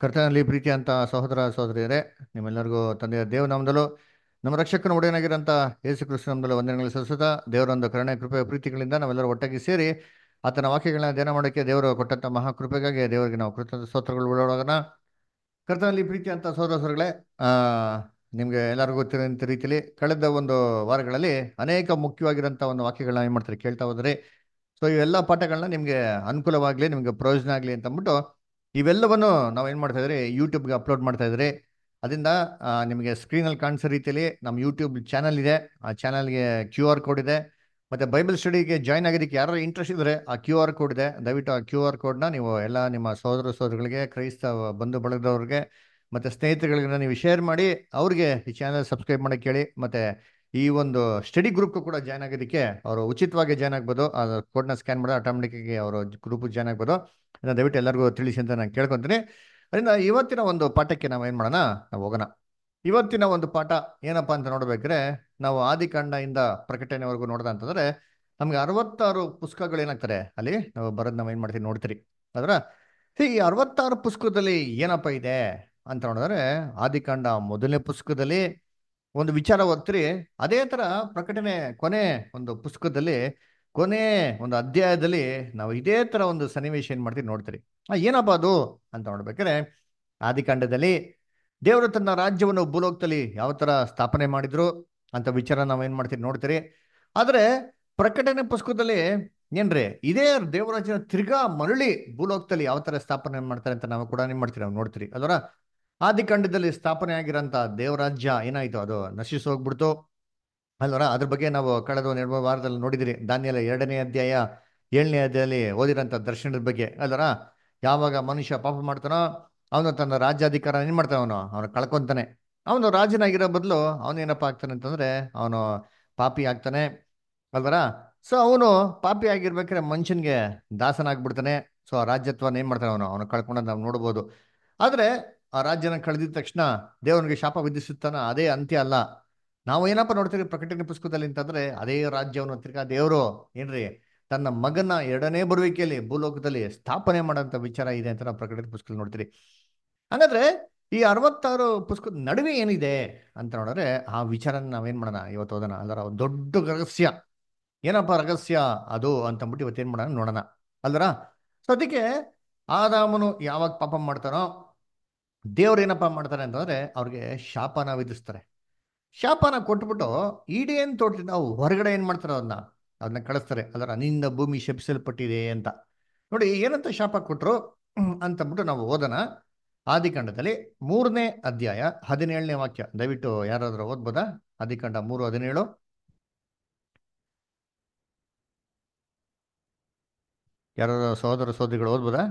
ಕರ್ತನಲ್ಲಿ ಪ್ರೀತಿ ಅಂತ ಸಹೋದರ ಸಹೋದರಿಯರೇ ನಿಮ್ಮೆಲ್ಲರಿಗೂ ತಂದೆಯ ದೇವನಾಮದಲ್ಲೂ ನಮ್ಮ ರಕ್ಷಕನ ಒಡೆಯನಾಗಿರೋಂಥ ಯೇಸು ಕ್ರಿಸ್ತ ನಾಮದಲ್ಲೂ ವಂದನೆಗಳು ಸಲ್ಲಿಸುತ್ತಾ ದೇವರೊಂದು ಕರುಣೆ ಕೃಪೆ ಪ್ರೀತಿಗಳಿಂದ ನಾವೆಲ್ಲರೂ ಒಟ್ಟಾಗಿ ಸೇರಿ ಆತನ ವಾಕ್ಯಗಳನ್ನ ಧ್ಯಾನ ಮಾಡೋಕ್ಕೆ ದೇವರು ಕೊಟ್ಟಂಥ ಮಹಾಕೃಪೆಗಾಗಿ ದೇವರಿಗೆ ನಾವು ಕೃತಜ್ಞ ಸ್ತೋತ್ರಗಳು ಬಿಡೋಣ ಕರ್ತನಲ್ಲಿ ಪ್ರೀತಿ ಅಂತ ಸಹೋದರ ಸಹೋದರಗಳೇ ಆ ನಿಮಗೆ ಎಲ್ಲರಿಗೂ ಗೊತ್ತಿರೋಂಥ ರೀತಿಯಲ್ಲಿ ಕಳೆದ ಒಂದು ವಾರಗಳಲ್ಲಿ ಅನೇಕ ಮುಖ್ಯವಾಗಿರೋಂಥ ಒಂದು ವಾಕ್ಯಗಳನ್ನ ಏನು ಮಾಡ್ತಾರೆ ಕೇಳ್ತಾ ಹೋದರೆ ಸೊ ಇವೆಲ್ಲ ಪಾಠಗಳನ್ನ ನಿಮಗೆ ಅನುಕೂಲವಾಗಲಿ ನಿಮಗೆ ಪ್ರಯೋಜನ ಆಗಲಿ ಅಂತ ಅಂದ್ಬಿಟ್ಟು ಇವೆಲ್ಲವನ್ನು ನಾವು ಏನು ಮಾಡ್ತಾ ಇದ್ರಿ ಯೂಟ್ಯೂಬ್ಗೆ ಅಪ್ಲೋಡ್ ಮಾಡ್ತಾ ಇದ್ರಿ ಅದರಿಂದ ಆ, ನಿಮಗೆ ಸ್ಕ್ರೀನಲ್ಲಿ ಕಾಣಿಸೋ ರೀತಿಯಲ್ಲಿ ನಮ್ಮ ಯೂಟ್ಯೂಬ್ ಚಾನಲ್ ಇದೆ ಆ ಚಾನಲ್ಗೆ ಕ್ಯೂ ಆರ್ ಕೋಡ್ ಇದೆ ಮತ್ತು ಬೈಬಲ್ ಸ್ಟಡಿಗೆ ಜಾಯ್ನ್ ಆಗೋದಕ್ಕೆ ಯಾರು ಇಂಟ್ರೆಸ್ಟ್ ಇದ್ದರೆ ಆ ಕ್ಯೂ ಆರ್ ಕೋಡ್ ಇದೆ ದಯವಿಟ್ಟು ಆ ಕ್ಯೂ ಆರ್ ಕೋಡ್ನ ನೀವು ಎಲ್ಲ ನಿಮ್ಮ ಸಹೋದರ ಸಹೋದರಿಗಳಿಗೆ ಕ್ರೈಸ್ತ ಬಂಧು ಬಳಗದವ್ರಿಗೆ ಮತ್ತು ಸ್ನೇಹಿತರುಗಳಿಗೆ ನೀವು ಶೇರ್ ಮಾಡಿ ಅವ್ರಿಗೆ ಈ ಚಾನಲ್ ಸಬ್ಸ್ಕ್ರೈಬ್ ಮಾಡೋಕ್ಕೆ ಹೇಳಿ ಮತ್ತು ಈ ಒಂದು ಸ್ಟಡಿ ಗ್ರೂಪ್ಗೂ ಕೂಡ ಜಾಯ್ನ್ ಆಗೋದಕ್ಕೆ ಅವರು ಉಚಿತವಾಗಿ ಜಾಯ್ನ್ ಆಗ್ಬೋದು ಆ ಕೋಡ್ನ ಸ್ಕ್ಯಾನ್ ಮಾಡಿ ಆಟೋಮೆಟಿಕ್ಕಾಗಿ ಅವರು ಗ್ರೂಪ್ ಜಾಯ್ನ್ ಆಗ್ಬೋದು ಇದನ್ನ ದಯವಿಟ್ಟು ಎಲ್ಲರಿಗೂ ತಿಳಿಸಿ ಅಂತ ನಾನು ಕೇಳ್ಕೊತೀನಿ ಅದರಿಂದ ಇವತ್ತಿನ ಒಂದು ಪಾಠಕ್ಕೆ ನಾವು ಏನು ಮಾಡೋಣ ನಾವು ಹೋಗೋಣ ಇವತ್ತಿನ ಒಂದು ಪಾಠ ಏನಪ್ಪ ಅಂತ ನೋಡ್ಬೇಕಾದ್ರೆ ನಾವು ಆದಿಕಾಂಡದಿಂದ ಪ್ರಕಟಣೆವರೆಗೂ ನೋಡ್ದ ಅಂತಂದ್ರೆ ನಮ್ಗೆ ಅರವತ್ತಾರು ಪುಸ್ತಕಗಳು ಏನಾಗ್ತಾರೆ ಅಲ್ಲಿ ನಾವು ಬರೋದು ನಾವು ಏನು ಮಾಡ್ತೀವಿ ನೋಡ್ತೀರಿ ಅದರ ಈ ಅರವತ್ತಾರು ಪುಸ್ತಕದಲ್ಲಿ ಏನಪ್ಪ ಇದೆ ಅಂತ ನೋಡಿದ್ರೆ ಆದಿಕಾಂಡ ಮೊದಲನೇ ಪುಸ್ತಕದಲ್ಲಿ ಒಂದು ವಿಚಾರ ಓದ್ತೀರಿ ಅದೇ ತರ ಪ್ರಕಟಣೆ ಕೊನೆ ಒಂದು ಪುಸ್ತಕದಲ್ಲಿ ಕೊನೆ ಒಂದು ಅಧ್ಯಾಯದಲ್ಲಿ ನಾವು ಇದೇ ತರ ಒಂದು ಸನ್ನಿವೇಶ ಏನ್ ಮಾಡ್ತೀವಿ ನೋಡ್ತೀರಿ ಆ, ಏನಪ್ಪ ಅದು ಅಂತ ನೋಡ್ಬೇಕಾದ್ರೆ ಆದಿಕಾಂಡದಲ್ಲಿ ದೇವರು ತನ್ನ ರಾಜ್ಯವನ್ನು ಭೂಲೋಕದಲ್ಲಿ ಯಾವ ತರ ಸ್ಥಾಪನೆ ಮಾಡಿದ್ರು ಅಂತ ವಿಚಾರ ನಾವು ಏನ್ ಮಾಡ್ತೀವಿ ನೋಡ್ತೀರಿ ಆದ್ರೆ ಪ್ರಕಟಣೆ ಪುಸ್ತಕದಲ್ಲಿ ಏನ್ರಿ ಇದೇ ದೇವರಾಜ್ಯನ ತಿರ್ಗಾ ಮರಳಿ ಭೂಲೋಕದಲ್ಲಿ ಯಾವ ತರ ಸ್ಥಾಪನೆ ಮಾಡ್ತಾರೆ ಅಂತ ನಾವು ಕೂಡ ಏನ್ ಮಾಡ್ತೀವಿ ನಾವು ನೋಡ್ತೀರಿ ಅಲ್ವರ ಆದಿಕಾಂಡದಲ್ಲಿ ಸ್ಥಾಪನೆ ಆಗಿರೋಂಥ ದೇವರಾಜ್ಯ ಏನಾಯ್ತು ಅದು ನಶಿಸಿ ಹೋಗ್ಬಿಡ್ತು ಅಲ್ವರ ಅದ್ರ ಬಗ್ಗೆ ನಾವು ಕಳೆದ ಒಂದು ಎರಡು ಮೂರು ವಾರದಲ್ಲಿ ನೋಡಿದಿರಿ ದಾನಿಯಲ ಎರಡನೇ ಅಧ್ಯಾಯ ಏಳನೇ ಅಧ್ಯಾಯದಲ್ಲಿ ಓದಿರೋಂಥ ದರ್ಶನದ ಬಗ್ಗೆ ಅಲ್ವರ ಯಾವಾಗ ಮನುಷ್ಯ ಪಾಪ ಮಾಡ್ತಾನೋ ಅವನು ತನ್ನ ರಾಜ್ಯಾಧಿಕಾರ ಏನ್ ಮಾಡ್ತಾನೆ ಅವನು ಅವನು ಕಳ್ಕೊಂತಾನೆ ಅವನು ರಾಜನಾಗಿರೋ ಬದಲು ಅವನೇನಪ್ಪ ಆಗ್ತಾನೆ ಅಂತಂದ್ರೆ ಅವನು ಪಾಪಿ ಆಗ್ತಾನೆ ಅಲ್ವರ ಸೊ ಅವನು ಪಾಪಿ ಆಗಿರ್ಬೇಕಾದ್ರೆ ಮನುಷ್ಯನ್ಗೆ ದಾಸನಾಗ್ಬಿಡ್ತಾನೆ ಸೊ ಆ ರಾಜ್ಯತ್ವನ ಏನ್ ಮಾಡ್ತಾನೆ ಅವನು ಅವನು ಕಳ್ಕೊಂಡಂತ ನಾವು ನೋಡ್ಬೋದು ಆದ್ರೆ ಆ ರಾಜ್ಯನ ಕಳೆದಿದ ತಕ್ಷಣ ದೇವನಿಗೆ ಶಾಪ ವಿಧಿಸುತ್ತಾನ ಅದೇ ಅಂತ್ಯ ಅಲ್ಲ ನಾವು ಏನಪ್ಪ ನೋಡ್ತೀವಿ ಪ್ರಕಟಣೆ ಪುಸ್ತಕದಲ್ಲಿ ಅಂತಂದ್ರೆ ಅದೇ ರಾಜ್ಯವನ್ನು ತಿರ್ಗಾ ದೇವರು ಏನ್ರಿ ತನ್ನ ಮಗನ ಎರಡನೇ ಬರುವಿಕೆಯಲ್ಲಿ ಭೂಲೋಕದಲ್ಲಿ ಸ್ಥಾಪನೆ ಮಾಡೋಂಥ ವಿಚಾರ ಇದೆ ಅಂತ ನಾವು ಪ್ರಕಟಣೆ ಪುಸ್ತಕದಲ್ಲಿ ನೋಡ್ತೀರಿ ಹಂಗಾದ್ರೆ ಈ ಅರವತ್ತಾರು ಪುಸ್ತಕದ ನಡುವೆ ಏನಿದೆ ಅಂತ ನೋಡಿದ್ರೆ ಆ ವಿಚಾರನ ನಾವೇನ್ ಮಾಡೋಣ ಇವತ್ತು ಓದೋಣ ಅಲ್ಲರ ಒಂದು ದೊಡ್ಡ ರಹಸ್ಯ ಏನಪ್ಪ ರಹಸ್ಯ ಅದು ಅಂತಂದ್ಬಿಟ್ಟು ಇವತ್ತೇನ್ ಮಾಡೋಣ ನೋಡೋಣ ಅಲ್ದರ ಸೊ ಅದಕ್ಕೆ ಆದಾಮನು ಯಾವಾಗ ಪಾಪ ಮಾಡ್ತಾನೋ ದೇವ್ರು ಏನಪ್ಪ ಮಾಡ್ತಾರೆ ಅಂತಂದ್ರೆ ಅವ್ರಿಗೆ ಶಾಪನ ವಿಧಿಸ್ತಾರೆ ಶಾಪನ ಕೊಟ್ಬಿಟ್ಟು ಈಡೇನ್ ತೋಟದಿಂದ ಹೊರಗಡೆ ಏನ್ ಮಾಡ್ತಾರೆ ಅದನ್ನ ಅದನ್ನ ಕಳಿಸ್ತಾರೆ ಅದರ ನಿನ್ನ ಭೂಮಿ ಶಪಿಸಲ್ಪಟ್ಟಿದೆ ಅಂತ ನೋಡಿ ಏನಂತ ಶಾಪ ಕೊಟ್ರು ಅಂತಂದ್ಬಿಟ್ಟು ನಾವು ಓದೋಣ ಆದಿಕಾಂಡದಲ್ಲಿ ಮೂರನೇ ಅಧ್ಯಾಯ ಹದಿನೇಳನೇ ವಾಕ್ಯ ದಯವಿಟ್ಟು ಯಾರಾದ್ರೂ ಓದ್ಬೋದಾ ಆದಿಕಾಂಡ ಮೂರು ಹದಿನೇಳು ಯಾರಾದ್ರೂ ಸಹೋದರ ಸಹೋದರಿಗಳು ಓದ್ಬೋದಾ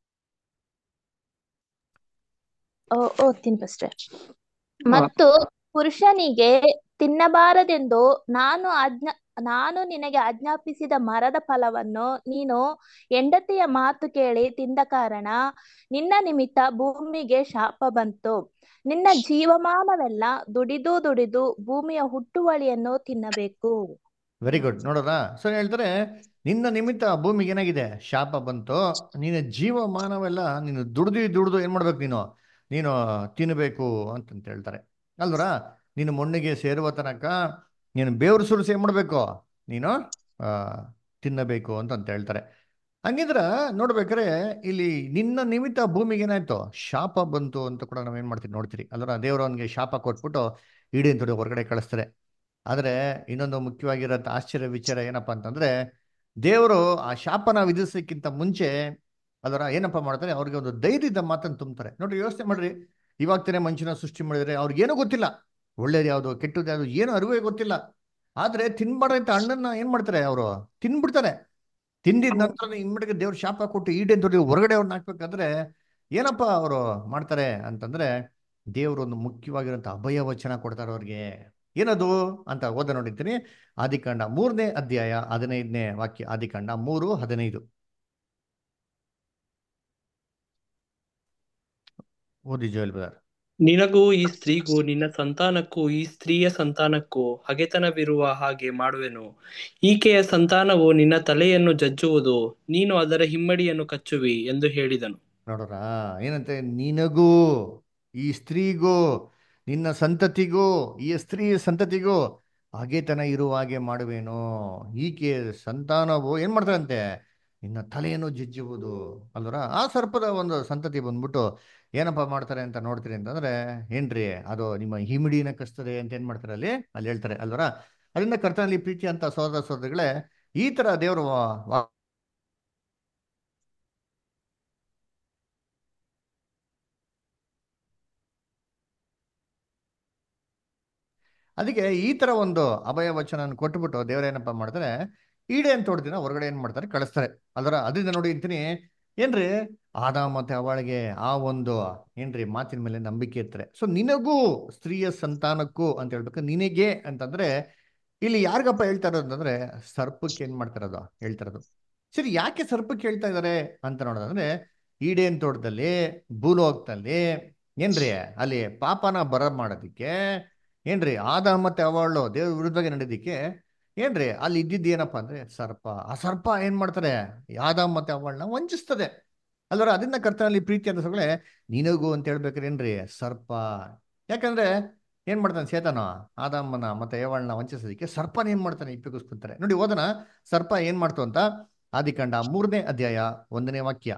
ಓ ಓದ್ತೀನಿ ಫಸ್ಟ್ ಮತ್ತು ಪುರುಷನಿಗೆ ತಿನ್ನಬಾರದೆಂದು ನಾನು ಆಜ್ಞಾ ನಾನು ನಿನಗೆ ಆಜ್ಞಾಪಿಸಿದ ಮರದ ಫಲವನ್ನು ನೀನು ಹೆಂಡತಿಯ ಮಾತು ಕೇಳಿ ತಿಂದ ಕಾರಣ ನಿನ್ನ ನಿಮಿತ್ತ ಭೂಮಿಗೆ ಶಾಪ ಬಂತು ನಿನ್ನ ಜೀವಮಾನವೆಲ್ಲ ದುಡಿದು ದುಡಿದು ಭೂಮಿಯ ಹುಟ್ಟುವಳಿಯನ್ನು ತಿನ್ನಬೇಕು ವೆರಿ ಗುಡ್ ನೋಡೋದಾ ಸೊ ಹೇಳ್ತಾರೆ ನಿನ್ನ ನಿಮಿತ್ತ ಭೂಮಿಗೆ ಏನಾಗಿದೆ ಶಾಪ ಬಂತು ನಿನ್ನ ಜೀವಮಾನವೆಲ್ಲ ನೀನು ದುಡ್ದು ದುಡ್ದು ಏನ್ ಮಾಡ್ಬೇಕು ನೀನು ನೀನು ತಿನ್ನಬೇಕು ಅಂತಂತ ಹೇಳ್ತಾರೆ ಅಲ್ವರ ನೀನು ಮಣ್ಣಿಗೆ ಸೇರುವ ತನಕ ನೀನು ಬೇವ್ರ ಸುರಿಸಿ ಏನ್ ಮಾಡ್ಬೇಕು ನೀನು ಆ ತಿನ್ನಬೇಕು ಅಂತಂತ ಹೇಳ್ತಾರೆ ಹಂಗಿದ್ರ ನೋಡ್ಬೇಕಾರೆ ಇಲ್ಲಿ ನಿನ್ನ ನಿಮಿತ್ತ ಭೂಮಿಗೆ ಏನಾಯ್ತು ಶಾಪ ಬಂತು ಅಂತ ಕೂಡ ನಾವೇನ್ ಮಾಡ್ತೀವಿ ನೋಡ್ತೀರಿ ಅಲ್ವರ ದೇವರು ಅವನಿಗೆ ಶಾಪ ಕೊಟ್ಬಿಟ್ಟು ಇಡೀ ತೊಡೆ ಹೊರಗಡೆ ಕಳಿಸ್ತಾರೆ ಆದ್ರೆ ಇನ್ನೊಂದು ಮುಖ್ಯವಾಗಿರೋಂಥ ಆಶ್ಚರ್ಯ ವಿಚಾರ ಏನಪ್ಪಾ ಅಂತಂದ್ರೆ ದೇವರು ಆ ಶಾಪನ ವಿಧಿಸೋಕ್ಕಿಂತ ಮುಂಚೆ ಅದರ ಏನಪ್ಪ ಮಾಡ್ತಾರೆ ಅವ್ರಿಗೆ ಒಂದು ಧೈರ್ಯದ ಮಾತನ್ನು ತುಂಬ್ತಾರೆ ನೋಡ್ರಿ ಯೋಚನೆ ಮಾಡ್ರಿ ಇವಾಗ ತಾನೇ ಮನುಷ್ಯನ ಸೃಷ್ಟಿ ಮಾಡಿದ್ರೆ ಅವ್ರಿಗೇನೂ ಗೊತ್ತಿಲ್ಲ ಒಳ್ಳೇದು ಯಾವುದು ಕೆಟ್ಟದ್ದು ಯಾವುದು ಏನು ಅರಿವೇ ಗೊತ್ತಿಲ್ಲ ಆದ್ರೆ ತಿನ್ಬಾರ್ದಂತ ಹಣ್ಣನ್ನ ಏನ್ ಮಾಡ್ತಾರೆ ಅವರು ತಿನ್ಬಿಡ್ತಾರೆ ತಿಂದಿದ ನಂತರ ಇನ್ಮಿಡಿಗೆ ದೇವ್ರ ಶಾಪ ಕೊಟ್ಟು ಈಡೇನ್ ದೊಡ್ಡ ಹೊರಗಡೆ ಅವ್ರನ್ನ ಹಾಕ್ಬೇಕಾದ್ರೆ ಏನಪ್ಪ ಅವರು ಮಾಡ್ತಾರೆ ಅಂತಂದ್ರೆ ದೇವರು ಒಂದು ಮುಖ್ಯವಾಗಿರೋಂಥ ಅಭಯ ವಚನ ಕೊಡ್ತಾರೆ ಅವ್ರಿಗೆ ಏನದು ಅಂತ ಓದ ನೋಡಿರ್ತೀನಿ ಆದಿಕಾಂಡ ಮೂರನೇ ಅಧ್ಯಾಯ ಹದಿನೈದನೇ ವಾಕ್ಯ ಆದಿಕಾಂಡ ಮೂರು ಹದಿನೈದು ಓದಿ ಜೋಯಲ್ ಬ್ರದರ್ ನಿನಗೂ ಈ ಸ್ತ್ರೀಗೂ ನಿನ್ನ ಸಂತಾನಕ್ಕೂ ಈ ಸ್ತ್ರೀಯ ಸಂತಾನಕ್ಕೂ ಹಗೆತನವಿರುವ ಹಾಗೆ ಮಾಡುವೆನು ಈಕೆಯ ಸಂತಾನವು ನಿನ್ನ ತಲೆಯನ್ನು ಜಜ್ಜುವುದು ನೀನು ಅದರ ಹಿಮ್ಮಡಿಯನ್ನು ಕಚ್ಚುವಿ ಎಂದು ಹೇಳಿದನು ನೋಡ್ರ ಏನಂತೆ ನಿನಗೂ ಈ ಸ್ತ್ರೀಗೂ ನಿನ್ನ ಸಂತತಿಗೂ ಈ ಸ್ತ್ರೀ ಸಂತತಿಗೂ ಹಾಗೆತನ ಇರುವ ಹಾಗೆ ಮಾಡುವೇನು ಈಕೆ ಸಂತಾನವು ಏನ್ ಮಾಡ್ತಾರಂತೆ ನಿನ್ನ ತಲೆಯನ್ನು ಜಜ್ಜುವುದು ಅಲ್ವರ ಆ ಸರ್ಪದ ಒಂದು ಸಂತತಿ ಬಂದ್ಬಿಟ್ಟು ಏನಪ್ಪ ಮಾಡ್ತಾರೆ ಅಂತ ನೋಡ್ತೀರಿ ಅಂತಂದ್ರೆ ಏನ್ರಿ ಅದು ನಿಮ್ಮ ಹಿಮಿಡಿನ ಕಸ್ತದೆ ಅಂತ ಏನ್ ಮಾಡ್ತಾರೆ ಅಲ್ಲಿ ಅಲ್ಲಿ ಹೇಳ್ತಾರೆ ಅಲ್ವರ ಅದರಿಂದ ಕರ್ತನಲ್ಲಿ ಪ್ರೀತಿ ಅಂತ ಸೋದರ ಸೋದರಿಗಳೇ ಈ ತರ ದೇವರು ಅದಕ್ಕೆ ಈ ತರ ಒಂದು ಅಭಯ ವಚನ ಕೊಟ್ಬಿಟ್ಟು ದೇವರೇನಪ್ಪ ಮಾಡ್ತಾರೆ ಈಡೆ ಅಂತ ಹೊಡೆದಿನ ಹೊರಗಡೆ ಏನ್ ಮಾಡ್ತಾರೆ ಕಳಿಸ್ತಾರೆ ಅದರ ಅದರಿಂದ ನೋಡಿ ಅಂತೀನಿ ಏನ್ರಿ ಆದ ಮತ್ತೆ ಅವಳಿಗೆ ಆ ಒಂದು ಏನ್ರಿ ಮಾತಿನ ಮೇಲೆ ನಂಬಿಕೆ ಇರ್ತಾರೆ ಸೊ ನಿನಗೂ ಸ್ತ್ರೀಯ ಸಂತಾನಕ್ಕೂ ಅಂತ ಹೇಳ್ಬೇಕು ನಿನಗೆ ಅಂತಂದ್ರೆ ಇಲ್ಲಿ ಯಾರಿಗಪ್ಪ ಹೇಳ್ತಾ ಇರೋದು ಅಂತಂದ್ರೆ ಸರ್ಪಕ್ಕೆ ಏನ್ ಮಾಡ್ತಾ ಇರೋದು ಹೇಳ್ತಾ ಇರೋದು ಸರಿ ಯಾಕೆ ಸರ್ಪಕ್ಕೆ ಹೇಳ್ತಾ ಇದಾರೆ ಅಂತ ನೋಡೋದಂದ್ರೆ ಈಡೇನ್ ತೋಟದಲ್ಲಿ ಭೂಲೋಕದಲ್ಲಿ ಏನ್ರಿ ಅಲ್ಲಿ ಪಾಪನ ಬರ ಮಾಡೋದಿಕ್ಕೆ ಏನ್ರಿ ಆದ ಮತ್ತೆ ಅವಳು ದೇವ್ರ ವಿರುದ್ಧವಾಗಿ ನಡೆದಿಕ್ಕೆ ಏನ್ರಿ ಅಲ್ಲಿ ಇದ್ದಿದ್ದು ಏನಪ್ಪಾ ಅಂದ್ರೆ ಸರ್ಪ ಆ ಸರ್ಪ ಏನ್ ಮಾಡ್ತಾರೆ ಆದ ಮತ್ತೆ ಅವಳನ್ನ ವಂಚಿಸ್ತದೆ ಅಲ್ವರ ಅದನ್ನ ಕರ್ತನಲ್ಲಿ ಪ್ರೀತಿ ಅಂತ ಸೊಗಳೆ ನಿನಗೂ ಅಂತ ಹೇಳ್ಬೇಕಾದ್ರೆ ಏನ್ರಿ ಸರ್ಪ ಯಾಕಂದ್ರೆ ಏನ್ ಮಾಡ್ತಾನೆ ಸೇತನ ಆದಮ್ಮನ ಮತ್ತೆ ಏವಳನ್ನ ವಂಚಿಸೋದಕ್ಕೆ ಸರ್ಪನ ಏನ್ ಮಾಡ್ತಾನೆ ಇಪ್ಪಿಗಿಸ್ಕೊಂತಾರೆ ನೋಡಿ ಓದನ ಸರ್ಪ ಏನ್ ಮಾಡ್ತು ಅಂತ ಆದಿಕಾಂಡ ಮೂರನೇ ಅಧ್ಯಾಯ ಒಂದನೇ ವಾಕ್ಯ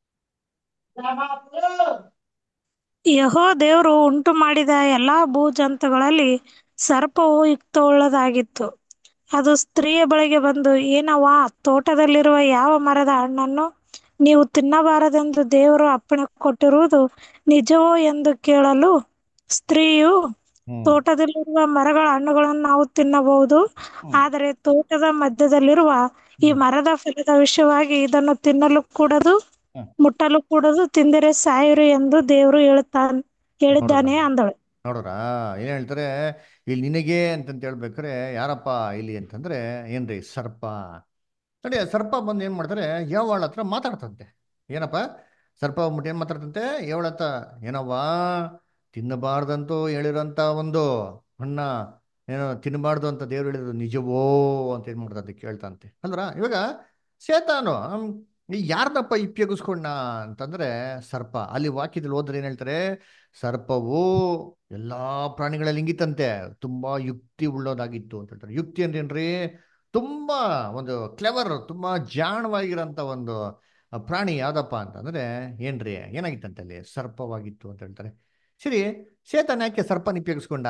ಯಹೋ ದೇವರು ಉಂಟು ಮಾಡಿದ ಎಲ್ಲಾ ಭೂಜಂತುಗಳಲ್ಲಿ ಸರ್ಪವು ಯುಕ್ತವುಳ್ಳದಾಗಿತ್ತು ಅದು ಸ್ತ್ರೀಯ ಬಳಿಗೆ ಬಂದು ಏನವ್ವಾ ತೋಟದಲ್ಲಿರುವ ಯಾವ ಮರದ ಹಣ್ಣನ್ನು ನೀವು ತಿನ್ನಬಾರದೆಂದು ದೇವರು ಅಪ್ಪಣೆ ಕೊಟ್ಟಿರುವುದು ನಿಜವೋ ಎಂದು ಕೇಳಲು ಸ್ತ್ರೀಯು ಹ್ಮ್ ತೋಟದಲ್ಲಿರುವ ಮರಗಳ ಹಣ್ಣುಗಳನ್ನು ನಾವು ತಿನ್ನಬಹುದು ಆದರೆ ತೋಟದ ಮಧ್ಯದಲ್ಲಿರುವ ಈ ಮರದ ಫಲದ ವಿಷಯವಾಗಿ ಇದನ್ನು ತಿನ್ನಲು ಕೂಡದು ಹ್ಮ್. ಮುಟ್ಟಲು ಕೂಡದು ತಿಂದರೆ ಸಾಯಿರು ಎಂದು ದೇವರು ಹೇಳುತ್ತಾನೆ ಹೇಳಿದ್ದಾನೆ ಅಂದಳು ನೋಡ್ರ ಏನ್ ಹೇಳ್ತಾರೆ ಇಲ್ಲಿ ನಿನಗೆ ಅಂತಂತ ಹೇಳ್ಬೇಕಾರೆ ಯಾರಪ್ಪ ಇಲ್ಲಿ ಅಂತಂದ್ರೆ ಏನ್ರಿ ಸರ್ಪ ನೋಡಿ ಆ ಸರ್ಪ ಬಂದು ಏನ್ ಮಾಡ್ತಾರೆ ಯಾವಳ ಹತ್ರ ಮಾತಾಡ್ತಂತೆ ಏನಪ್ಪ ಸರ್ಪ ಬಂದ್ಬಿಟ್ಟು ಏನ್ ಮಾತಾಡ್ತಂತೆ ಯಾವಳ ಹತ್ರ ಏನವ್ವಾ ತಿನ್ನಬಾರ್ದಂತೂ ಹೇಳಿರೋಂಥ ಒಂದು ಹಣ್ಣ ಏನೋ ತಿನ್ನಬಾರ್ದು ಅಂತ ದೇವ್ರು ಹೇಳಿದ್ರು ನಿಜವೋ ಅಂತ ಏನ್ ಮಾಡ್ತಂತೆ ಕೇಳ್ತಂತೆ ಅಲ್ವರ ಇವಾಗ ಸೇತಾನು ಹ್ಮ್, ಈ ಯಾರ್ದಪ್ಪ ಇಪ್ಪಿಗಿಸ್ಕೊಂಡ ಅಂತಂದ್ರೆ ಸರ್ಪ ಅಲ್ಲಿ ವಾಕ್ಯದಲ್ಲಿ ಹೋದ್ರೆ ಏನ್ ಹೇಳ್ತಾರೆ ಸರ್ಪವು ಎಲ್ಲಾ ಪ್ರಾಣಿಗಳಲ್ಲಿ ಹಿಂಗಿತ್ತಂತೆ ತುಂಬಾ ಯುಕ್ತಿ ಉಳ್ಳೋದಾಗಿತ್ತು ಅಂತ ಹೇಳ್ತಾರೆ ಯುಕ್ತಿ ಅಂದ್ರೇನ್ರಿ ತುಂಬಾ ಒಂದು ಕ್ಲೆವರ್ ತುಂಬಾ ಜಾಣವಾಗಿರೋಂಥ ಒಂದು ಪ್ರಾಣಿ ಯಾವ್ದಪ್ಪ ಅಂತಂದ್ರೆ ಏನ್ರಿ ಏನಾಗಿತ್ತಂತೆ ಅಲ್ಲಿ ಸರ್ಪವಾಗಿತ್ತು ಅಂತ ಹೇಳ್ತಾರೆ ಸರಿ ಸೇತನ್ ಯಾಕೆ ಸರ್ಪನ ಉಪಯೋಗಿಸ್ಕೊಂಡ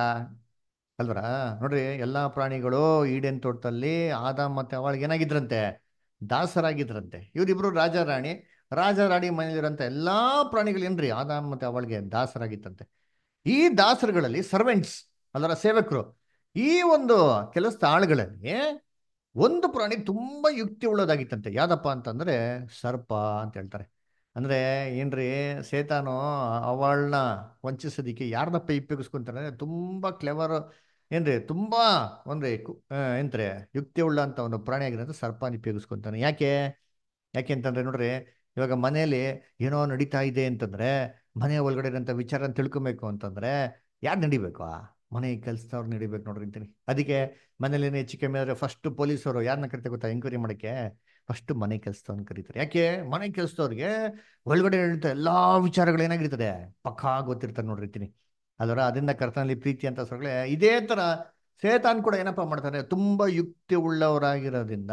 ಅಲ್ವರ ನೋಡ್ರಿ ಎಲ್ಲಾ ಪ್ರಾಣಿಗಳು ಈಡೇನ್ ತೋಟದಲ್ಲಿ ಆದ ಮತ್ತೆ ಅವಳಿಗೆ ಏನಾಗಿದ್ರಂತೆ ದಾಸರಾಗಿದ್ರಂತೆ ಇವರಿಬ್ರು ರಾಜ ರಾಣಿ ರಾಜ ರಾಣಿ ಮನೆಯಲ್ಲಿರೋಂಥ ಎಲ್ಲಾ ಪ್ರಾಣಿಗಳು ಏನ್ರಿ ಆದ ಮತ್ತೆ ಅವಳಿಗೆ ದಾಸರಾಗಿತ್ತಂತೆ ಈ ದಾಸರುಗಳಲ್ಲಿ ಸರ್ವೆಂಟ್ಸ್ ಅದರ ಸೇವಕರು ಈ ಒಂದು ಕೆಲಸದ ಆಳುಗಳಲ್ಲಿ ಒಂದು ಪ್ರಾಣಿ ತುಂಬಾ ಯುಕ್ತಿ ಉಳ್ಳೋದಾಗಿತ್ತಂತೆ ಯಾವ್ದಪ್ಪ ಅಂತಂದ್ರೆ ಸರ್ಪ ಅಂತ ಹೇಳ್ತಾರೆ ಅಂದ್ರೆ ಏನ್ರಿ ಸೇತಾನು ಅವಳನ್ನ ವಂಚಿಸೋದಿಕ್ಕೆ ಯಾರನ್ನಪ್ಪ ಉಪಯೋಗಿಸ್ಕೊಂತಾರೆ ಅಂದ್ರೆ ತುಂಬಾ ಕ್ಲೆವರ್ ಏನ್ರಿ ತುಂಬಾ ಒಂದ್ರಿ ಕು- ಆ, ಏನ್ರಿ ಯುಕ್ತಿ ಉಳ್ಳ ಅಂತ ಒಂದು ಪ್ರಾಣಿ ಆಗಿರೋದು ಸರ್ಪನ ಉಪಯೋಗಿಸ್ಕೊಂತಾನೆ ಯಾಕೆ ಯಾಕೆ ಅಂತಂದ್ರೆ ನೋಡ್ರಿ ಇವಾಗ ಮನೆಯಲ್ಲಿ ಏನೋ ನಡೀತಾ ಇದೆ ಅಂತಂದ್ರೆ ಮನೆ ಒಳಗಡೆ ಇರೋಂಥ ವಿಚಾರ ತಿಳ್ಕೊಬೇಕು ಅಂತಂದ್ರೆ ಯಾರು ನಡಿಬೇಕು ಮನೆ ಕೆಲ್ಸದವ್ರು ನಡಿಬೇಕು ನೋಡ್ರಿ ಅಂತೀನಿ ಅದಕ್ಕೆ ಮನೇಲಿ ಏನೇ ಹೆಚ್ಚು ಕಮ್ಮಿ ಆದ್ರೆ ಫಸ್ಟ್ ಪೊಲೀಸರು ಯಾರನ್ನ ಕರಿತಾರೆ ಗೊತ್ತಾ ಎಂಕ್ವೈರಿ ಮಾಡಕ್ಕೆ ಫಸ್ಟ್ ಮನೆ ಕೆಲಸದವ್ರನ್ನ ಕರೀತಾರೆ ಯಾಕೆ ಮನೆ ಕೆಲಸದವ್ರಿಗೆ ಒಳಗಡೆ ನಡೀತಾ ಎಲ್ಲಾ ವಿಚಾರಗಳು ಏನಾಗಿರ್ತದೆ ಪಕ್ಕಾ ಗೊತ್ತಿರ್ತಾರೆ ನೋಡ್ರಿ ಅಂತೀನಿ ಅದರ ಅದರಿಂದ ಕರ್ತನಲ್ಲಿ ಪ್ರೀತಿ ಅಂತ ಸೊಗಳೆ ಇದೇ ತರ ಸೇತಾನ್ ಕೂಡ ಏನಪ್ಪಾ ಮಾಡ್ತಾರೆ ತುಂಬಾ ಯುಕ್ತಿ ಉಳ್ಳವರಾಗಿರೋದ್ರಿಂದ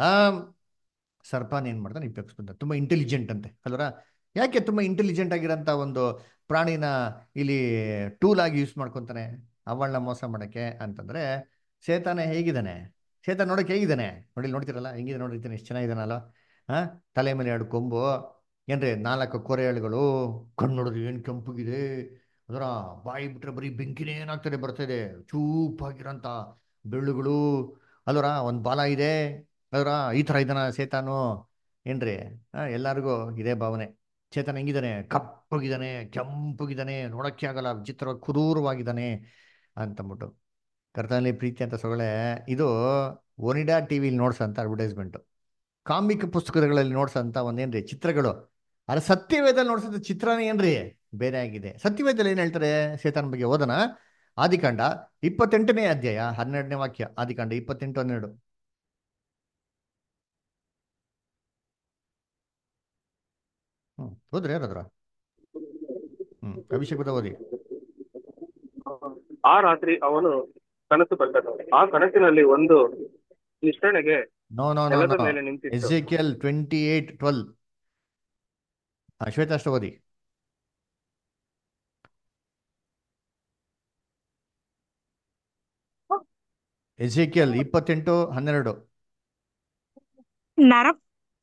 ಸರ್ಪಾನ್ ಏನ್ ಮಾಡ್ತಾನೆ ಉಪಯೋಗಿಸ್ಕೊಂತಾರೆ ತುಂಬಾ ಇಂಟೆಲಿಜೆಂಟ್ ಅಂತೆ ಅಲ್ವರ ಯಾಕೆ ತುಂಬಾ ಇಂಟೆಲಿಜೆಂಟ್ ಆಗಿರೋಂಥ ಒಂದು ಪ್ರಾಣಿನ ಇಲ್ಲಿ ಟೂಲ್ ಆಗಿ ಯೂಸ್ ಮಾಡ್ಕೊಂತಾನೆ ಅವಳನ್ನ ಮೋಸ ಮಾಡಕ್ಕೆ ಅಂತಂದ್ರೆ ಸೇತಾನ ಹೇಗಿದ್ದಾನೆ ಸೇತಾನ್ ನೋಡಕ್ಕೆ ಹೇಗಿದ್ದಾನೆ ನೋಡಿ ನೋಡ್ತಿರಲ್ಲ ಹೆಂಗಿದೆ ನೋಡಿರ್ತೀನಿ ಎಷ್ಟು ಚೆನ್ನಾಗಿದ್ದಾನಲ್ಲ ಹಾ ತಲೆ ಮೇಲೆ ಎರಡು ಕೊಂಬು ಏನ್ರಿ ನಾಲ್ಕು ಕೊರೆಯಳುಗಳು ಕಣ್ಣು ನೋಡಿದ್ರೆ ಏನು ಕೆಂಪಗಿದೆ ಅದರ ಬಾಯಿ ಬಿಟ್ರೆ ಬರೀ ಬೆಂಕಿನೇ ಏನಾಗ್ತದೆ ಬರ್ತಿದೆ ಚೂಪಾಗಿರೋಂಥ ಬೆಳ್ಳುಗಳು ಅಲ್ವರ ಒಂದು ಬಾಲ ಇದೆ ಅದರ ಈ ಥರ ಇದ್ದಾನ ಸೇತಾನು ಏನ್ರಿ ಆ, ಎಲ್ಲರಿಗೂ ಇದೇ ಭಾವನೆ ಚೇತನ ಹೆಂಗಿದ್ದಾನೆ ಕಪ್ಪಗಿದ್ದಾನೆ ಕೆಂಪಗಿದ್ದಾನೆ ನೋಡಕ್ಕೆ ಆಗಲ್ಲ ವಿಚಿತ್ರ ಕುರೂರವಾಗಿದ್ದಾನೆ ಅಂತಂದ್ಬಿಟ್ಟು ಕರ್ತನಲ್ಲಿ ಪ್ರೀತಿ ಅಂತ ಸೊಗಳೆ ಇದು ಒನಿಡಾ ಟಿ ವಿಲಿ ನೋಡ್ಸಂತ ಅಡ್ವರ್ಟೈಸ್ಮೆಂಟು ಕಾಮಿಕ್ ಪುಸ್ತಕಗಳಲ್ಲಿ ನೋಡ್ಸಂತ ಒಂದೇನ್ರಿ ಚಿತ್ರಗಳು ಅದ್ರ ಸತ್ಯವೇದಲ್ಲಿ ನೋಡ್ಸಂತ ಚಿತ್ರನೇ ಏನ್ರಿ ಬೇರೆ ಆಗಿದೆ ಸತ್ಯವೇದಲ್ಲಿ ಏನ್ ಹೇಳ್ತಾರೆ ಸೇತಾನ್ ಬಗ್ಗೆ ಓದನ ಆದಿಕಾಂಡ ಇಪ್ಪತ್ತೆಂಟನೇ ಅಧ್ಯಾಯ ಹನ್ನೆರಡನೇ ವಾಕ್ಯ ಆದಿಕಾಂಡ ಇಪ್ಪತ್ತೆಂಟು ಹನ್ನೆರಡು ಹ್ಮ್ ಹೋದ್ರಿ ಯಾರಾದ್ರ ಅಭಿಷೇಕ್ ಬದ ಓದಿ ಆ ರಾತ್ರಿ ಅವನು ಕನಸು ಕಂಡನು ಆ ಕನಸಿನಲ್ಲಿ ಒಂದು ನಿಷ್ಠಣೆಗೆ ನೋ ನೋ ನೋ ನೆಲದ ನೋ ಮೇಲೆ ನಿಂತಿತ್ತು ಎಸ್ಎಕೆಲ್ ಟ್ವೆಂಟಿ ಏಟ್ ಟ್ವೆಲ್ ಶ್ವೇತಾಷ್ಟ ಓದಿ ಎಸ್ಎಕೆಲ್ ಇಪ್ಪತ್ತೆಂಟು ಹನ್ನೆರಡು ನರ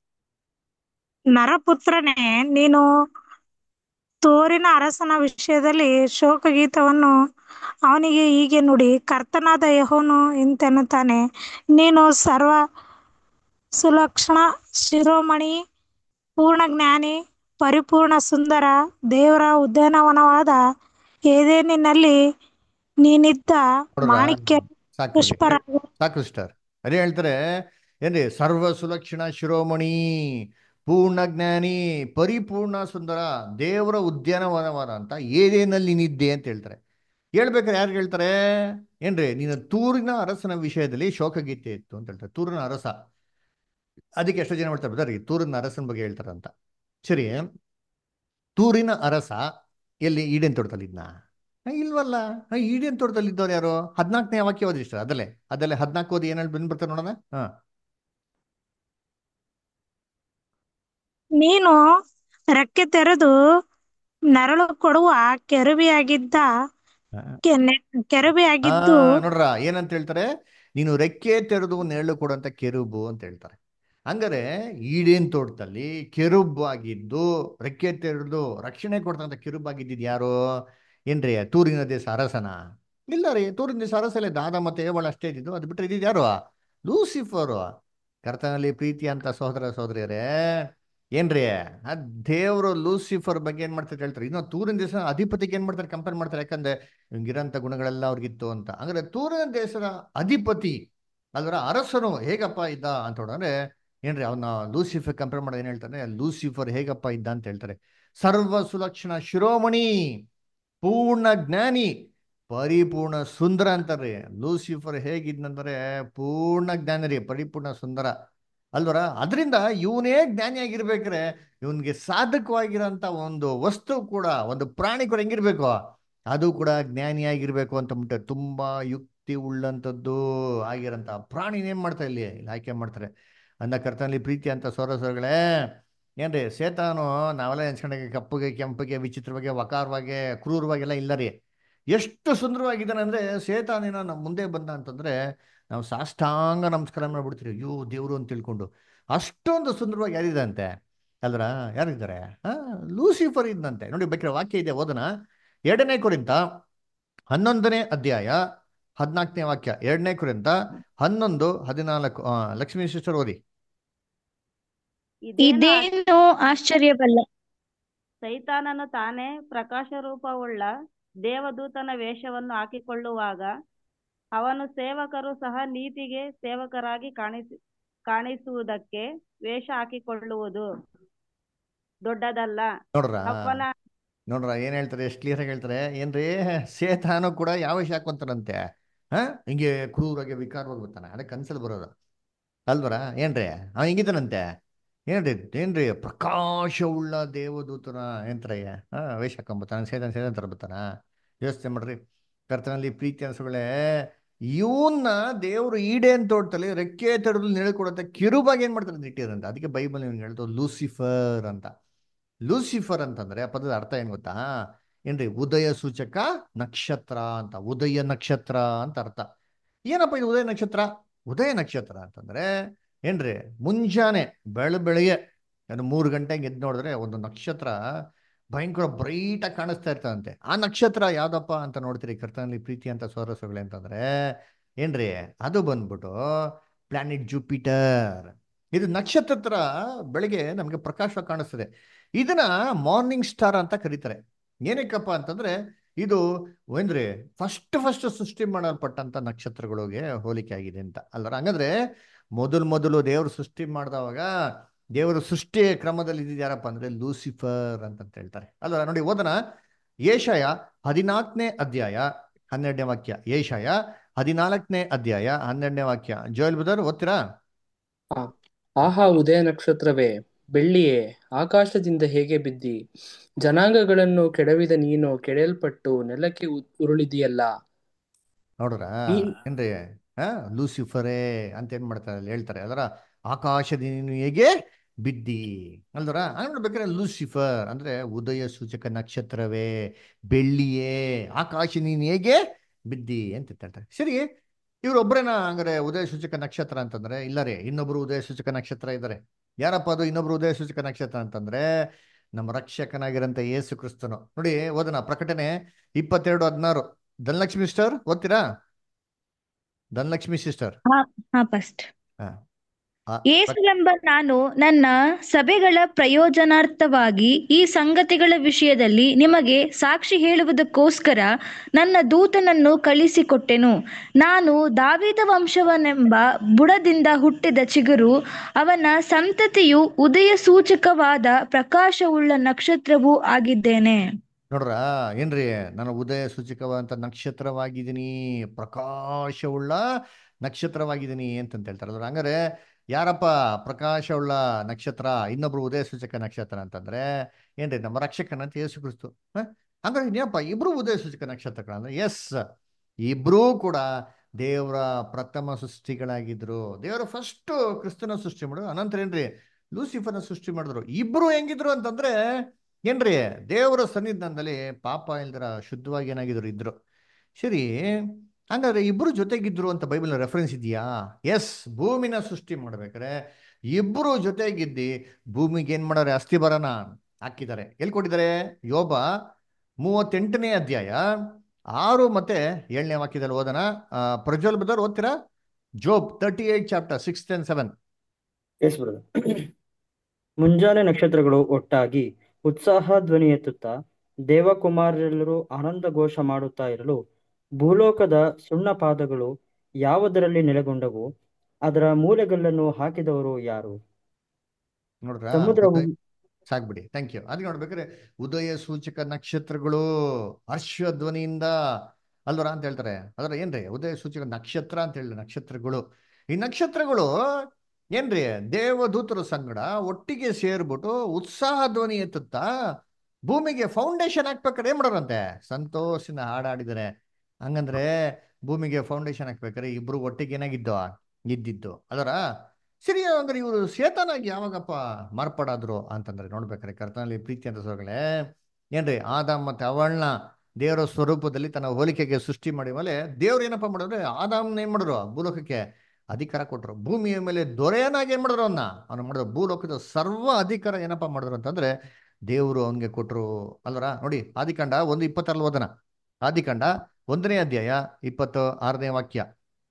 ನರಪುತ್ರನೇ ನೀನು ತೋರಿನ ಅರಸನ ವಿಷಯದಲ್ಲಿ ಶೋಕಗೀತವನ್ನು ಅವನಿಗೆ ಹೀಗೆ ನುಡಿ ಕರ್ತನಾದ ಯೆಹೋವನು ಇಂತೆನ್ನುತ್ತಾನೆ ನೀನು ಸರ್ವ ಸುಲಕ್ಷಣ ಶಿರೋಮಣಿ ಪೂರ್ಣ ಜ್ಞಾನಿ ಪರಿಪೂರ್ಣ ಸುಂದರ ದೇವರ ಉದ್ಯಾನವನವಾದ ಏದೇನಿನಲ್ಲಿ ನೀನಿದ್ದ ನೋಡ್ರಾ? ಮಾಣಿಕ್ಯ ಸಾಕು ಪುಷ್ಪರಾಗ ಸಾಕು ಸಿಸ್ಟರ್ ಅದೇ ಹೇಳ್ತಾರೆ ಏನ್ರಿ ಸರ್ವ ಸುಲಕ್ಷಣ ಶಿರೋಮಣಿ ಪೂರ್ಣ ಜ್ಞಾನಿ ಪರಿಪೂರ್ಣ ಸುಂದರ ದೇವರ ಉದ್ಯಾನವನವನ ಅಂತ ಏನೇನಲ್ಲಿ ನಿದ್ದೆ ಅಂತ ಹೇಳ್ತಾರೆ ಹೇಳ್ಬೇಕಾದ್ರೆ ಯಾರು ಹೇಳ್ತಾರೆ ಏನ್ರಿ ನೀನು ತೂರಿನ ಅರಸನ ವಿಷಯದಲ್ಲಿ ಶೋಕಗೀತೆ ಇತ್ತು ಅಂತ ಹೇಳ್ತಾರೆ ತೂರಿನ ಅರಸ ಅದಕ್ಕೆ ಎಷ್ಟೋ ಜನ ಮಾಡ್ತಾರೆ ಬದರಿ ತೂರಿನ ಅರಸನ ಬಗ್ಗೆ ಹೇಳ್ತಾರೆ ಅಂತ ಸರಿ ತೂರಿನ ಅರಸ ಎಲ್ಲಿ ಈಡೇನ್ ತೋಟದಲ್ಲಿ ಇದ್ನ ಆ, ಇಲ್ವಲ್ಲ ಆ, ಈಡೇನ್ ತೋಟದಲ್ಲಿ ಇದ್ದವ್ರು ಯಾರು ಹದಿನಾಲ್ಕನೇ ವಾಕ್ಯ ಓದಿ ಇಷ್ಟ ಅದಲ್ಲೇ ಅದಲ್ಲೇ ಹದಿನಾಲ್ಕು ಓದಿ ಏನಲ್ಲಿ ಬಂದು ಬರ್ತಾರೆ ನೋಡೋಣ ಹಾ ನೀನು ರೆಕ್ಕೆ ತೆರೆದು ನೆರಳು ಕೊಡುವ ಕೆರಬಿಯಾಗಿದ್ದ ಹಾ. ಕೆ- ನೆ- ಕೆರಬಿಯಾಗಿದ್ದು ಆ, ನೋಡ್ರ ಏನಂತ ಹೇಳ್ತಾರೆ ನೀನು ರೆಕ್ಕೆ ತೆರೆದು ನೆರಳು ಕೊಡುವಂತ ಕೆರುಬು ಅಂತ ಹೇಳ್ತಾರೆ ಹಂಗಾರೆ ಈಡೇನ್ ತೋಟದಲ್ಲಿ ಕೆರುಬ್ ಆಗಿದ್ದು ರೆಕ್ಕೆ ತೆರೆದು ರಕ್ಷಣೆ ಕೊಡ್ತಂತ ಕೆರುಬ್ ಆಗಿದ್ದಿದ್ ಯಾರು ಏನ್ರಿ ತೂರಿನ ದೇಶ ಅರಸನ ಇಲ್ಲ ರೀ ತೂರಿನ ದೇಶ ಅರಸಲ್ಲೇ ದಾದ ಮತ್ತೆ ಏವಳ ಅಷ್ಟೇ ಇದ್ದಿದ್ದು ಅದು ಬಿಟ್ಟರೆ ಇದ್ದಿದ್ದು ಯಾರು ಲೂಸಿಫರು ಕರ್ತನಲ್ಲಿ ಪ್ರೀತಿ ಅಂತ ಸಹೋದರ ಸಹೋದರಿಯರೇ ಏನ್ರಿ ಆ ದೇವರು ಲೂಸಿಫರ್ ಬಗ್ಗೆ ಏನ್ ಮಾಡ್ತಾರೆ ಹೇಳ್ತಾರೆ ಇನ್ನು ತೂರಿನ ದೇಶ ಅಧಿಪತಿಗೆ ಏನ್ ಮಾಡ್ತಾರೆ ಕಂಪೇರ್ ಮಾಡ್ತಾರೆ ಯಾಕಂದ್ರೆ ಇರಂತ ಗುಣಗಳೆಲ್ಲ ಅವ್ರಿಗಿತ್ತು ಅಂತ ಅಂದ್ರೆ ತೂರಿನ ದೇಶದ ಅಧಿಪತಿ ಅಲ್ವರ ಅರಸನು ಹೇಗಪ್ಪ ಇದ್ದ ಅಂತ ನೋಡಿದ್ರೆ ಏನ್ರಿ ಅವನ ಲೂಸಿಫರ್ ಕಂಪೇರ್ ಮಾಡೋದು ಏನ್ ಹೇಳ್ತಾರೆ ಲೂಸಿಫರ್ ಹೇಗಪ್ಪ ಇದ್ದ ಅಂತ ಹೇಳ್ತಾರೆ ಸರ್ವ ಸುಲಕ್ಷಣ ಶಿರೋಮಣಿ ಪೂರ್ಣ ಜ್ಞಾನಿ ಪರಿಪೂರ್ಣ ಸುಂದರ ಅಂತಾರೆ ಲೂಸಿಫರ್ ಹೇಗಿದ್ನಂದ್ರೆ ಪೂರ್ಣ ಜ್ಞಾನಿ ರೀ ಪರಿಪೂರ್ಣ ಸುಂದರ ಅಲ್ವರ ಅದರಿಂದ ಇವನೇ ಜ್ಞಾನಿಯಾಗಿರ್ಬೇಕ್ರೆ ಇವನ್ಗೆ ಸಾಧಕವಾಗಿರೋಂಥ ಒಂದು ವಸ್ತು ಕೂಡ ಒಂದು ಪ್ರಾಣಿ ಕೂಡ ಹೆಂಗಿರ್ಬೇಕು ಅದು ಕೂಡ ಜ್ಞಾನಿಯಾಗಿರ್ಬೇಕು ಅಂತ ಅಂದ್ಬಿಟ್ಟು ತುಂಬಾ ಯುಕ್ತಿ ಉಳ್ಳಂಥದ್ದು ಆಗಿರೋಂಥ ಪ್ರಾಣಿ ಏನ್ ಮಾಡ್ತಾರೆ ಇಲ್ಲಿ ಇಲ್ಲಿ ಆಯ್ಕೆ ಮಾಡ್ತಾರೆ ಅಂದ ಕರ್ತನಲ್ಲಿ ಪ್ರೀತಿ ಅಂತ ಸೋರಸಗಳೇ ಏನ್ರಿ ಸೇತಾನು ನಾವೆಲ್ಲ ಎನ್ಸ್ಕೊಂಡಾಗ ಕಪ್ಪಗೆ ಕೆಂಪಗೆ ವಿಚಿತ್ರವಾಗಿ ವಕಾರವಾಗಿ ಕ್ರೂರವಾಗೆಲ್ಲ ಇಲ್ಲ ರೀ ಎಷ್ಟು ಸುಂದರವಾಗಿದ್ದಾನೆ ಅಂದ್ರೆ ಸೇತಾನಿನ ನಮ್ಮ ಮುಂದೆ ಬಂದ ಅಂತಂದ್ರೆ ನಾವು ಸಾಷ್ಟಾಂಗ ನಮಸ್ಕಾರ ಮಾಡ್ಬಿಡ್ತೀವಿ ಅಯ್ಯೋ ದೇವ್ರು ಅಂತ ತಿಳ್ಕೊಂಡು ಅಷ್ಟೊಂದು ಸುಂದರವಾಗಿ ಯಾರಿದಂತೆ ಅಲ್ರ ಯಾರಿದ್ದಾರೆ ಆ ಲೂಸಿಫರ್ ಇದ್ದಂತೆ ನೋಡಿ ಬೇಕಾದ್ರೆ ವಾಕ್ಯ ಇದೆ ಓದನ ಎರಡನೇ ಕುರಿತ ಹನ್ನೊಂದನೇ ಅಧ್ಯಾಯ ಹದಿನಾಲ್ಕನೇ ವಾಕ್ಯ ಎರಡನೇ ಕುರಿತ ಹನ್ನೊಂದು ಹದಿನಾಲ್ಕು ಆ, ಲಕ್ಷ್ಮೀ ಸಿಸ್ಟರ್ ಓದಿ ಇದೇನು ಇದೇನು ಆಶ್ಚರ್ಯವಲ್ಲ ಸೈತಾನನು ತಾನೇ ಪ್ರಕಾಶ ರೂಪವುಳ್ಳ ದೇವದೂತನ ವೇಷವನ್ನು ಹಾಕಿಕೊಳ್ಳುವಾಗ ಅವನು ಸೇವಕರು ಸಹ ನೀತಿಗೆ ಸೇವಕರಾಗಿ ಕಾಣಿಸಿ ಕಾಣಿಸುವುದಕ್ಕೆ ವೇಷ ಹಾಕಿಕೊಳ್ಳುವುದು ದೊಡ್ಡದಲ್ಲ ನೋಡ್ರ ಅವನ ನೋಡ್ರ ಏನ್ ಹೇಳ್ತಾರೆ ಎಷ್ಟು ಕ್ಲಿಯರ್ ಆಗಿ ಹೇಳ್ತಾರೆ ಏನ್ರಿ ಸೇತಾನು ಕೂಡ ಯಾವ ವಿಷಯ ಹಾಕೊಂತಾನಂತೆ ಹಾ ಹಿಂಗೆ ಕ್ರೂರಾಗಿ ವಿಕಾರವಾಗಿ ಬರ್ತಾನೆ ಅದಕ್ಕೆ ಕನ್ಸಲ್ ಬರೋದು ಅಲ್ವರ ಏನ್ರಿ ಅವ ಹಿಂಗಿದ್ದಾನಂತೆ ಏನ್ರಿ ಏನ್ರಿ ಪ್ರಕಾಶವುಳ್ಳ ದೇವದೂತನ ಏನ್ತ್ರಯ್ಯ ಹಾ ವೇಷ ಹಾಕೊಂಬತ್ತಾನ ಸೇತನ್ ಸೇತನ್ ತರ ಬರ್ತಾನ ಯೋಚನೆ ಮಾಡ್ರಿ ಕರ್ತನಲ್ಲಿ ಪ್ರೀತಿ ಅನ್ಸುಗಳೇ ಇವನ್ನ ದೇವರು ಈಡೇನ್ ತೋಟದಲ್ಲಿ ರೆಕ್ಕೆ ತಡೆದು ನೆಳ್ಕೊಡತ್ತೆ ಕಿರುಬಾಗಿ ಏನ್ ಮಾಡ್ತಾರೆ ಇಟ್ಟಿರಂತ ಅದಕ್ಕೆ ಬೈಬಲ್ ನಿಮ್ಗೆ ಹೇಳ್ತು ಲೂಸಿಫರ್ ಅಂತ ಲೂಸಿಫರ್ ಅಂತಂದ್ರೆ ಆ ಪದದ ಅರ್ಥ ಏನ್ ಗೊತ್ತಾ ಏನ್ರಿ ಉದಯ ಸೂಚಕ ನಕ್ಷತ್ರ ಅಂತ ಉದಯ ನಕ್ಷತ್ರ ಅಂತ ಅರ್ಥ ಏನಪ್ಪ ಇದು ಉದಯ ನಕ್ಷತ್ರ ಉದಯ ನಕ್ಷತ್ರ ಅಂತಂದ್ರೆ ಏನ್ರಿ ಮುಂಜಾನೆ ಬೆಳ ಬೆಳಗ್ಗೆ ಏನು ಮೂರು ಗಂಟೆಗೆ ಎದ್ದು ನೋಡಿದ್ರೆ ಒಂದು ನಕ್ಷತ್ರ ಭಯಂಕರ ಬ್ರೈಟ್ ಆಗಿ ಕಾಣಿಸ್ತಾ ಇರ್ತದಂತೆ ಆ ನಕ್ಷತ್ರ ಯಾವ್ದಪ್ಪ ಅಂತ ನೋಡ್ತೀರಿ ಕರ್ತನಲ್ಲಿ ಪ್ರೀತಿ ಅಂತ ಸೋರಸಗಳು ಅಂತಂದ್ರೆ ಏನ್ರಿ ಅದು ಬಂದ್ಬಿಟ್ಟು ಪ್ಲಾನೆಟ್ ಜುಪಿಟರ್ ಇದು ನಕ್ಷತ್ರ ತರ ಬೆಳಗ್ಗೆ ನಮಗೆ ಪ್ರಕಾಶ ಕಾಣಿಸ್ತದೆ ಇದನ್ನ ಮಾರ್ನಿಂಗ್ ಸ್ಟಾರ್ ಅಂತ ಕರೀತಾರೆ ಏನಕ್ಕಪ್ಪ ಅಂತಂದ್ರೆ ಇದು ಅಂದ್ರೆ ಫಸ್ಟ್ ಫಸ್ಟ್ ಸೃಷ್ಟಿ ಮಾಡಲ್ಪಟ್ಟಂತ ನಕ್ಷತ್ರಗಳಿಗೆ ಹೋಲಿಕೆ ಆಗಿದೆ ಅಂತ ಅಲ್ಲರ ಹಂಗಂದ್ರೆ ಮೊದಲು ಮೊದಲು ದೇವರು ಸೃಷ್ಟಿ ಮಾಡಿದವಾಗ ದೇವರು ಸೃಷ್ಟಿ ಕ್ರಮದಲ್ಲಿ ಇದ್ದಿದ್ದು ಯಾರಪ್ಪ ಅಂದ್ರೆ ಲೂಸಿಫರ್ ಅಂತ ಹೇಳ್ತಾರೆ ಅಲ್ವ ನೋಡಿ ಓದನ ಏಷಯ ಹದಿನಾಲ್ಕನೇ ಅಧ್ಯಾಯ ಹನ್ನೆರಡನೇ ವಾಕ್ಯ ಏಷಯ ಹದಿನಾಲ್ಕನೇ ಅಧ್ಯಾಯ ಹನ್ನೆರಡನೇ ವಾಕ್ಯ ಜೋಯಲ್ ಬುದರ್ ಓದ್ತೀರಾ ಆಹಾ ಉದಯ ನಕ್ಷತ್ರವೇ ಬೆಳ್ಳಿಯೇ ಆಕಾಶದಿಂದ ಹೇಗೆ ಬಿದ್ದಿ ಜನಾಂಗಗಳನ್ನು ಕೆಡವಿದ ನೀನು ಕೆಡವಲ್ಪಟ್ಟು ನೆಲಕ್ಕೆ ಉ- ಉರುಳಿದಿಯಲ್ಲ ನೋಡ್ರ ಈ ಏನ್ರಿ ಹಾ ಲೂಸಿಫರೇ ಅಂತ ಏನ್ ಮಾಡ್ತಾರೆ ಅಲ್ಲಿ ಹೇಳ್ತಾರೆ ಅದರ ಆಕಾಶದ ನೀನು ಹೇಗೆ ಬಿದ್ದಿ ಅಲ್ದರ ಹಂಗ್ ನೋಡ್ಬೇಕಾದ್ರೆ ಲೂಸಿಫರ್ ಅಂದ್ರೆ ಉದಯ ಸೂಚಕ ನಕ್ಷತ್ರವೇ ಬೆಳ್ಳಿಯೇ ಆಕಾಶ ನೀನು ಹೇಗೆ ಬಿದ್ದಿ ಅಂತ ಹೇಳ್ತಾರೆ ಸರಿ ಇವ್ರೊಬ್ರೇನ ಹಂಗಾರೆ ಉದಯ ಸೂಚಕ ನಕ್ಷತ್ರ ಅಂತಂದ್ರೆ ಇಲ್ಲ ರೀ ಇನ್ನೊಬ್ರು ಉದಯ ಸೂಚಕ ನಕ್ಷತ್ರ ಇದ್ದಾರೆ ಯಾರಪ್ಪ ಅದು ಇನ್ನೊಬ್ರು ಉದಯ ಸೂಚಕ ನಕ್ಷತ್ರ ಅಂತಂದ್ರೆ ನಮ್ಮ ರಕ್ಷಕನಾಗಿರಂತ ಯೇಸು ಕ್ರಿಸ್ತನು ನೋಡಿ ಓದನ ಪ್ರಕಟಣೆ ಇಪ್ಪತ್ತೆರಡು ಹದಿನಾರು ಧನಲಕ್ಷ್ಮಿ ಸಿಸ್ಟರ್ ಓದ್ತೀರಾ ಧನಲಕ್ಷ್ಮಿ ಸಿಸ್ಟರ್ ಹಾ ಹಾ ಫಸ್ಟ್ ಹಾ ಆ, ಯೇಸುವೆಂಬ ನಾನು ನನ್ನ ಸಭೆಗಳ ಪ್ರಯೋಜನಾರ್ಥವಾಗಿ ಈ ಸಂಗತಿಗಳ ವಿಷಯದಲ್ಲಿ ನಿಮಗೆ ಸಾಕ್ಷಿ ಹೇಳುವುದಕ್ಕೋಸ್ಕರ ನನ್ನ ದೂತನನ್ನು ಕಳಿಸಿಕೊಟ್ಟೆನು ನಾನು ದಾವಿದ ವಂಶವನೆಂಬ ಬುಡದಿಂದ ಹುಟ್ಟಿದ ಚಿಗುರು ಅವನ ಸಂತತಿಯು ಉದಯ ಸೂಚಕವಾದ ಪ್ರಕಾಶವುಳ್ಳ ನಕ್ಷತ್ರವೂ ಆಗಿದ್ದೇನೆ ನೋಡ್ರ ಏನ್ರಿ ನಾನು ಉದಯ ಸೂಚಕವಂತ ನಕ್ಷತ್ರವಾಗಿದ್ದೀನಿ ಪ್ರಕಾಶವುಳ್ಳ ನಕ್ಷತ್ರವಾಗಿದ್ದೀನಿ ಅಂತಂತ ಹೇಳ್ತಾರೆ ಅದ್ರ ಹಂಗಾರೆ ಯಾರಪ್ಪ ಪ್ರಕಾಶವುಳ್ಳ ನಕ್ಷತ್ರ ಇನ್ನೊಬ್ರು ಉದಯ ಸೂಚಕ ನಕ್ಷತ್ರ ಅಂತಂದ್ರೆ ಏನ್ರಿ ನಮ್ಮ ರಕ್ಷಕನಂತ ಯೇಸು ಕ್ರಿಸ್ತು ಹ? ಹಂಗಾರೆ ಏನಪ್ಪ ಇಬ್ರು ಉದಯ ಸೂಚಕ ನಕ್ಷತ್ರಗಳಂದ್ರೆ ಎಸ್ ಇಬ್ರೂ ಕೂಡ ದೇವರ ಪ್ರಥಮ ಸೃಷ್ಟಿಗಳಾಗಿದ್ರು ದೇವರ ಫಸ್ಟ್ ಕ್ರಿಸ್ತನ ಸೃಷ್ಟಿ ಮಾಡಿದ್ರು ಅನಂತರ ಏನ್ರಿ ಲೂಸಿಫರ್ನ ಸೃಷ್ಟಿ ಮಾಡಿದ್ರು ಇಬ್ರು ಹೆಂಗಿದ್ರು ಅಂತಂದ್ರೆ ಏನ್ರಿ ದೇವರ ಸನ್ನಿಧಾನದಲ್ಲಿ ಪಾಪ ಇಲ್ದಿರ ಶುದ್ಧವಾಗಿ ಏನಾಗಿದ್ರು ಇದ್ರು ಸರಿ ಹಂಗಾದ್ರೆ ಇಬ್ರು ಜೊತೆಗಿದ್ರು ಅಂತ ಬೈಬಲ್ ರೆಫರೆನ್ಸ್ ಇದೆಯಾ ಎಸ್ ಭೂಮಿನ ಸೃಷ್ಟಿ ಮಾಡ್ಬೇಕಾರೆ ಇಬ್ರು ಜೊತೆಗಿದ್ದಿ ಭೂಮಿಗೆ ಏನ್ ಮಾಡಾರೆ ಅಸ್ಥಿಬರನ ಹಾಕಿದ್ದಾರೆ ಎಲ್ಲಿ ಕೊಟ್ಟಿದ್ದಾರೆ ಯೋಬ ಮೂವತ್ತೆಂಟನೇ ಅಧ್ಯಾಯ ಆರು ಮತ್ತೆ ಏಳನೇ ವಾಕ್ಯದಲ್ಲಿ ಓದನ ಪ್ರಜ್ವಲ್ ಬದರ್ ಓದ್ತೀರಾ Job thirty eight chapter six and seven yes brother ಮುಂಜಾನೆ ನಕ್ಷತ್ರಗಳು ಒಟ್ಟಾಗಿ ಉತ್ಸಾಹ ಧ್ವನಿ ಎತ್ತುತ್ತಾ ದೇವಕುಮಾರರೆಲ್ಲರೂ ಆನಂದ ಘೋಷ ಮಾಡುತ್ತಾ ಇರಲು ಭೂಲೋಕದ ಸುಣ್ಣ ಪಾದಗಳು ಯಾವುದರಲ್ಲಿ ನೆಲೆಗೊಂಡವು ಅದರ ಮೂಲೆಗಲ್ಲನ್ನು ಹಾಕಿದವರು ಯಾರು ನೋಡ್ರ ಸಮುದ್ರವು ಸಾಕ್ಬಿಡಿ ಥ್ಯಾಂಕ್ ಯು ಅದಕ್ಕೆ ನೋಡ್ಬೇಕಾದ್ರೆ ಉದಯ ಸೂಚಕ ನಕ್ಷತ್ರಗಳು ಹರ್ಷಧ್ವನಿಯಿಂದ ಅಲ್ವರ ಅಂತ ಹೇಳ್ತಾರೆ ಅದರ ಏನ್ರಿ ಉದಯ ಸೂಚಕ ನಕ್ಷತ್ರ ಅಂತ ಹೇಳಿ ನಕ್ಷತ್ರಗಳು ಈ ನಕ್ಷತ್ರಗಳು ಏನ್ರಿ ದೇವದೂತರ ಸಂಗಡ ಒಟ್ಟಿಗೆ ಸೇರ್ಬಿಟ್ಟು ಉತ್ಸಾಹ ಧ್ವನಿ ಎತ್ತುತ್ತಾ ಭೂಮಿಗೆ ಫೌಂಡೇಶನ್ ಹಾಕ್ಬೇಕಾದ್ರೆ ಏನ್ ಮಾಡೋರಂತೆ ಸಂತೋಷದಿಂದ ಹಾಡಾಡಿದ್ದಾರೆ ಹಂಗಂದ್ರೆ ಭೂಮಿಗೆ ಫೌಂಡೇಶನ್ ಹಾಕ್ಬೇಕಾದ್ರೆ ಇಬ್ರು ಒಟ್ಟಿಗೆ ಏನಾಗಿದ್ದು ಇದ್ದಿದ್ದು ಅದರ ಸರಿ ಅಂದ್ರೆ ಇವರು ಸೇತನಾಗಿ ಯಾವಾಗಪ್ಪ ಮಾರ್ಪಾಡಾದ್ರು ಅಂತಂದ್ರೆ ನೋಡ್ಬೇಕಾರೆ ಕರ್ತನಲ್ಲಿ ಪ್ರೀತಿ ಅಂತ ಸೋಗಳೇ ಏನ್ರಿ ಆದಾಮ್ ಮತ್ತೆ ಅವಳನ್ನ ದೇವರ ಸ್ವರೂಪದಲ್ಲಿ ತನ್ನ ಹೋಲಿಕೆಗೆ ಸೃಷ್ಟಿ ಮಾಡಿ ಮೇಲೆ ದೇವ್ರು ಏನಪ್ಪ ಮಾಡಿದ್ರೆ ಆದಾಮ್ನ ಏನ್ ಮಾಡಿದ್ರು ಭೂಲೋಕಕ್ಕೆ ಅಧಿಕಾರ ಕೊಟ್ರು ಭೂಮಿಯ ಮೇಲೆ ದೊರೆಯನಾಗಿ ಏನ್ ಮಾಡಿದ್ರು ಅವನ್ನ ಅವನು ಮಾಡಿದ್ರು ಭೂಲೋಕದ ಸರ್ವ ಅಧಿಕಾರ ಏನಪ್ಪ ಮಾಡಿದ್ರು ಅಂತಂದ್ರೆ ದೇವರು ಅವನ್ಗೆ ಕೊಟ್ರು ಅಲ್ವರ ನೋಡಿ ಆದಿಕಾಂಡ ಒಂದು ಇಪ್ಪತ್ತಾರು ಓದನ ಆದಿಕಾಂಡ ಒಂದನೇ ಅಧ್ಯಾಯ ಇಪ್ಪತ್ತು ಆರನೇ ವಾಕ್ಯ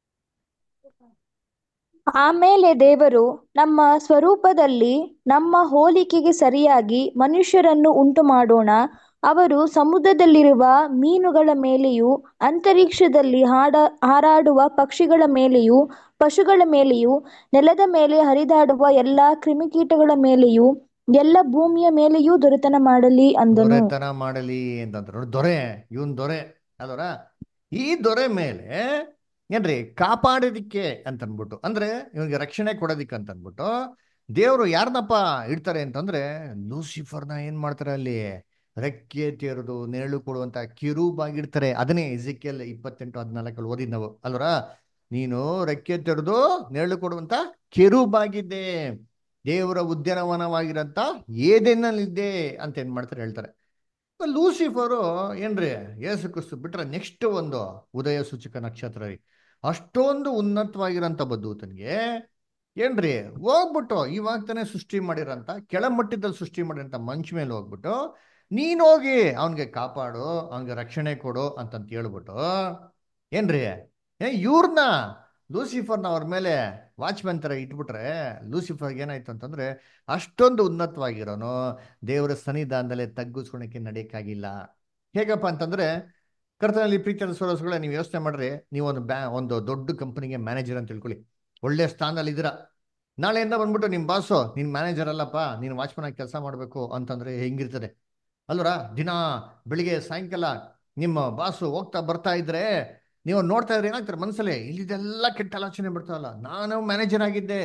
ಆಮೇಲೆ ದೇವರು ನಮ್ಮ ಸ್ವರೂಪದಲ್ಲಿ ನಮ್ಮ ಹೋಲಿಕೆಗೆ ಸರಿಯಾಗಿ ಮನುಷ್ಯರನ್ನು ಉಂಟು ಮಾಡೋಣ ಅವರು ಸಮುದ್ರದಲ್ಲಿರುವ ಮೀನುಗಳ ಮೇಲೆಯೂ ಅಂತರಿಕ್ಷದಲ್ಲಿ ಹಾಡ ಹಾರಾಡುವ ಪಕ್ಷಿಗಳ ಮೇಲೆಯೂ ಪಶುಗಳ ಮೇಲೆಯೂ ನೆಲದ ಮೇಲೆ ಹರಿದಾಡುವ ಎಲ್ಲ ಕ್ರಿಮಿಕೀಟಗಳ ಮೇಲೆಯೂ ಎಲ್ಲ ಭೂಮಿಯ ಮೇಲೆಯೂ ದೊರೆತನ ಮಾಡಲಿ ಅಂದನು ದೊರೆತನ ಮಾಡಲಿ ಅಂತಂದ್ರು ನೋಡಿ ದೊರೆ ಇವನ್ ದೊರೆ ಅಲ್ವರ ಈ ದೊರೆ ಮೇಲೆ ಏನ್ರಿ ಕಾಪಾಡೋದಿಕ್ಕೆ ಅಂತ ಅನ್ಬಿಟ್ಟು ಅಂದ್ರೆ ಇವನಿಗೆ ರಕ್ಷಣೆ ಕೊಡೋದಿಕ್ಕೆ ಅಂತ ಅನ್ಬಿಟ್ಟು ದೇವರು ಯಾರನ್ನಪ್ಪ ಇಡ್ತಾರೆ ಅಂತಂದ್ರೆ ಲೂಸಿಫರ್ನ ಏನ್ ಮಾಡ್ತಾರೆ ಅಲ್ಲಿ ರೆಕ್ಕೆ ತೆರೆದು ನೆರಳು ಕೊಡುವಂತ ಕಿರುಬಾಗಿಡ್ತಾರೆ ಅದನ್ನೇ ಇಜಿಕೆಲ್ ಇಪ್ಪತ್ತೆಂಟು ಹದಿನಾಲ್ಕಲ್ಲಿ ಓದಿದ್ ನಾವು ಅಲ್ವರ ನೀನು ರೆಕ್ಕೆ ತೆರೆದು ನೆರಳು ಕೊಡುವಂತ ಕಿರುಬಾಗಿದ್ದೆ ದೇವರ ಉದ್ಯಾನವನವಾಗಿರಂತ ಏದೇನಲ್ಲಿದ್ದೆ ಅಂತ ಏನ್ ಮಾಡ್ತಾರೆ ಹೇಳ್ತಾರೆ ಲೂಸಿಫರು ಏನ್ರಿ ಯೇಸು ಕ್ರಿಸ್ತು ಬಿಟ್ರೆ ನೆಕ್ಸ್ಟ್ ಒಂದು ಉದಯ ಸೂಚಕ ನಕ್ಷತ್ರ ರೀ ಅಷ್ಟೊಂದು ಉನ್ನತವಾಗಿರೋಂಥ ಬದ್ದೂತನಿಗೆ ಏನ್ರಿ ಹೋಗ್ಬಿಟ್ಟು ಇವಾಗ ತಾನೇ ಸೃಷ್ಟಿ ಮಾಡಿರೋಂಥ ಕೆಳಮಟ್ಟದಲ್ಲಿ ಸೃಷ್ಟಿ ಮಾಡಿರೋಂಥ ಮಂಚ ಮೇಲೆ ಹೋಗ್ಬಿಟ್ಟು ನೀನ್ ಹೋಗಿ ಅವನ್ಗೆ ಕಾಪಾಡು ಅವನ್ಗೆ ರಕ್ಷಣೆ ಕೊಡು ಅಂತಂತ ಹೇಳ್ಬಿಟ್ಟು ಏನ್ರಿ ಏ ಇವ್ರನ್ನ ಲೂಸಿಫರ್ನ ಅವ್ರ ಮೇಲೆ ವಾಚ್ಮ್ಯಾನ್ ತರ ಇಟ್ಬಿಟ್ರೆ ಲೂಸಿಫರ್ಗೆ ಏನಾಯ್ತು ಅಂತಂದ್ರೆ ಅಷ್ಟೊಂದು ಉನ್ನತವಾಗಿರೋನು ದೇವರ ಸನ್ನಿಧಾನದಲ್ಲೇ ತಗ್ಗಿಸ್ಕೊಳಕ್ಕೆ ನಡೆಯಕ್ಕಾಗಿಲ್ಲ ಹೇಗಪ್ಪ ಅಂತಂದ್ರೆ ಕರ್ತನಲ್ಲಿ ಪ್ರೀತಿಯಾದ ಸೋರಸ್ಗಳೇ ನೀವು ಯೋಚನೆ ಮಾಡ್ರಿ ನೀವು ಒಂದು ಬ್ಯಾ ಒಂದು ದೊಡ್ಡ ಕಂಪನಿಗೆ ಮ್ಯಾನೇಜರ್ ಅಂತ ತಿಳ್ಕೊಳ್ಳಿ ಒಳ್ಳೆ ಸ್ಥಾನದಲ್ಲಿ ಇದ್ದೀರಾ ನಾಳೆಯಿಂದ ಬಂದ್ಬಿಟ್ಟು ನಿಮ್ಮ ಬಾಸು ನಿನ್ ಮ್ಯಾನೇಜರ್ ಅಲ್ಲಪ್ಪ ನೀನು ವಾಚ್ಮನ್ ಆಗಿ ಕೆಲಸ ಮಾಡಬೇಕು ಅಂತಂದ್ರೆ ಹೆಂಗಿರ್ತದೆ ಅಲ್ವರ ದಿನ ಬೆಳಿಗ್ಗೆ ಸಾಯಂಕಾಲ ನಿಮ್ಮ ಬಾಸು ಹೋಗ್ತಾ ಬರ್ತಾ ಇದ್ರೆ ನೀವು ನೋಡ್ತಾ ಇದ್ರೆ ಏನಾಗ್ತಾರೆ ಮನಸ್ಸಲ್ಲಿ ಇಲ್ಲಿದೆಲ್ಲ ಕೆಟ್ಟ ಆಲೋಚನೆ ಬರ್ತಾವಲ್ಲ ನಾನು ಮ್ಯಾನೇಜರ್ ಆಗಿದ್ದೆ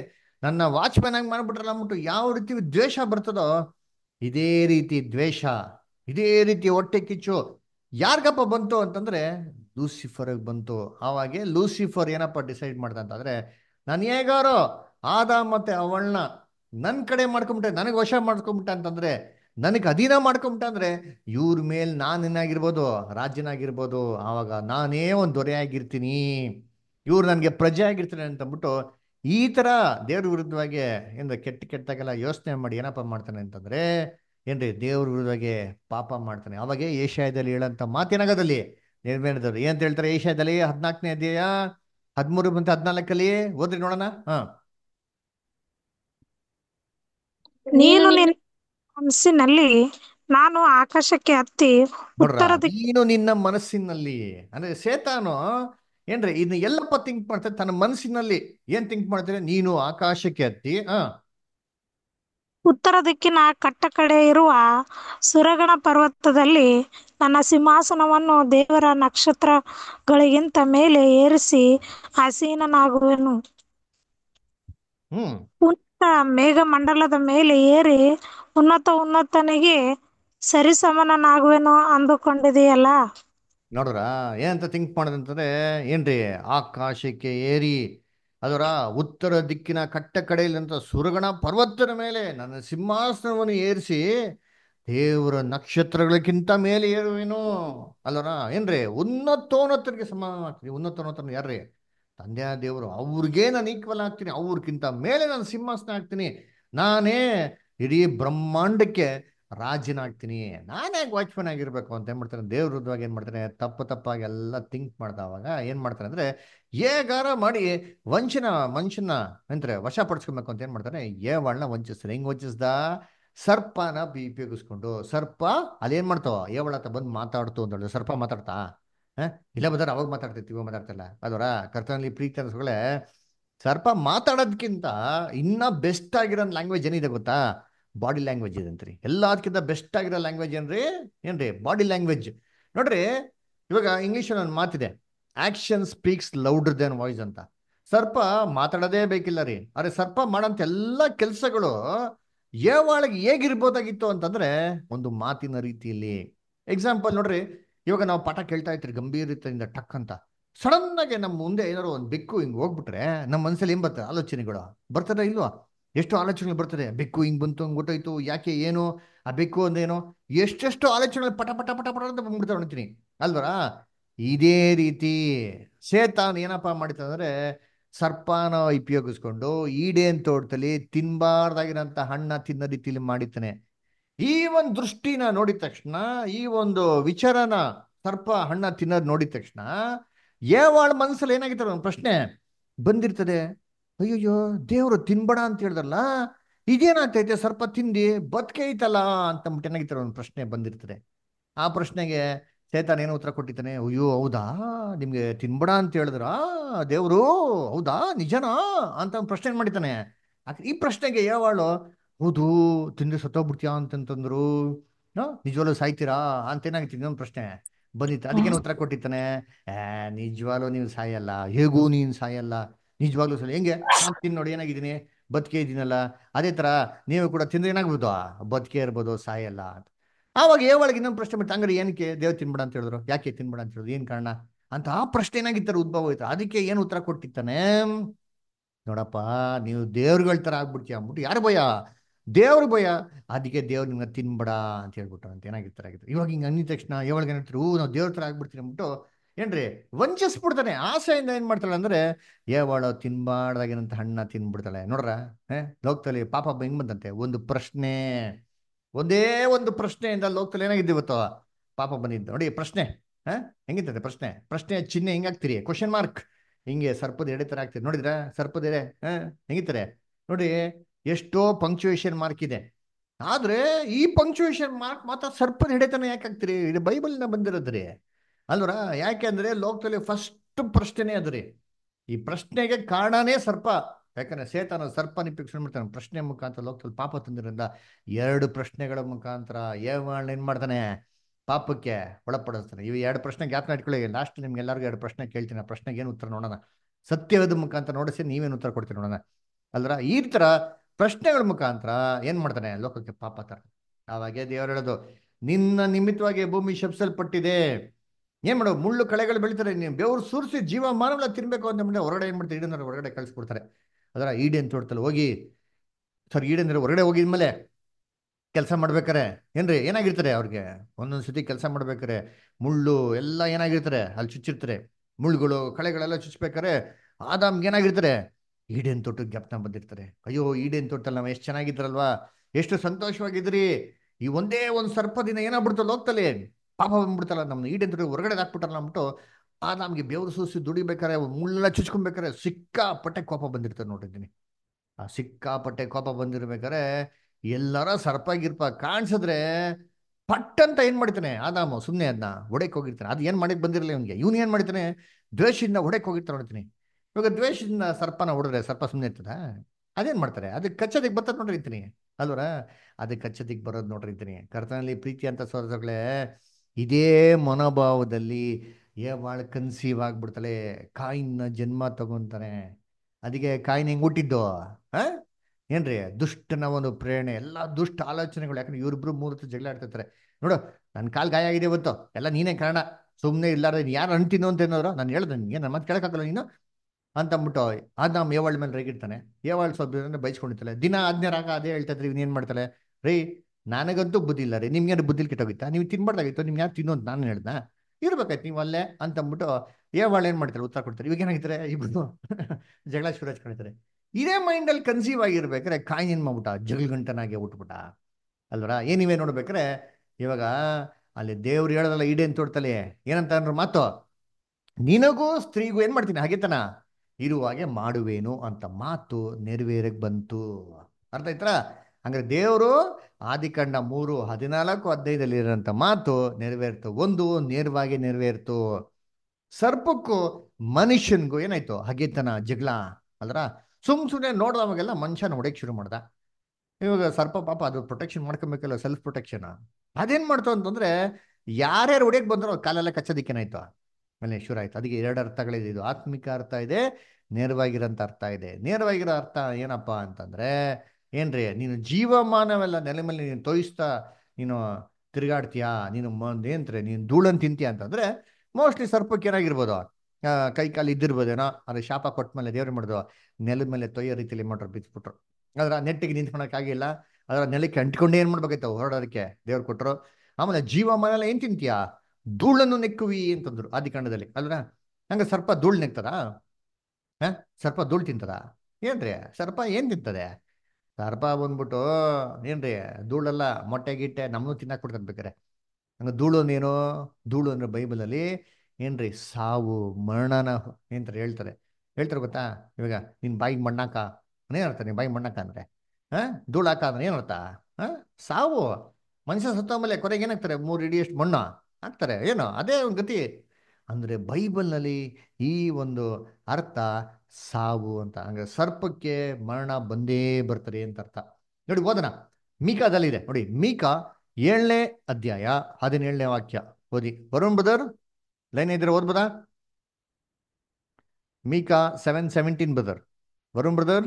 ನನ್ನ ವಾಚ್ಮ್ಯಾನ್ ಆಗಿ ಮಾಡ್ಬಿಟ್ರಲ್ಲ ಅಂದ್ಬಿಟ್ಟು ಯಾವ ರೀತಿ ದ್ವೇಷ ಬರ್ತದೋ ಇದೇ ರೀತಿ ದ್ವೇಷ ಇದೇ ರೀತಿ ಹೊಟ್ಟೆ ಕಿಚ್ಚು ಯಾರಿಗಪ್ಪ ಬಂತು ಅಂತಂದ್ರೆ ಲೂಸಿಫರ್ಗೆ ಬಂತು ಆವಾಗೆ ಲೂಸಿಫರ್ ಏನಪ್ಪ ಡಿಸೈಡ್ ಮಾಡ್ದ ಅಂತಂದ್ರೆ ನಾನು ಹೇಗಾರೋ ಆದ ಮತ್ತೆ ಅವಳನ್ನ ನನ್ನ ಕಡೆ ಮಾಡ್ಕೊಂಬಿಟ್ಟೆ ನನಗೆ ವಶ ಮಾಡ್ಕೊಂಬಿಟ್ಟೆ ಅಂತಂದ್ರೆ ನನಗೆ ಅಧೀನ ಮಾಡ್ಕೊಂಬಿಟ್ಟೆ ಅಂದ್ರೆ ಇವ್ರ ಮೇಲೆ ನಾನು ಏನಾಗಿರ್ಬೋದು ರಾಜ್ಯನಾಗಿರ್ಬೋದು ಆವಾಗ ನಾನೇ ಒಂದು ದೊರೆಯಾಗಿರ್ತೀನಿ ಇವ್ರು ನನಗೆ ಪ್ರಜೆ ಆಗಿರ್ತೀನಿ ಅಂತಂದ್ಬಿಟ್ಟು ಈ ಥರ ದೇವ್ರ ವಿರುದ್ಧವಾಗಿ ಏನು ಕೆಟ್ಟ ಕೆಟ್ಟಾಗೆಲ್ಲ ಯೋಚನೆ ಮಾಡಿ ಏನಪ್ಪ ಮಾಡ್ತಾನೆ ಅಂತಂದ್ರೆ ಏನ್ರಿ ದೇವ್ರ ವಿರುದ್ಧವಾಗಿ ಪಾಪ ಮಾಡ್ತಾನೆ ಅವಾಗೆ ಏಷ್ಯಾದಲ್ಲಿ ಹೇಳಂತ ಮಾತೇನಾಗೋದಲ್ಲಿ ನಿರ್ಮೇಣದವ್ರು ಏನಂತ ಹೇಳ್ತಾರೆ ಏಷ್ಯಾದಲ್ಲಿ ಹದಿನಾಲ್ಕನೇ ಅಧ್ಯಾಯ ಹದಿಮೂರು ಮತ್ತೆ ಹದಿನಾಲ್ಕಲ್ಲಿ ಓದ್ರಿ ನೋಡೋಣ ಹಾ ನೀನು ನಿನ್ನ ಮನಸ್ಸಿನಲ್ಲಿ ನಾನು ಆಕಾಶಕ್ಕೆ ಹತ್ತಿ ನೋಡ್ರ ಉತ್ತರ ದಿಕ್ಕು ನೀನು ನಿನ್ನ ಮನಸ್ಸಿನಲ್ಲಿ ಅಂದ್ರೆ ಸೇತಾನು ಏನ್ರಿ ಇದನ್ನ ಎಲ್ಲಪ್ಪ ಥಿಂಕ್ ಮಾಡ್ತಾರೆ ತನ್ನ ಮನಸ್ಸಿನಲ್ಲಿ ಏನ್ ಥಿಂಕ್ ಮಾಡ್ತಾರೆ ನೀನು ಆಕಾಶಕ್ಕೆ ಹತ್ತಿ ಹಾ ಉತ್ತರ ದಿಕ್ಕಿನ ಕಟ್ಟ ಕಡೆ ಇರುವ ಸುರಗಣ ಪರ್ವತದಲ್ಲಿ ನನ್ನ ಸಿಂಹಾಸನವನ್ನು ದೇವರ ನಕ್ಷತ್ರಗಳಿಗಿಂತ ಮೇಲೆ ಏರಿಸಿ ಆಸೀನನಾಗುವೆನು ಹ್ಮ್ ಉನ್ನತ ಮೇಘಮಂಡಲದ ಮೇಲೆ ಏರಿ ಉನ್ನತ ಉನ್ನತನಿಗೆ ಸರಿಸಮನಾಗುವೆನು ಅಂದುಕೊಂಡಿದೆಯಲ್ಲ ನೋಡ್ರ ಏನಂತ ಥಿಂಕ್ ಮಾಡೋದಂತಂದ್ರೆ ಏನ್ರಿ ಆಕಾಶಕ್ಕೆ ಏರಿ ಅದರ ಉತ್ತರ ದಿಕ್ಕಿನ ಕಟ್ಟ ಕಡೆಯಲ್ಲಂತ ಸುರಗಣ ಪರ್ವತದ ಮೇಲೆ ನನ್ನ ಸಿಂಹಾಸನವನ್ನು ಏರಿಸಿ ದೇವರ ನಕ್ಷತ್ರಗಳಿಗಿಂತ ಮೇಲೆ ಏರುವೇನು ಅಲ್ಲರ ಏನ್ರಿ ಉನ್ನತೋನ್ನತರಿಗೆ ಸಮಾನ ಆಗ್ತೀನಿ ಉನ್ನತೋನ್ನತನ ಯಾರ್ರಿ ತಂದೆಯ ದೇವರು ಅವ್ರಿಗೆ ನಾನು ಈಕ್ವಲ್ ಆಗ್ತೀನಿ ಅವ್ರಿಗಿಂತ ಮೇಲೆ ನಾನು ಸಿಂಹಾಸನ ಆಗ್ತೀನಿ ನಾನೇ ಇಡೀ ಬ್ರಹ್ಮಾಂಡಕ್ಕೆ ರಾಜನಾಗ್ತೀನಿ ನಾನೇ ವಾಚ್ಮನ್ ಆಗಿರ್ಬೇಕು ಅಂತ ಏನ್ ಮಾಡ್ತಾರೆ ದೇವ್ರ ವಿರುದ್ಧವಾಗಿ ಏನ್ ಮಾಡ್ತಾರೆ ತಪ್ಪು ತಪ್ಪಾಗಿ ಎಲ್ಲ ಥಿಂಕ್ ಮಾಡ್ದವಾಗ ಏನ್ ಮಾಡ್ತಾರೆ ಅಂದ್ರೆ ಹೇಗಾರ ಮಾಡಿ ವಂಚನ ಮನುಷ್ಯನ ಅಂತಾರೆ ವಶ ಪಡಿಸ್ಕೊಬೇಕು ಅಂತ ಏನ್ ಮಾಡ್ತಾರೆ ಏವಳನ್ನ ವಂಚಿಸ್ತಾರೆ ಹೆಂಗ್ ವಂಚಿಸ್ದ ಸರ್ಪನ ಬಿ ಉಪಯೋಗಿಸ್ಕೊಂಡು ಸರ್ಪ ಅಲ್ಲಿ ಏನ್ ಮಾಡ್ತಾವ ಏವಳ ಹತ್ರ ಬಂದು ಮಾತಾಡ್ತು ಅಂತ ಹೇಳಿದ್ರೆ ಸರ್ಪ ಮಾತಾಡ್ತಾ ಹ ಇಲ್ಲ ಬಂದ್ರೆ ಅವಾಗ ಮಾತಾಡ್ತಿರ್ತೀವಿ ಇವಾಗ ಮಾತಾಡ್ತಿಲ್ಲ ಅದರ ಕರ್ತನಲ್ಲಿ ಪ್ರೀತಿ ಅನ್ಸ್ಕೊಳ್ಳೆ ಸರ್ಪ ಮಾತಾಡೋದಕ್ಕಿಂತ ಇನ್ನ ಬೆಸ್ಟ್ ಆಗಿರೋ ಲ್ಯಾಂಗ್ವೇಜ್ ಏನಿದೆ ಗೊತ್ತಾ ಬಾಡಿ ಲ್ಯಾಂಗ್ವೇಜ್ ಇದೆ ಅಂತ್ರಿ ಎಲ್ಲದಕ್ಕಿಂತ ಬೆಸ್ಟ್ ಆಗಿರೋ ಲ್ಯಾಂಗ್ವೇಜ್ ಏನ್ರಿ ಏನ್ರಿ ಬಾಡಿ ಲ್ಯಾಂಗ್ವೇಜ್ ನೋಡ್ರಿ ಇವಾಗ ಇಂಗ್ಲೀಷಲ್ಲಿ ಒಂದು ಮಾತಿದೆ action speaks louder then voice ಅಂತ ಸರ್ಪ ಮಾತಾಡೋದೇ ಬೇಕಿಲ್ಲ ರೀ ಅರೆ ಸರ್ಪ ಮಾಡೋಂಥ ಎಲ್ಲ ಕೆಲಸಗಳು ಯಾವಾಗ ಹೇಗಿರ್ಬೋದಾಗಿತ್ತು ಅಂತಂದ್ರೆ ಒಂದು ಮಾತಿನ ರೀತಿಯಲ್ಲಿ ಎಕ್ಸಾಂಪಲ್ ನೋಡ್ರಿ ಇವಾಗ ನಾವು ಪಾಠ ಕೇಳ್ತಾ ಇರ್ತೀರಿ ಗಂಭೀರತೆಯಿಂದ ಟಕ್ ಅಂತ ಸಡನ್ ಆಗಿ ನಮ್ಮ ಮುಂದೆ ಏನಾದ್ರು ಒಂದು ಬೆಕ್ಕು ಹಿಂಗ್ ಹೋಗ್ಬಿಟ್ರೆ ನಮ್ಮ ಮನಸ್ಸಲ್ಲಿ ಏನ್ ಬರ್ತದೆ ಆಲೋಚನೆಗಳು ಬರ್ತದ ಇಲ್ವಾ ಎಷ್ಟು ಆಲೋಚನೆಗಳು ಬರ್ತದೆ ಬೆಕ್ಕು ಹಿಂಗ್ ಬಂತು ಹಂಗ್ ಗೊತ್ತಾಯ್ತು ಯಾಕೆ ಏನು ಆ ಬೆಕ್ಕು ಅಂದೇನು ಎಷ್ಟೆಷ್ಟು ಆಲೋಚನೆಗಳು ಪಟ ಪಟ ಪಟ ಪಟ ಅಂತ ಬಂದ್ಬಿಡ್ತಾವೆ ಅಂತೀನಿ ಅಲ್ವರಾ ಇದೇ ರೀತಿ ಸೇತಾನ್ ಏನಪ್ಪ ಮಾಡಿತಂದ್ರೆ ಸರ್ಪನ ಉಪಯೋಗಿಸ್ಕೊಂಡು ಈಡೇನ್ ತೋಟದಲ್ಲಿ ತಿನ್ಬಾರ್ದಾಗಿರೋಂಥ ಹಣ್ಣ ತಿನ್ನೋ ರೀತಿಯಲ್ಲಿ ಮಾಡಿದ್ದಾನೆ ಈ ಒಂದು ದೃಷ್ಟಿನ ನೋಡಿದ ತಕ್ಷಣ ಈ ಒಂದು ವಿಚಾರನ ಸರ್ಪ ಹಣ್ಣ ತಿನ್ನೋದು ನೋಡಿದ ತಕ್ಷಣ ಏವಾಳ ಮನಸ್ಸಲ್ಲಿ ಏನಾಗಿರ್ತಾರೆ ಒಂದು ಪ್ರಶ್ನೆ ಬಂದಿರ್ತದೆ ಅಯ್ಯಯ್ಯೋ ದೇವರು ತಿನ್ಬೇಡ ಅಂತ ಹೇಳ್ದಲ್ಲ ಇದೇನಾಗ್ತೈತೆ ಸರ್ಪ ತಿಂದಿ ಬದುಕೆ ಐತಲ್ಲ ಅಂತಂದ್ಬಿಟ್ಟು ಏನಾಗಿರ್ತಾರೆ ಒಂದು ಪ್ರಶ್ನೆ ಬಂದಿರ್ತದೆ ಆ ಪ್ರಶ್ನೆಗೆ ಚೇತನ್ ಏನು ಉತ್ತರ ಕೊಟ್ಟಿದ್ದಾನೆ ಅಯ್ಯೋ ಹೌದಾ ನಿಮ್ಗೆ ತಿನ್ಬೇಡ ಅಂತ ಹೇಳಿದ್ರ ದೇವರು ಹೌದಾ ನಿಜನಾ ಅಂತ ಒಂದು ಪ್ರಶ್ನೆ ಮಾಡಿದ್ದಾನೆ ಈ ಪ್ರಶ್ನೆಗೆ ಯಾವಾಳು ಹೌದು ತಿಂದ್ರೆ ಸತ್ತೋಗ್ಬಿಡ್ತೀಯಾ ಅಂತಂತಂದ್ರು ನಿಜವಾಗ್ಲೂ ಸಾಯ್ತೀರಾ ಅಂತ ಏನಾಗಿತ್ತು ಇನ್ನೊಂದು ಪ್ರಶ್ನೆ ಬಂದಿತ್ತು ಅದಕ್ಕೇನು ಉತ್ತರ ಕೊಟ್ಟಿತ್ತಾನೆ ಏ ನಿಜವಾಗ್ಲೂ ನೀವು ಸಾಯಲ್ಲ ಹೇಗೂ ನೀನು ಸಾಯಲ್ಲ ನಿಜವಾಗ್ಲೂ ಸಲ ಹೆಂಗೆ ನಾನು ತಿನ್ ನೋಡಿ ಏನಾಗಿದ್ದೀನಿ ಬದುಕೆ ಇದ್ದೀನಲ್ಲ ಅದೇ ತರ ನೀವು ಕೂಡ ತಿಂದ್ರೆ ಏನಾಗ್ಬೋದು ಬದುಕೆ ಇರ್ಬೋದು ಸಾಯಲ್ಲ ಅಂತ ಆವಾಗ ಏವಳಿಗೆ ಇನ್ನೊಂದು ಪ್ರಶ್ನೆ ಬಿಟ್ಟು ಹಂಗಾರೆ ಏನಕ್ಕೆ ದೇವ್ ತಿನ್ಬೇಡ ಅಂತ ಹೇಳಿದ್ರು ಯಾಕೆ ತಿನ್ಬೇಡ ಅಂತ ಹೇಳಿದ್ರು ಏನ್ ಕಾರಣ ಅಂತ ಆ ಪ್ರಶ್ನೆ ಏನಾಗಿತ್ತಾರೆ ಉದ್ಭವ ಹೋಯ್ತು ಅದಕ್ಕೆ ಏನು ಉತ್ತರ ಕೊಟ್ಟಿತ್ತಾನೆ ನೋಡಪ್ಪ ನೀವು ದೇವ್ರುಗಳ ತರ ಆಗ್ಬಿಡ್ತೀಯ ಅಂದ್ಬಿಟ್ಟು ಯಾರು ಭಯ ದೇವ್ರ ಭಯ ಅದಕ್ಕೆ ದೇವ್ರು ನಿಮ್ಗೆ ತಿನ್ಬೇಡ ಅಂತ ಹೇಳ್ಬಿಟ್ಟು ಅಂತ ಏನಾಗಿರ್ತಾರೆ ಆಗಿತ್ತು ಇವಾಗ ಹಿಂಗೆ ಅಂದಿದ ತಕ್ಷಣ ಯಾವಾಗ ಏನಾಗ್ತಾರೆ ಹೂ ನಾವು ದೇವ್ರ ತರ ಆಗ್ಬಿಡ್ತೀವಿ ಅಂದ್ಬಿಟ್ಟು ಏನ್ರಿ ವಂಚಿಸ್ಬಿಡ್ತಾನೆ ಆಸೆಯಿಂದ ಏನ್ ಮಾಡ್ತಾಳೆ ಅಂದ್ರೆ ಏವಾಳು ತಿನ್ಬಾರ್ದಾಗಿನಂತ ಹಣ್ಣ ತಿನ್ಬಿಡ್ತಾಳೆ ನೋಡ್ರ ಹೇ ಲೋಕದಲ್ಲಿ ಪಾಪ ಹೆಂಗ್ ಬಂದಂತೆ ಒಂದು ಪ್ರಶ್ನೆ ಒಂದೇ ಒಂದು ಪ್ರಶ್ನೆಯಿಂದ ಲೋಕದಲ್ಲಿ ಏನಾಗಿದ್ದು ಇವತ್ತು ಪಾಪ ಬಂದಿದ್ದು ನೋಡಿ ಪ್ರಶ್ನೆ ಹಾ ಹೆಂಗಿರ್ತದೆ ಪ್ರಶ್ನೆ ಪ್ರಶ್ನೆ ಚಿಹ್ನೆ ಹೆಂಗಾಗ್ತೀರಿ ಕ್ವಶನ್ ಮಾರ್ಕ್ ಹಿಂಗೆ ಸರ್ಪದ ಎಡೆ ತರ ಆಗ್ತೀರಿ ನೋಡಿದ್ರ ಸರ್ಪದ ಎಡೆ ಹಾ ಹೆಂಗಿರ್ತಾರೆ ನೋಡಿ ಎಷ್ಟೋ ಪಂಕ್ಚುಯೇಷನ್ ಮಾರ್ಕ್ ಇದೆ ಆದ್ರೆ ಈ ಪಂಕ್ಚುಯೇಷನ್ ಮಾರ್ಕ್ ಮಾತ್ರ ಸರ್ಪದ ಹಿಡಿತನ ಯಾಕೆ ಆಗ್ತೀರಿ ಇದು ಬೈಬಲ್ನ ಬಂದಿರೋದ್ರಿ ಅಲ್ವರ ಯಾಕೆ ಅಂದ್ರೆ ಲೋಕದಲ್ಲಿ ಫಸ್ಟ್ ಪ್ರಶ್ನೆನೇ ಅದ್ರಿ ಈ ಪ್ರಶ್ನೆಗೆ ಕಾರಣನೇ ಸರ್ಪ ಯಾಕಂದ್ರೆ ಸೇತನ ಸರ್ಪ ನಿಪ್ಪಿಕ್ಷಣೆ ಮಾಡ್ತಾನೆ ಪ್ರಶ್ನೆ ಮುಖಾಂತರ ಲೋಕದಲ್ಲಿ ಪಾಪ ತಂದಿರೋದ್ರಿಂದ ಎರಡು ಪ್ರಶ್ನೆಗಳ ಮುಖಾಂತರ ಏವಳ್ ಏನ್ ಮಾಡ್ತಾನೆ ಪಾಪಕ್ಕೆ ಒಳಪಡಿಸ್ತಾನೆ ಇವು ಎರಡು ಪ್ರಶ್ನೆ ಜ್ಞಾಪನ ಇಟ್ಕೊಳ್ಳಿ ಲಾಸ್ಟ್ ನಿಮ್ಗೆ ಎಲ್ಲರಿಗೂ ಎರಡು ಪ್ರಶ್ನೆ ಕೇಳ್ತೀನಿ ಆ ಪ್ರಶ್ನೆಗೆ ಏನು ಉತ್ತರ ನೋಡೋಣ ಸತ್ಯವಾದ ಮುಖಾಂತರ ನೋಡಿಸಿ ನೀವೇನು ಉತ್ತರ ಕೊಡ್ತೀರಿ ನೋಡೋಣ ಅಲ್ರ ಈ ತರ ಪ್ರಶ್ನೆಗಳ ಮುಖಾಂತರ ಏನ್ ಮಾಡ್ತಾನೆ ಲೋಕಕ್ಕೆ ಪಾಪ ತರ ಅವಾಗೆ ದೇವರು ಹೇಳೋದು ನಿನ್ನ ನಿಮಿತ್ತವಾಗಿ ಭೂಮಿ ಶಪಿಸಲ್ಪಟ್ಟಿದೆ ಏನ್ ಮಾಡೋ ಮುಳ್ಳು ಕಳೆಗಳು ಬೆಳಿತಾರೆ ನೀವು ಬೆವರು ಸುರಿಸಿ ಜೀವ ಮಾನವಲ್ಲ ತಿನ್ಬೇಕು ಅಂತ ಬಿಟ್ಟು ಹೊರಗಡೆ ಏನ್ ಮಾಡ್ತಾರೆ ಈಡೇನವ್ರು ಹೊರಗಡೆ ಕಳಿಸ್ಬಿಡ್ತಾರೆ ಅದರ ಈಡೇನ್ ತೋಟದಲ್ಲಿ ಹೋಗಿ ಸರ್ ಈಡೇಂದ್ರೆ ಹೊರಗಡೆ ಹೋಗಿದ್ಮೇಲೆ ಕೆಲಸ ಮಾಡ್ಬೇಕಾರೆ ಏನ್ರಿ ಏನಾಗಿರ್ತಾರೆ ಅವ್ರಿಗೆ ಒಂದೊಂದು ಸತಿ ಕೆಲಸ ಮಾಡ್ಬೇಕಾರೆ ಮುಳ್ಳು ಎಲ್ಲ ಏನಾಗಿರ್ತಾರೆ ಅಲ್ಲಿ ಚುಚ್ಚಿರ್ತಾರೆ ಮುಳ್ಳುಗಳು ಕಳೆಗಳೆಲ್ಲ ಚುಚ್ಬೇಕಾರೆ ಆದಾಮ್ಗೆ ಏನಾಗಿರ್ತಾರೆ ಈಡೇನ್ ತೋಟಕ್ಕೆ ಜ್ಞಾಪನ ಬಂದಿರ್ತಾರೆ ಅಯ್ಯೋ ಈಡೇನ್ ತೋಟದಲ್ಲಿ ನಾವು ಎಷ್ಟು ಚೆನ್ನಾಗಿದ್ರಲ್ವಾ ಎಷ್ಟು ಸಂತೋಷವಾಗಿದ್ರಿ ಈ ಒಂದೇ ಒಂದು ಸರ್ಪದಿಂದ ಏನಾಗ್ಬಿಡ್ತಲ್ಲ ಹೋಗ್ತಲೆ ಪಾಪ ಬಂದ್ಬಿಡ್ತಲ್ಲ ನಮ್ಮ ಈಡೇನ್ ತೋಟ ಹೊರಗಡೆ ಹಾಕ್ಬಿಟ್ಟಲ್ಲ ಅಂದ್ಬಿಟ್ಟು ಆದಾಮ್ಗೆ ಬೆವರು ಸೂಸಿ ದುಡಿಬೇಕಾರೆ ಮುಳ್ಳೆಲ್ಲ ಚುಚ್ಕೊಬೇಕಾರೆ ಸಿಕ್ಕಾಪಟ್ಟೆ ಕೋಪ ಬಂದಿರ್ತಾರೆ ನೋಡಿದ್ದೀನಿ ಆ ಸಿಕ್ಕಾಪಟ್ಟೆ ಕೋಪ ಬಂದಿರ್ಬೇಕಾರೆ ಎಲ್ಲರ ಸರ್ಪ ಗಿರ್ಪ ಕಾಣಿಸಿದ್ರೆ ಪಟ್ ಅಂತ ಏನ್ ಮಾಡ್ತಾನೆ ಆದಾಮ ಸುಮ್ಮನೆ ಅದನ್ನ ಒಡೆಕ್ ಹೋಗಿರ್ತಾನೆ ಅದು ಏನ್ ಮಾಡಕ್ ಬಂದಿರಲಿಲ್ಲ ಇವನಿಗೆ ಇವನು ಏನ್ ಮಾಡ್ತಾನೆ ದ್ವೇಷದಿಂದ ಒಡೆಕ್ ಹೋಗಿರ್ತಾನೆ ನೋಡ್ತೀನಿ ಇವಾಗ ದ್ವೇಷದಿಂದ ಸರ್ಪನ ಹೊಡೆದ್ರೆ ಸರ್ಪ ಸುಮ್ಮನೆ ಇರ್ತದ ಅದೇನ್ ಮಾಡ್ತಾರೆ ಅದಕ್ಕೆ ಕಚ್ಚೋದಕ್ಕೆ ಬರ್ತದ ನೋಡಿರ್ತೀನಿ ಅಲ್ವರ ಅದಕ್ಕೆ ಕಚ್ಚೋದಕ್ಕೆ ಬರೋದು ನೋಡಿರ್ತೀನಿ ಕರ್ತನಲ್ಲಿ ಪ್ರೀತಿ ಅಂತ ಸೋದರಗಳೇ ಇದೇ ಮನೋಭಾವದಲ್ಲಿ ಏವಾಳ ಕನ್ಸೀವ್ ಆಗ್ಬಿಡ್ತಾಳೆ ಕಾಯಿನ ಜನ್ಮ ತಗೊಂತಾನೆ ಅದಕ್ಕೆ ಕಾಯಿನ ಹೆಂಗ್ ಹುಟ್ಟಿದ್ದು ಆ ಏನ್ರಿ ದುಷ್ಟನ ಒಂದು ಪ್ರೇರಣೆ ಎಲ್ಲ ದುಷ್ಟ ಆಲೋಚನೆಗಳು ಯಾಕಂದ್ರೆ ಇವ್ರಿಬ್ರು ಮೂರತ್ತು ಜಗಳ ಆಡ್ತಿರ್ತಾರೆ ನೋಡು ನನ್ನ ಕಾಲ್ ಗಾಯ ಆಗಿದೆ ಇವತ್ತು ಎಲ್ಲ ನೀನೇ ಕಾರಣ ಸುಮ್ಮನೆ ಇಲ್ಲಾರ್ದೆ ಯಾರು ಅಂಟಿನೋ ಅಂತ ಏನಾದ್ರು ನಾನು ಹೇಳ್ದೆ ನಿನ್ಗೆ ನನ್ನ ಮತ್ತೆ ಕೇಳಕ್ಕಾಗಲ್ಲ ನೀನು ಅಂತ ಅಂದ್ಬಿಟ್ಟು ಆದ್ ನಮ್ಮ ಏವಾಳ್ ಮೇಲೆ ರೇಗಿರ್ತಾನೆ ಏವಾಳ್ ಸ್ವಲ್ಪ ಬೈಸ್ಕೊಂಡಿರ್ತಾಳೆ ದಿನ ಆಜ್ಞೆ ರಾಗ ಅದೇ ಹೇಳ್ತಾ ಇದ್ರೆ ಇವನ್ ಏನ್ ಮಾಡ್ತಾಳೆ ರೀ ನನಗಂತೂ ಬುದ್ಧಿ ಇಲ್ಲ ರೀ ನಿಮ್ಗೆ ಬುದ್ಧಿ ಕೆಟ್ಟೋಗಿತ್ತಾ ನೀವು ತಿನ್ಬಾರ್ದಾಗಿತ್ತು ನಿಮ್ಗೆ ಯಾರು ತಿನ್ನೋ ಅಂತ ನಾನು ಹೇಳ್ದ ಇರ್ಬೇಕಾಯ್ತು ನೀವು ಅಲ್ಲೇ ಅಂತ ಅಂದ್ಬಿಟ್ಟು ಏವಾಳ್ ಏನ್ ಮಾಡ್ತಾರೆ ಉತ್ತರ ಕೊಡ್ತಾರೆ ಇವಾಗ ಏನಾಗಿದ್ದಾರೆ ಇಬ್ರು ಜಗಳ ಶುರು ಹಚ್ಕೊಂಡಿರ್ತಾರೆ ಇದೇ ಮೈಂಡಲ್ಲಿ ಕನ್ಸೀವ್ ಆಗಿರ್ಬೇಕಾರೆ ಕಾಯಿ ಏನ್ ಮಾಡ್ಬಿಟ್ಟ ಜಗಳ ಗಂಟನಾಗೆ ಉಟ್ಬಿಟ್ಟ ಅಲ್ವರ ಏನಿವೆ ನೋಡ್ಬೇಕಾರೆ ಇವಾಗ ಅಲ್ಲಿ ದೇವ್ರು ಹೇಳೋದಲ್ಲ ಈಡೇನ್ ತೋಡ್ತಲೆ ಏನಂತ ಅಂದ್ರು ಮಾತು ನಿನಗೂ ಸ್ತ್ರೀಗೂ ಏನ್ ಮಾಡ್ತೀನಿ ಹಾಗೆತನ ಇರುವಾಗೆ ಮಾಡುವೇನು ಅಂತ ಮಾತು ನೆರವೇರಕ್ ಬಂತು ಅರ್ಥ ಆಯ್ತಾ ಹಂಗಾರೆ ದೇವರು ಆದಿಕಂಡ ಮೂರು ಹದಿನಾಲ್ಕು ಹದಿನೈದಲ್ಲಿ ಇರೋಂಥ ಮಾತು ನೆರವೇರ್ತು ಒಂದು ನೇರವಾಗಿ ನೆರವೇರ್ತು ಸರ್ಪಕ್ಕೂ ಮನುಷ್ಯನ್ಗೂ ಏನಾಯ್ತು ಹಗೆತನ ಜಗಳ ಅಲ್ರ ಸುಮ್ ಸುಮ್ಮನೆ ನೋಡ್ದವಾಗೆಲ್ಲ ಮನುಷ್ಯನ ಹೊಡೆಯಕ್ ಶುರು ಮಾಡ್ದ ಇವಾಗ ಸರ್ಪ ಪಾಪ ಅದು ಪ್ರೊಟೆಕ್ಷನ್ ಮಾಡ್ಕೊಬೇಕಲ್ಲ ಸೆಲ್ಫ್ ಪ್ರೊಟೆಕ್ಷನ್ ಅದೇನ್ ಮಾಡ್ತು ಅಂತಂದ್ರೆ ಯಾರ್ಯಾರು ಹೊಡೆಯಕ್ ಬಂದ್ರು ಕಾಲೆಲ್ಲ ಕಚ್ಚೋದಿಕ್ಕೇನಾಯ್ತು ಆಮೇಲೆ ಶುರು ಆಯ್ತು ಅದಕ್ಕೆ ಎರಡು ಅರ್ಥಗಳಿದೆ ಇದು ಆತ್ಮಿಕ ಅರ್ಥ ಇದೆ ನೇರವಾಗಿರೋಂಥ ಅರ್ಥ ಇದೆ ನೇರವಾಗಿರೋ ಅರ್ಥ ಏನಪ್ಪ ಅಂತಂದ್ರೆ ಏನ್ರಿ ನೀನು ಜೀವಮಾನವೆಲ್ಲ ನೆಲೆ ಮೇಲೆ ನೀನು ತೋಯಿಸ್ತಾ ನೀನು ತಿರುಗಾಡ್ತೀಯಾ ನೀನು ಏನ್ತ್ರೆ ನೀನು ಧೂಳನ್ ತಿಂತೀಯ ಅಂತಂದ್ರೆ ಮೋಸ್ಟ್ಲಿ ಸರ್ಪಕ್ಕೆ ಏನಾಗಿರ್ಬೋದು ಕೈ ಕಾಲು ಇದ್ದಿರ್ಬೋದೇನೋ ಅದ್ರ ಶಾಪ ಕೊಟ್ಟ ಮೇಲೆ ದೇವ್ರು ಮಾಡಿದ್ರು ನೆಲದ ಮೇಲೆ ತೊಯ್ಯೋ ರೀತಿಯಲ್ಲಿ ಮಾಡ್ರು ಬಿಚ್ಬಿಟ್ರು ಅದ್ರ ನೆಟ್ಟಿಗೆ ನಿಂತ್ಕೊಳಕ್ಕಾಗಿಲ್ಲ ಅದರ ನೆಲಕ್ಕೆ ಅಂಟ್ಕೊಂಡೇ ಏನ್ ಮಾಡ್ಬೇಕಾಯ್ತು ಹೊರಡೋದಕ್ಕೆ ದೇವ್ರು ಕೊಟ್ಟರು ಆಮೇಲೆ ಜೀವಮಾನೆಲ್ಲ ಏನ್ ತಿಂತೀಯಾ ಧೂಳನ್ನು ನೆಕ್ಕುವಿ ಅಂತಂದ್ರು ಆದಿಕಾಂಡದಲ್ಲಿ ಅಲ್ರ ಹಂಗ ಸರ್ಪ ಧೂಳ್ ನೆಕ್ತದ ಹ ಸರ್ಪ ಧೂಳ್ ತಿಂತದ ಏನ್ರಿ ಸರ್ಪ ಏನ್ ತಿಂತದೆ ಸರ್ಪ ಬಂದ್ಬಿಟ್ಟು ಏನ್ರಿ ಧೂಳೆಲ್ಲ ಮೊಟ್ಟೆ ಗಿಟ್ಟೆ ನಮ್ಮನ್ನು ತಿನ್ನಾಕ್ ಬಿಡ್ತದೆ ಬೇಕಾರೆ ಹಂಗ ಧೂಳು ಅಂದೇನು ಧೂಳು ಅಂದ್ರೆ ಬೈಬಲಲ್ಲಿ ಏನ್ರಿ ಸಾವು ಮರಣನ ಏನಂತಾರೆ ಹೇಳ್ತಾರೆ ಹೇಳ್ತಾರೆ ಗೊತ್ತಾ ಇವಾಗ ನಿನ್ ಬಾಯಿಗೆ ಮಣ್ಣಾಕ ಏನರ್ಥ ನೀನ್ ಬಾಯಿಗೆ ಮಣ್ಣಾಕ ಅಂದ್ರೆ ಹ ಧೂಳು ಹಾಕ ಅಂದ್ರೆ ಏನರ್ಥ ಹ ಸಾವು ಮನುಷ್ಯ ಸತ್ತ ಮೇಲೆ ಕೊನೆಗೆ ಏನಾಗ್ತಾರೆ ಮೂರು ಇಡಿಯಷ್ಟು ಮಣ್ಣು ಹಾಕ್ತಾರೆ ಏನು ಅದೇ ಒಂದು ಗತಿ ಅಂದ್ರೆ ಬೈಬಲ್ನಲ್ಲಿ ಈ ಒಂದು ಅರ್ಥ ಸಾವು ಅಂತ ಹಂಗ ಸರ್ಪಕ್ಕೆ ಮರಣ ಬಂದೇ ಬರ್ತಾರೆ ಅಂತ ಅರ್ಥ ನೋಡಿ ಓದನ ಮೀಕಾದಲ್ಲಿದೆ ನೋಡಿ ಮೀಕಾ ಏಳನೇ ಅಧ್ಯಾಯ ಹದಿನೇಳನೇ ವಾಕ್ಯ ಓದಿ ವರುಣ್ ಬ್ರದರ್ ಲೈನ್ ಇದ್ರೆ ಓದ್ಬೋದಾ Micah seven seventeen brother Varun brother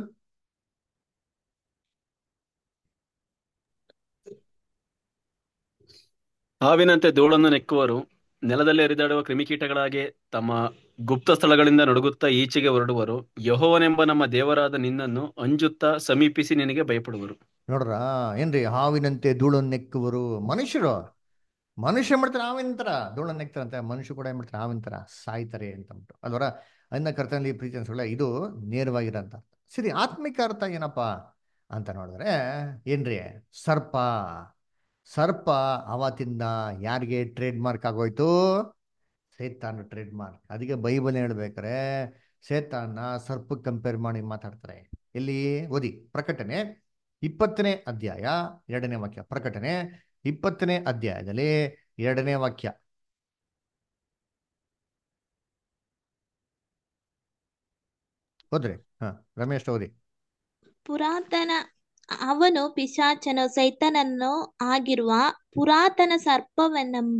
ಹಾವಿನಂತೆ ಧೂಳನ್ನು ನೆಕ್ಕುವರು ನೆಲದಲ್ಲಿ ಹರಿದಾಡುವ ಕ್ರಿಮಿಕೀಟಗಳಾಗಿ ತಮ್ಮ ಗುಪ್ತ ಸ್ಥಳಗಳಿಂದ ನಡುಗುತ್ತಾ ಈಚೆಗೆ ಹೊರಡುವರು ಯಹೋವನೆಂಬ ನಮ್ಮ ದೇವರಾದ ನಿನ್ನನ್ನು ಅಂಜುತ್ತಾ ಸಮೀಪಿಸಿ ನಿನಗೆ ಭಯಪಡುವರು ನೋಡ್ರ ಏನ್ರಿ ಹಾವಿನಂತೆ ಧೂಳನ್ನು ನೆಕ್ಕುವರು ಮನುಷ್ಯರು ಮನುಷ್ಯ ಮಾಡ್ತಾರೆ ಹಾವಿನ ತರ ಧೂಳನ್ನು ನೆಕ್ತಾರಂತೆ ಮನುಷ್ಯ ಕೂಡ ಏನ್ ಮಾಡ್ತಾರೆ ಹಾವಿನ ತರ ಸಾಯ್ತಾರೆ ಅಂತ ಅಂದ್ಬಿಟ್ಟು ಅಲ್ವರ ಅನ್ನ ಕರ್ತನಲ್ಲಿ ಪ್ರೀತಿ ಅನ್ಸಲ್ಲ ಇದು ನೇರವಾಗಿರೋಂಥ ಸರಿ ಆತ್ಮಿಕ ಅರ್ಥ ಏನಪ್ಪಾ ಅಂತ ನೋಡಿದ್ರೆ ಏನ್ರಿ ಸರ್ಪ ಸರ್ಪ ಅವತ್ತಿಂದ ಯಾರಿಗೆ ಟ್ರೇಡ್ ಮಾರ್ಕ್ ಆಗೋಯ್ತು ಸೇತಾನ ಟ್ರೇಡ್ ಮಾರ್ಕ್ ಅದಕ್ಕೆ ಬೈಬಲ್ ಹೇಳ್ಬೇಕಾರೆ ಸೇತಾನ ಸರ್ಪಕ್ಕೆ ಕಂಪೇರ್ ಮಾಡಿ ಮಾತಾಡ್ತಾರೆ ಎಲ್ಲಿ ಓದಿ ಪ್ರಕಟಣೆ ಇಪ್ಪತ್ತನೇ ಅಧ್ಯಾಯ ಎರಡನೇ ವಾಕ್ಯ ಪ್ರಕಟಣೆ ಇಪ್ಪತ್ತನೇ ಅಧ್ಯಾಯದಲ್ಲಿ ಎರಡನೇ ವಾಕ್ಯ ಓದ್ರಿ ಹಾ ರಮೇಶ್ ಓದಿ ಪುರಾತನ ಅವನು ಪಿಶಾಚನು ಸೈತನನ್ನು ಆಗಿರುವ ಪುರಾತನ ಸರ್ಪವೆನ್ನೆಂಬ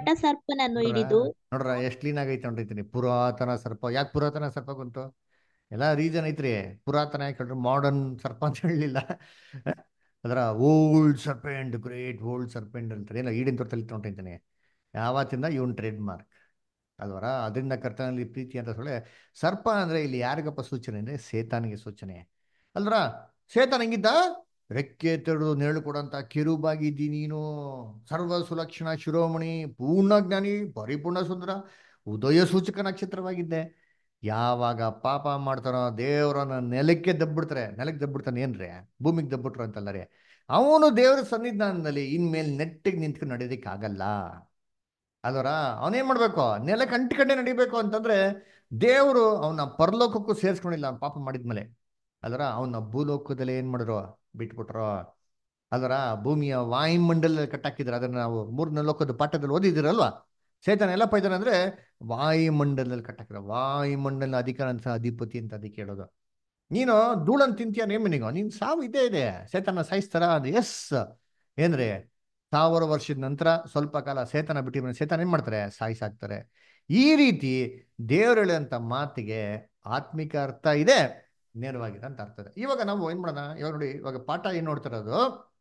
ಘಟಸರ್ಪನನ್ನು ನೋಡ್ರ ಹಿಡಿದು ನೋಡ್ರ ಎಷ್ಟು ಕ್ಲೀನ್ ಆಗೈತೆ ನೋಡಿರ್ತೀನಿ ಪುರಾತನ ಸರ್ಪ ಯಾಕೆ ಪುರಾತನ ಸರ್ಪ ಬಂತು ಎಲ್ಲ ರೀಸನ್ ಐತ್ರಿ ಪುರಾತನ ಯಾಕೆ ಹೇಳ್ರಿ ಮಾಡರ್ನ್ ಸರ್ಪ ಅಂತ ಹೇಳಲಿಲ್ಲ ಅದರ old serpent great old serpent ಅಂತಾರೆ ಏನೋ ಈಡಿನ ತೋಟದಲ್ಲಿ ತೊಗೊಂಡಿದ್ದಾನೆ ಯಾವತ್ತಿಂದ ಇವನ್ ಟ್ರೇಡ್ ಮಾರ್ಕ್ ಅಲ್ವರ ಅದರಿಂದ ಕರ್ತನಲ್ಲಿ ಪ್ರೀತಿ ಅಂತ ಸೊಳ್ಳೆ ಸರ್ಪ ಅಂದ್ರೆ ಇಲ್ಲಿ ಯಾರಿಗಪ್ಪ ಸೂಚನೆ ಅಂದ್ರೆ ಸೇತಾನಿಗೆ ಸೂಚನೆ ಅಲ್ವರ ಸೇತಾನ್ ಹೆಂಗಿದ್ದ ರೆಕ್ಕೆ ತೆರೆದು ನೆರಳು ಕೊಡಂತ ಕಿರುಬಾಗಿದ್ದಿ ನೀನು ಸರ್ವ ಸುಲಕ್ಷಣ ಶಿರೋಮಣಿ ಪೂರ್ಣ ಜ್ಞಾನಿ ಪರಿಪೂರ್ಣ ಸುಂದರ ಉದಯ ಸೂಚಕ ನಕ್ಷತ್ರವಾಗಿದ್ದೆ ಯಾವಾಗ ಪಾಪ ಮಾಡ್ತಾನೋ ದೇವರನ್ನ ನೆಲಕ್ಕೆ ದಬ್ಬಿಡ್ತಾರೆ ನೆಲಕ್ಕೆ ದಬ್ಬಿಡ್ತಾನೆ ಏನ್ರಿ ಭೂಮಿಗೆ ದಬ್ಬಿಟ್ರು ಅಂತಲ್ಲ ರೀ ಅವನು ದೇವರ ಸನ್ನಿಧಾನದಲ್ಲಿ ಇನ್ಮೇಲೆ ನೆಟ್ಟಿಗೆ ನಿಂತ್ಕೊಂಡು ನಡೆಯೋದಕ್ಕೆ ಆಗಲ್ಲ ಅಲ್ವರ ಅವನೇನ್ ಮಾಡ್ಬೇಕು ನೆಲಕ್ಕೆ ಅಂಟಿಕಂಡೆ ನಡಿಬೇಕು ಅಂತಂದ್ರೆ ದೇವರು ಅವನ ಪರಲೋಕಕ್ಕೂ ಸೇರಿಸ್ಕೊಂಡಿಲ್ಲ ಅವ್ನ್ ಪಾಪ ಮಾಡಿದ್ಮೇಲೆ ಅಲ್ವರ ಅವನ ಭೂಲೋಕದಲ್ಲಿ ಏನ್ ಮಾಡಿದ್ರು ಬಿಟ್ಬಿಟ್ರು ಅಲ್ವರ ಭೂಮಿಯ ವಾಯುಮಂಡಲ ಕಟ್ಟಾಕಿದ್ರು ಅದನ್ನ ನಾವು ಮೂರನೇ ಲೋಕದ ಪಾಠದಲ್ಲಿ ಓದಿದಿರಲ್ವಾ ಚೇತನ ಎಲ್ಲ ಪೈತಾನೆ ಅಂದ್ರೆ ವಾಯುಮಂಡಲದಲ್ಲಿ ಕಟ್ಟಾಕಿರ ವಾಯುಮಂಡಲ ಅಧಿಕಾರ ಅಂತ ಅಧಿಪತಿ ಅಂತ ಅದಕ್ಕೆ ಹೇಳೋದು ನೀನು ಧೂಳನ್ ತಿಂತೀಯ ನೇಮನಿಗೋ ನೀನ್ ಸಾವು ಇದೇ ಇದೆ ಸೇತನ ಸಾಯಿಸ್ತಾರ ಅದು ಎಸ್ ಏನ್ರಿ ಸಾವಿರ ವರ್ಷದ ನಂತರ ಸ್ವಲ್ಪ ಕಾಲ ಸೇತನ ಬಿಟ್ಟು ಸೇತನ ಏನ್ ಮಾಡ್ತಾರೆ ಸಾಯಿಸಾಕ್ತಾರೆ ಈ ರೀತಿ ದೇವ್ರು ಹೇಳುವಂತ ಮಾತಿಗೆ ಆತ್ಮಿಕ ಅರ್ಥ ಇದೆ ನೇರವಾಗಿದೆ ಅಂತ ಅರ್ಥ ಇದೆ ಇವಾಗ ನಾವು ಏನ್ ಮಾಡೋಣ ಇವಾಗ ನೋಡಿ ಇವಾಗ ಪಾಠ ಏನ್ ನೋಡ್ತಿರೋದು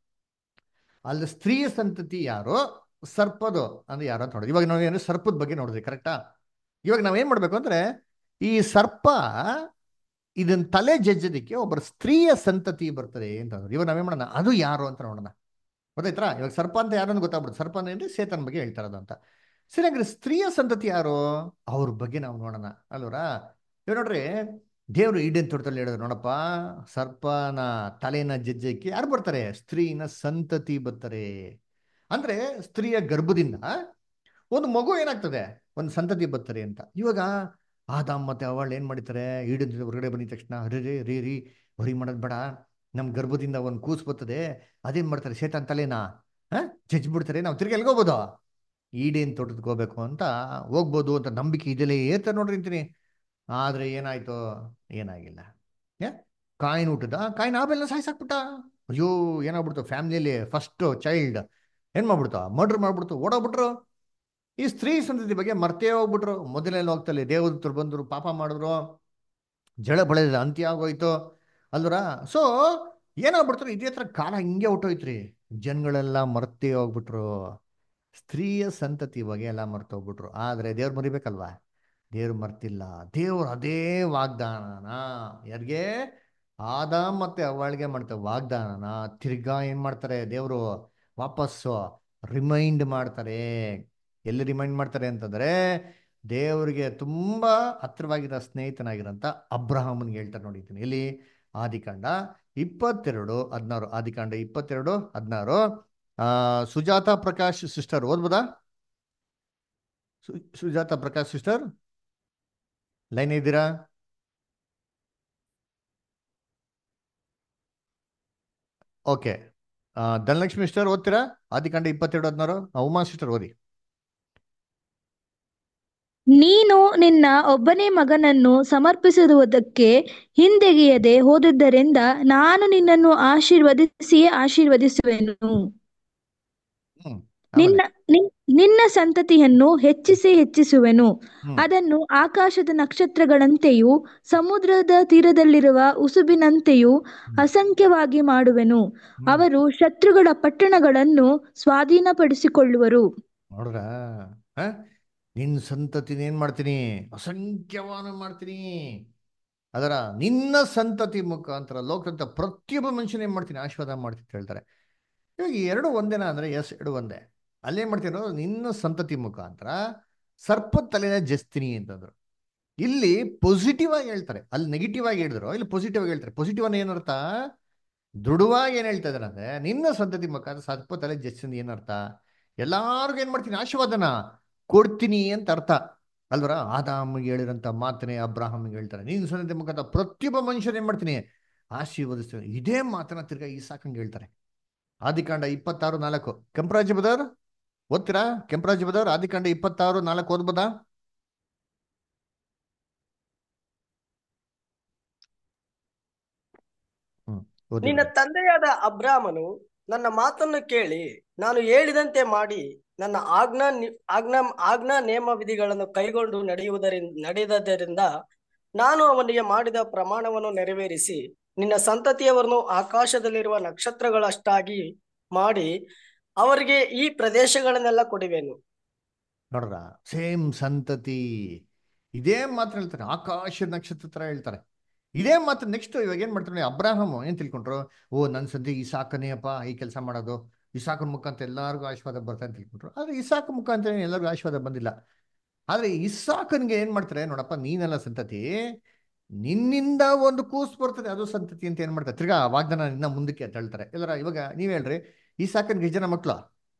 ಅಲ್ಲಿ ಸ್ತ್ರೀಯ ಸಂತತಿ ಯಾರು ಸರ್ಪದು ಅಂದ್ರೆ ಯಾರು ಅಂತ ನೋಡೋದು ಇವಾಗ ನಾವು ಏನು ಸರ್ಪದ ಬಗ್ಗೆ ನೋಡಿದ್ವಿ ಕರೆಕ್ಟಾ ಇವಾಗ ನಾವೇನ್ ಮಾಡ್ಬೇಕು ಅಂದ್ರೆ ಈ ಸರ್ಪ ಇದನ್ನ ತಲೆ ಜಜ್ಜೋದಿಕ್ಕೆ ಒಬ್ಬರ ಸ್ತ್ರೀಯ ಸಂತತಿ ಬರ್ತದೆ ಅಂತ ಅಂದ್ರು. ಇವಾಗ ನಾವೇನ್ ಮಾಡೋಣ ಅದು ಯಾರು ಅಂತ ನೋಡೋಣ ಗೊತ್ತಾಯ್ತಾ ಇವಾಗ ಸರ್ಪ ಅಂತ ಯಾರು ಅಂತ ಗೊತ್ತಾಗ್ಬಿಡುತ್ತೆ ಸರ್ಪ ಅಂದ್ರೆ ಸೇತನ ಬಗ್ಗೆ ಹೇಳ್ತಾ ಇರೋದು ಅಂತ ಸರಿ ಹಂಗ್ರೆ ಸ್ತ್ರೀಯ ಸಂತತಿ ಯಾರು ಅವ್ರ ಬಗ್ಗೆ ನಾವು ನೋಡೋಣ ಅಲ್ವರಾ ಇವಾಗ ನೋಡ್ರಿ ದೇವರು ಈಡೇನ್ ತೋಟದಲ್ಲಿ ಹೇಳಿದ್ರು ನೋಡಪ್ಪ ಸರ್ಪನ ತಲೆನ ಜಜ್ಜಕ್ಕೆ ಯಾರು ಬರ್ತಾರೆ ಸ್ತ್ರೀನ ಸಂತತಿ ಬರ್ತಾರೆ ಅಂದ್ರೆ ಸ್ತ್ರೀಯ ಗರ್ಭದಿಂದ ಒಂದು ಮಗು ಏನಾಗ್ತದೆ ಒಂದು ಸಂತತಿ ಬರ್ತಾರೆ ಅಂತ ಇವಾಗ ಆದಾಮ್ ಮತ್ತೆ ಅವಳು ಏನ್ ಮಾಡಿತಾರೆ ಈಡಿನ ಹೊರಗಡೆ ಬಂದಿದ ತಕ್ಷಣ ಅರೆ ರೇ ರೀ ರೀ ಹೊರಿ ಮಾಡೋದು ಬೇಡ ನಮ್ ಗರ್ಭದಿಂದ ಒಂದು ಕೂಸು ಬರ್ತದೆ ಅದೇನ್ ಮಾಡ್ತಾರೆ ಶೇತಾನ್ ತಲೆನಾ ಹ ಜಜ್ಜ್ ಬಿಡ್ತಾರೆ ನಾವು ತಿರ್ಗಿ ಎಲ್ಗೋಗ್ಬೋದು ಈಡೇನ್ ತೋಟಕ್ಕೆ ಹೋಗ್ಬೇಕು ಅಂತ ಹೋಗ್ಬೋದು ಅಂತ ನಂಬಿಕೆ ಇದೆಲ್ಲ ಏತ ನೋಡ್ರಿ ಅಂತೀನಿ ಆದ್ರೆ ಏನಾಯ್ತು ಏನಾಗಿಲ್ಲ ಏ ಕಾಯಿನ್ ಹುಟ್ಟದ ಕಾಯಿನ್ ಆಮೇಲೆ ಸಾಯ್ಸಾಕ್ಬಿಟ್ಟ ಅಯ್ಯೋ ಏನಾಗ್ಬಿಡ್ತು ಫ್ಯಾಮಿಲಿಯಲ್ಲಿ ಫಸ್ಟ್ ಚೈಲ್ಡ್ ಏನ್ ಮಾಡ್ಬಿಡ್ತು ಮರ್ಡರ್ ಮಾಡ್ಬಿಡ್ತು ಓಡೋಗ್ಬಿಟ್ರು ಈ ಸ್ತ್ರೀ ಸಂತತಿ ಬಗ್ಗೆ ಮರ್ತೇ ಹೋಗ್ಬಿಟ್ರು ಮೊದಲನೇ ಹೋಗ್ತಲ್ಲಿ ದೇವದೂತರು ಬಂದ್ರು ಪಾಪ ಮಾಡಿದ್ರು ಜಳ ಬಳೆದ ಅಂತ್ಯ ಆಗೋಯ್ತು ಅಲ್ವರ ಸೊ ಏನಾಗ್ಬಿಡ್ತಾರೆ ಇದೇ ಹತ್ರ ಕಾಲ ಹಿಂಗೆ ಹೊಟ್ಟೋಯ್ತ್ರಿ ಜನಗಳೆಲ್ಲ ಮರ್ತೇ ಹೋಗ್ಬಿಟ್ರು ಸ್ತ್ರೀಯ ಸಂತತಿ ಬಗ್ಗೆ ಎಲ್ಲ ಮರ್ತು ಹೋಗ್ಬಿಟ್ರು ಆದ್ರೆ ದೇವ್ರು ಮರಿಬೇಕಲ್ವಾ ದೇವ್ರು ಮರ್ತಿಲ್ಲ ದೇವ್ರು ಅದೇ ವಾಗ್ದಾನನ ಯಾರಿಗೆ ಆದಾಮ್ ಮತ್ತೆ ಅವಳಿಗೆ ಮಾಡ್ತಾರೆ ವಾಗ್ದಾನನ ತಿರ್ಗಾ ಏನ್ ಮಾಡ್ತಾರೆ ದೇವರು ವಾಪಸ್ಸು ರಿಮೈಂಡ್ ಮಾಡ್ತಾರೆ ಎಲ್ಲಿ ರಿಮೈಂಡ್ ಮಾಡ್ತಾರೆ ಅಂತಂದ್ರೆ ದೇವರಿಗೆ ತುಂಬಾ ಹತ್ರವಾಗಿರೋ ಸ್ನೇಹಿತನಾಗಿರೋಂಥ ಅಬ್ರಹಾಮನ್ಗೆ ಹೇಳ್ತಾರೆ ನೋಡಿದ್ದೀನಿ ಎಲ್ಲಿ ಆದಿಕಾಂಡ ಇಪ್ಪತ್ತೆರಡು ಹದಿನಾರು ಆದಿಕಾಂಡ ಇಪ್ಪತ್ತೆರಡು ಹದಿನಾರು ಆ ಸುಜಾತ ಪ್ರಕಾಶ್ ಸಿಸ್ಟರ್ ಓದ್ಬೋದಾ ಸು- ಸುಜಾತ ಪ್ರಕಾಶ್ ಸಿಸ್ಟರ್ ಲೈನ್ ಇದ್ದೀರಾ ಓಕೆ ಧನಲಕ್ಷ್ಮಿ ಸಿಸ್ಟರ್ ಓದ್ತೀರಾ ಆದಿಕಾಂಡ ಇಪ್ಪತ್ತೆರಡು ಹದಿನಾರು ಆ, ಉಮಾ ಸಿಸ್ಟರ್ ಓದಿ ನೀನು ನಿನ್ನ ಒಬ್ಬನೇ ಮಗನನ್ನು ಸಮರ್ಪಿಸುವುದಕ್ಕೆ ಹಿಂದೆಗೆಯದೆ ಹೋದದ್ದರಿಂದ ನಾನು ನಿನ್ನನ್ನು ಆಶೀರ್ವದಿಸಿಯೇ ಆಶೀರ್ವದಿಸುವೆನು ಹ್ಮ್ ನಿನ್ನ ನಿನ್- ನಿನ್ನ ಸಂತತಿಯನ್ನು ಹೆಚ್ಚಿಸಿ ಹೆಚ್ಚಿಸುವೆನು ಹ್ಮ್. ಅದನ್ನು ಆಕಾಶದ ನಕ್ಷತ್ರಗಳಂತೆಯೂ ಸಮುದ್ರದ ತೀರದಲ್ಲಿರುವ ಉಸುಬಿನಂತೆಯೂ ಅಸಂಖ್ಯವಾಗಿ ಮಾಡುವೆನು ಅವರು ಶತ್ರುಗಳ ಪಟ್ಟಣಗಳನ್ನು ಸ್ವಾಧೀನಪಡಿಸಿಕೊಳ್ಳುವರು ನೋಡ್ರ ನಿನ್ನ ಸಂತತಿನ ಏನ್ ಮಾಡ್ತೀನಿ ಅಸಂಖ್ಯವಾನ ಮಾಡ್ತೀನಿ ಅದರ ನಿನ್ನ ಸಂತತಿ ಮುಖಾಂತರ ಲೋಕದ ಪ್ರತಿಯೊಬ್ಬ ಮನುಷ್ಯನ ಏನ್ ಮಾಡ್ತೀನಿ ಆಶೀರ್ವಾದ ಮಾಡ್ತೀನಿ ಅಂತ ಹೇಳ್ತಾರೆ ಇವಾಗ ಈ ಎರಡು ಒಂದೇನಾ ಅಂದ್ರೆ ಎಸ್ ಎರಡು ಒಂದೇ ಅಲ್ಲೇನ್ ಮಾಡ್ತೀನಿ ಅಂದ್ರೆ ನಿನ್ನ ಸಂತತಿ ಮುಖಾಂತರ ಸರ್ಪದ ತಲೆನ ಜಸ್ತೀನಿ ಅಂತಂದ್ರು ಇಲ್ಲಿ ಪಾಸಿಟಿವ್ ಆಗಿ ಹೇಳ್ತಾರೆ ಅಲ್ಲಿ ನೆಗೆಟಿವ್ ಆಗಿ ಹೇಳಿದ್ರು ಇಲ್ಲಿ ಪಾಸಿಟಿವ್ ಆಗಿ ಹೇಳ್ತಾರೆ ಪಾಸಿಟಿವ್ ಅನ್ನ ಏನರ್ಥ ದೃಢವಾಗಿ ಏನ್ ಹೇಳ್ತಾ ಇದಾರೆ ಅಂದ್ರೆ ನಿನ್ನ ಸಂತತಿ ಮುಖಾಂತರ ಸರ್ಪ ತಲೆ ಜಸ್ತೀನಿ ಏನರ್ಥ ಎಲ್ಲಾರ್ಗು ಏನ್ ಮಾಡ್ತೀನಿ ಆಶೀರ್ವಾದನ ಕೊಡ್ತೀನಿ ಅಂತ ಅರ್ಥ ಅಲ್ವರ ಆದಾಮಿಗೆ ಹೇಳಿರಂತ ಮಾತನೆ ಅಬ್ರಾಹಮ್ಗೆ ಹೇಳ್ತಾರೆ ನೀನು ಸಂತತಿ ಮುಖಾಂತರ ಪ್ರತಿಯೊಬ್ಬ ಮನುಷ್ಯನ ಏನ್ ಮಾಡ್ತೀನಿ ಆಶೀರ್ವದಿಸ್ತೀನಿ ಇದೇ ಮಾತನ್ನ ತಿರ್ಗಾ ಈ ಸಾಕಂಗೆ ಹೇಳ್ತಾರೆ ಆದಿಕಾಂಡ ಇಪ್ಪತ್ತಾರು ನಾಲ್ಕು ಕೆಂಪರಾಜ ಬದವ್ರು ಓದ್ತೀರಾ ಕೆಂಪರಾಜ ಬದವ್ರು ಆದಿಕಾಂಡ ಇಪ್ಪತ್ತಾರು ನಾಲ್ಕು ಓದ್ಬೋದಾ ಹ್ಮ್ ಓದಿ ನಿನ್ನ ತಂದೆಯಾದ ಅಬ್ರಾಮನು ನನ್ನ ಮಾತನ್ನು ಕೇಳಿ ನಾನು ಹೇಳಿದಂತೆ ಮಾಡಿ ನನ್ನ ಆಜ್ಞಾ ನಿ- ಆಜ್ಞಾ ಆಜ್ಞಾ ನೇಮ ವಿಧಿಗಳನ್ನು ಕೈಗೊಂಡು ನಡೆಯುವುದರಿಂದ ನಡೆಯುವುದರಿಂದ ನಾನು ಅವನಿಗೆ ಮಾಡಿದ ಪ್ರಮಾಣವನ್ನು ನೆರವೇರಿಸಿ ನಿನ್ನ ಸಂತತಿಯವರನ್ನು ಆಕಾಶದಲ್ಲಿರುವ ನಕ್ಷತ್ರಗಳಷ್ಟಾಗಿ ಮಾಡಿ ಅವರಿಗೆ ಈ ಪ್ರದೇಶಗಳನ್ನೆಲ್ಲ ಕೊಡುವೆನು ನೋಡ್ರ ಸೇಮ್ ಸಂತತಿ ಇದೇ ಮಾತ್ರ ಹೇಳ್ತಾರೆ ಆಕಾಶ ನಕ್ಷತ್ರ ತರ ಹೇಳ್ತಾರೆ ಇದೇ ಮಾತ್ರ ನೆಕ್ಸ್ಟ್ ಇವಾಗ ಏನ್ ಮಾಡ್ತಾರೆ ಅಬ್ರಾಹಮ್ ಏನ್ ತಿಳ್ಕೊಂಡ್ರು ಓ ನನ್ನ ಸಂತಿ ಇಸಾಕನೇ ಅಪ್ಪ ಈ ಕೆಲಸ ಮಾಡೋದು ಇಸಾಕನ ಮುಖಾಂತರ ಎಲ್ಲರಿಗೂ ಆಶೀರ್ವಾದ ಬರ್ತಾ ಅಂತ ತಿಳ್ಕೊಂಡ್ರು ಆದ್ರೆ ಇಸಾಕ ಮುಖಾಂತರ ಎಲ್ಲರಿಗೂ ಆಶೀರ್ವಾದ ಬಂದಿಲ್ಲ ಆದ್ರೆ ಇಸಾಕನ್ಗೆ ಏನ್ ಮಾಡ್ತಾರೆ ನೋಡಪ್ಪ ನೀನೆಲ್ಲ ಸಂತತಿ ನಿನ್ನಿಂದ ಒಂದು ಕೂಸು ಬರ್ತದೆ ಅದು ಸಂತತಿ ಅಂತ ಏನ್ ಮಾಡ್ತಾರೆ ತಿರ್ಗಾ ವಾಗ್ದಾನ ಇನ್ನ ಮುಂದಕ್ಕೆ ಅಂತ ಹೇಳ್ತಾರೆ ಎಲ್ಲರ ಇವಾಗ ನೀವ್ ಹೇಳ್ರಿ ಇಸಾಕನ್ಗೆ ಎಷ್ಟು ಜನ ಮಕ್ಳು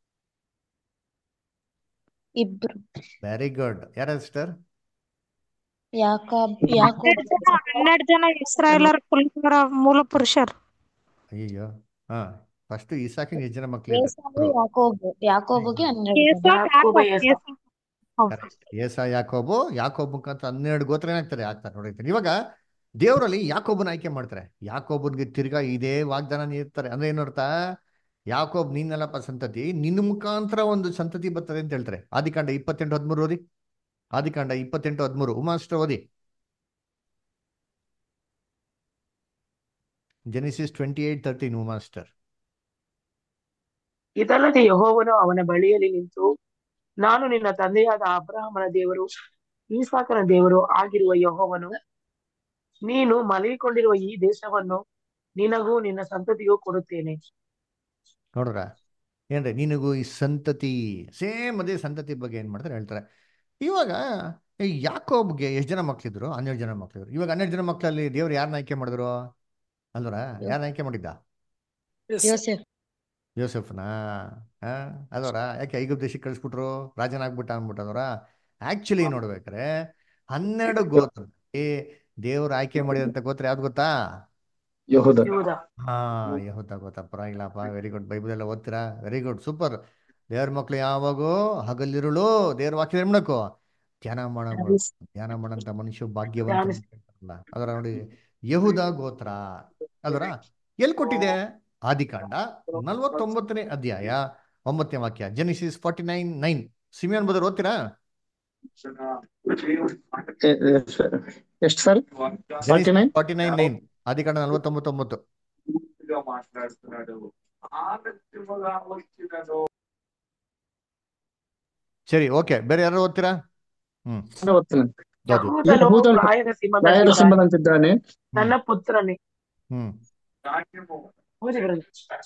ಇಬ್ರು ವೆರಿ ಗುಡ್ ಯಾರ ಸಿಸ್ಟರ್ ಯಾಕಾಬ್ ಯಾಕೋಬ್ ಹನ್ನೆರಡು ಜನ ಹನ್ನೆರಡು ಜನ ಇಸ್ರಾಯೇಲರ ಕುಲದವರ ಮೂಲ ಪುರುಷರು ಅಯ್ಯೋ ಹಾ ಫಸ್ಟ್ ಇಸಾಕಿನ ಎಷ್ಟು ಜನ ಮಕ್ಳು ಇದ್ರು ಏಸಾವು ಯಾಕೋಬು ಯಾಕೋಬುಗೆ ಹನ್ನೆರಡು ಏಸ ಜನ ಯಾಕೋಬ ಏಸ ಹೌದು ಕರೆಕ್ಟ್ ಏಸ ಯಾಕೋಬು ಯಾಕೋಬ್ ಮುಖಾಂತರ ಹನ್ನೆರಡು ಗೋತ್ರ ಏನಾಗ್ತಾರೆ ಆಗ್ತಾರೆ ನೋಡಿರ್ತೀನಿ ಇವಾಗ ದೇವರಲ್ಲಿ ಯಾಕೋಬನ ಆಯ್ಕೆ ಮಾಡ್ತಾರೆ ಯಾಕೋಬನ್ಗೆ ತಿರ್ಗಾ ಇದೇ ವಾಗ್ದಾನ ನೀಡ್ತಾರೆ ಅಂದ್ರೆ ಏನರ್ಥ ಯಾಕೋಬ್ ನೀನೆಲ್ಲಪ್ಪ ಸಂತತಿ ನಿನ್ನ ಮುಖಾಂತರ ಒಂದು ಸಂತತಿ ಬರ್ತದೆ ಅಂತ ಹೇಳ್ತಾರೆ ಆದಿಕಾಂಡ ಇಪ್ಪತ್ತೆಂಟು ಹದಿಮೂರು ಓದಿ ಆದಿಕಾಂಡ ಇಪ್ಪತ್ತೆಂಟು ಹದಿಮೂರು ಉಮಾಸ್ಟರ್ ಓದಿ ಜೆನಿಸಿಸ್ ಟ್ವೆಂಟಿ ಏಟ್ ತರ್ಟೀನ್ ಉಮಾಸ್ಟರ್ ಇದಲ್ಲದೆ ಯೆಹೋವನು ಅವನ ಬಳಿಯಲ್ಲಿ ನಿಂತು ನಾನು ನಿನ್ನ ತಂದೆಯಾದ ಅಬ್ರಹಾಮನ ದೇವರು ಈಸಾಕನ ದೇವರು ಆಗಿರುವ ಯೆಹೋವನು ನೀನು ಮಲಗಿಕೊಂಡಿರುವ ಈ ದೇಶವನ್ನು ನಿನಗೂ ನಿನ್ನ ಸಂತತಿಗೂ ಕೊಡುತ್ತೇನೆ ನೋಡ್ರ ಏನ್ರಿ ನಿನಗೂ ಈ ಸಂತತಿ ಸೇಮ್ ಅದೇ ಸಂತತಿ ಬಗ್ಗೆ ಏನ್ ಮಾಡ್ತಾರೆ ಹೇಳ್ತಾರೆ ಇವಾಗ ಈ ಯಾಕೋಬ್ಗೆ ಎಷ್ಟು ಜನ ಮಕ್ಳಿದ್ರು ಹನ್ನೆರಡು ಜನ ಮಕ್ಳಿದ್ರು ಇವಾಗ ಹನ್ನೆರಡು ಜನ ಮಕ್ಕಳಲ್ಲಿ ದೇವ್ರು ಯಾರನ್ನ ಆಯ್ಕೆ ಮಾಡಿದ್ರು ಅಲ್ವರ ಯಾರನ್ನ ಆಯ್ಕೆ ಮಾಡಿದ್ದ ಯೋಸೆಫ್ ಯೋಸೆಫ್ನಾ ಹಾ ಅದವರ ಯಾಕೆ ಐಗುಪ್ತ ದೇಶಕ್ಕೆ ಕಳಿಸ್ಬಿಟ್ರು ರಾಜನಾಗ್ಬಿಟ್ಟ ಅಂದ್ಬಿಟ್ಟದವ್ರ ಆಕ್ಚುಲಿ ನೋಡ್ಬೇಕಾರೆ ಹನ್ನೆರಡು ಗೋತ್ರ ಏ ದೇವ್ರು ಆಯ್ಕೆ ಮಾಡಿದಂತ ಗೋತ್ರ ಯಾವ್ದು ಗೊತ್ತಾ ಯಹೂದ ಯಹೂದ ಹಾ ಯಹೂದ ಗೊತ್ತಾ ಪರವಾಗಿಲ್ಲಪ್ಪ ವೆರಿ ಗುಡ್ ಬೈಬಲ್ ಎಲ್ಲ ಓದ್ತೀರಾ ವೆರಿ ಗುಡ್ ಸೂಪರ್ ದೇವ್ರ ಮಕ್ಳು ಯಾವಾಗೂ ಹಗಲಿರುಳು ದೇವ್ರ ವಾಕ್ಯ ಏನ್ ಮಾಡಕು ಧ್ಯಾನ ಮಾಡಬೇಕು ಧ್ಯಾನ ಮಾಡಂತ ಮನುಷ್ಯ ಭಾಗ್ಯವಂತ ಅಂತ ಹೇಳ್ತಾರಲ್ಲ ಅದರ ನೋಡಿ ಯಹೂದ ಗೋತ್ರ ಅದರ ಎಲ್ಲಿ ಕೊಟ್ಟಿದೆ ಆದಿಕಾಂಡ ನಲ್ವತ್ತೊಂಬತ್ತನೇ ಅಧ್ಯಾಯ ಒಂಬತ್ತನೇ ವಾಕ್ಯ Genesis forty nine nine Simeon brother ಓದ್ತೀರಾ ಎಷ್ಟು sir forty nine forty nine nine ಆದಿಕಾಂಡ ನಲ್ವತ್ತೊಂಬತ್ತೊಂಬತ್ತು ಸರಿ ಓಕೆ ಬೇರೆ ಯಾರು ಓದ್ತೀರಾ ಹ್ಮ್ ಓದ್ತೀನಿ ಓದಿ ಯಹೂದನು ಯಹೂದನು ಪ್ರಾಯದ ಪ್ರಾಯದ ಸಿಂಹದಂತಿದ್ದಾನೆ ಸಿಂಹದಂತಿದ್ದಾನೆ ನನ್ನ ಪುತ್ರನೇ ಹ್ಮ್ ಓದಿ brother.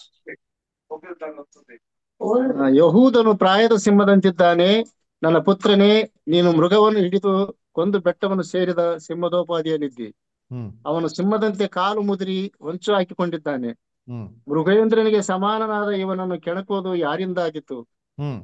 ಆ, ಯಹೂದನು ಪ್ರಾಯದ ಸಿಂಹದಂತಿದ್ದಾನೆ ನನ್ನ ಪುತ್ರನೇ ನೀನು ಮೃಗವನ್ನು ಹಿಡಿದು ಕೊಂದು ಬೆಟ್ಟವನ್ನು ಸೇರಿದ ಸಿಂಹದೋಪಾದಿಯಲ್ಲಿದ್ದಿ ಹ್ಮ್ ಅವನು ಸಿಂಹದಂತೆ ಕಾಲು ಮುದುರಿ ಹೊಂಚು ಹಾಕಿಕೊಂಡಿದ್ದಾನೆ ಹ್ಮ್ ಮೃಗೇಂದ್ರನಿಗೆ ಸಮಾನನಾದ ಇವನನ್ನು ಕೆಣಕೋದು ಯಾರಿಂದಾಗಿತ್ತು ಹ್ಮ್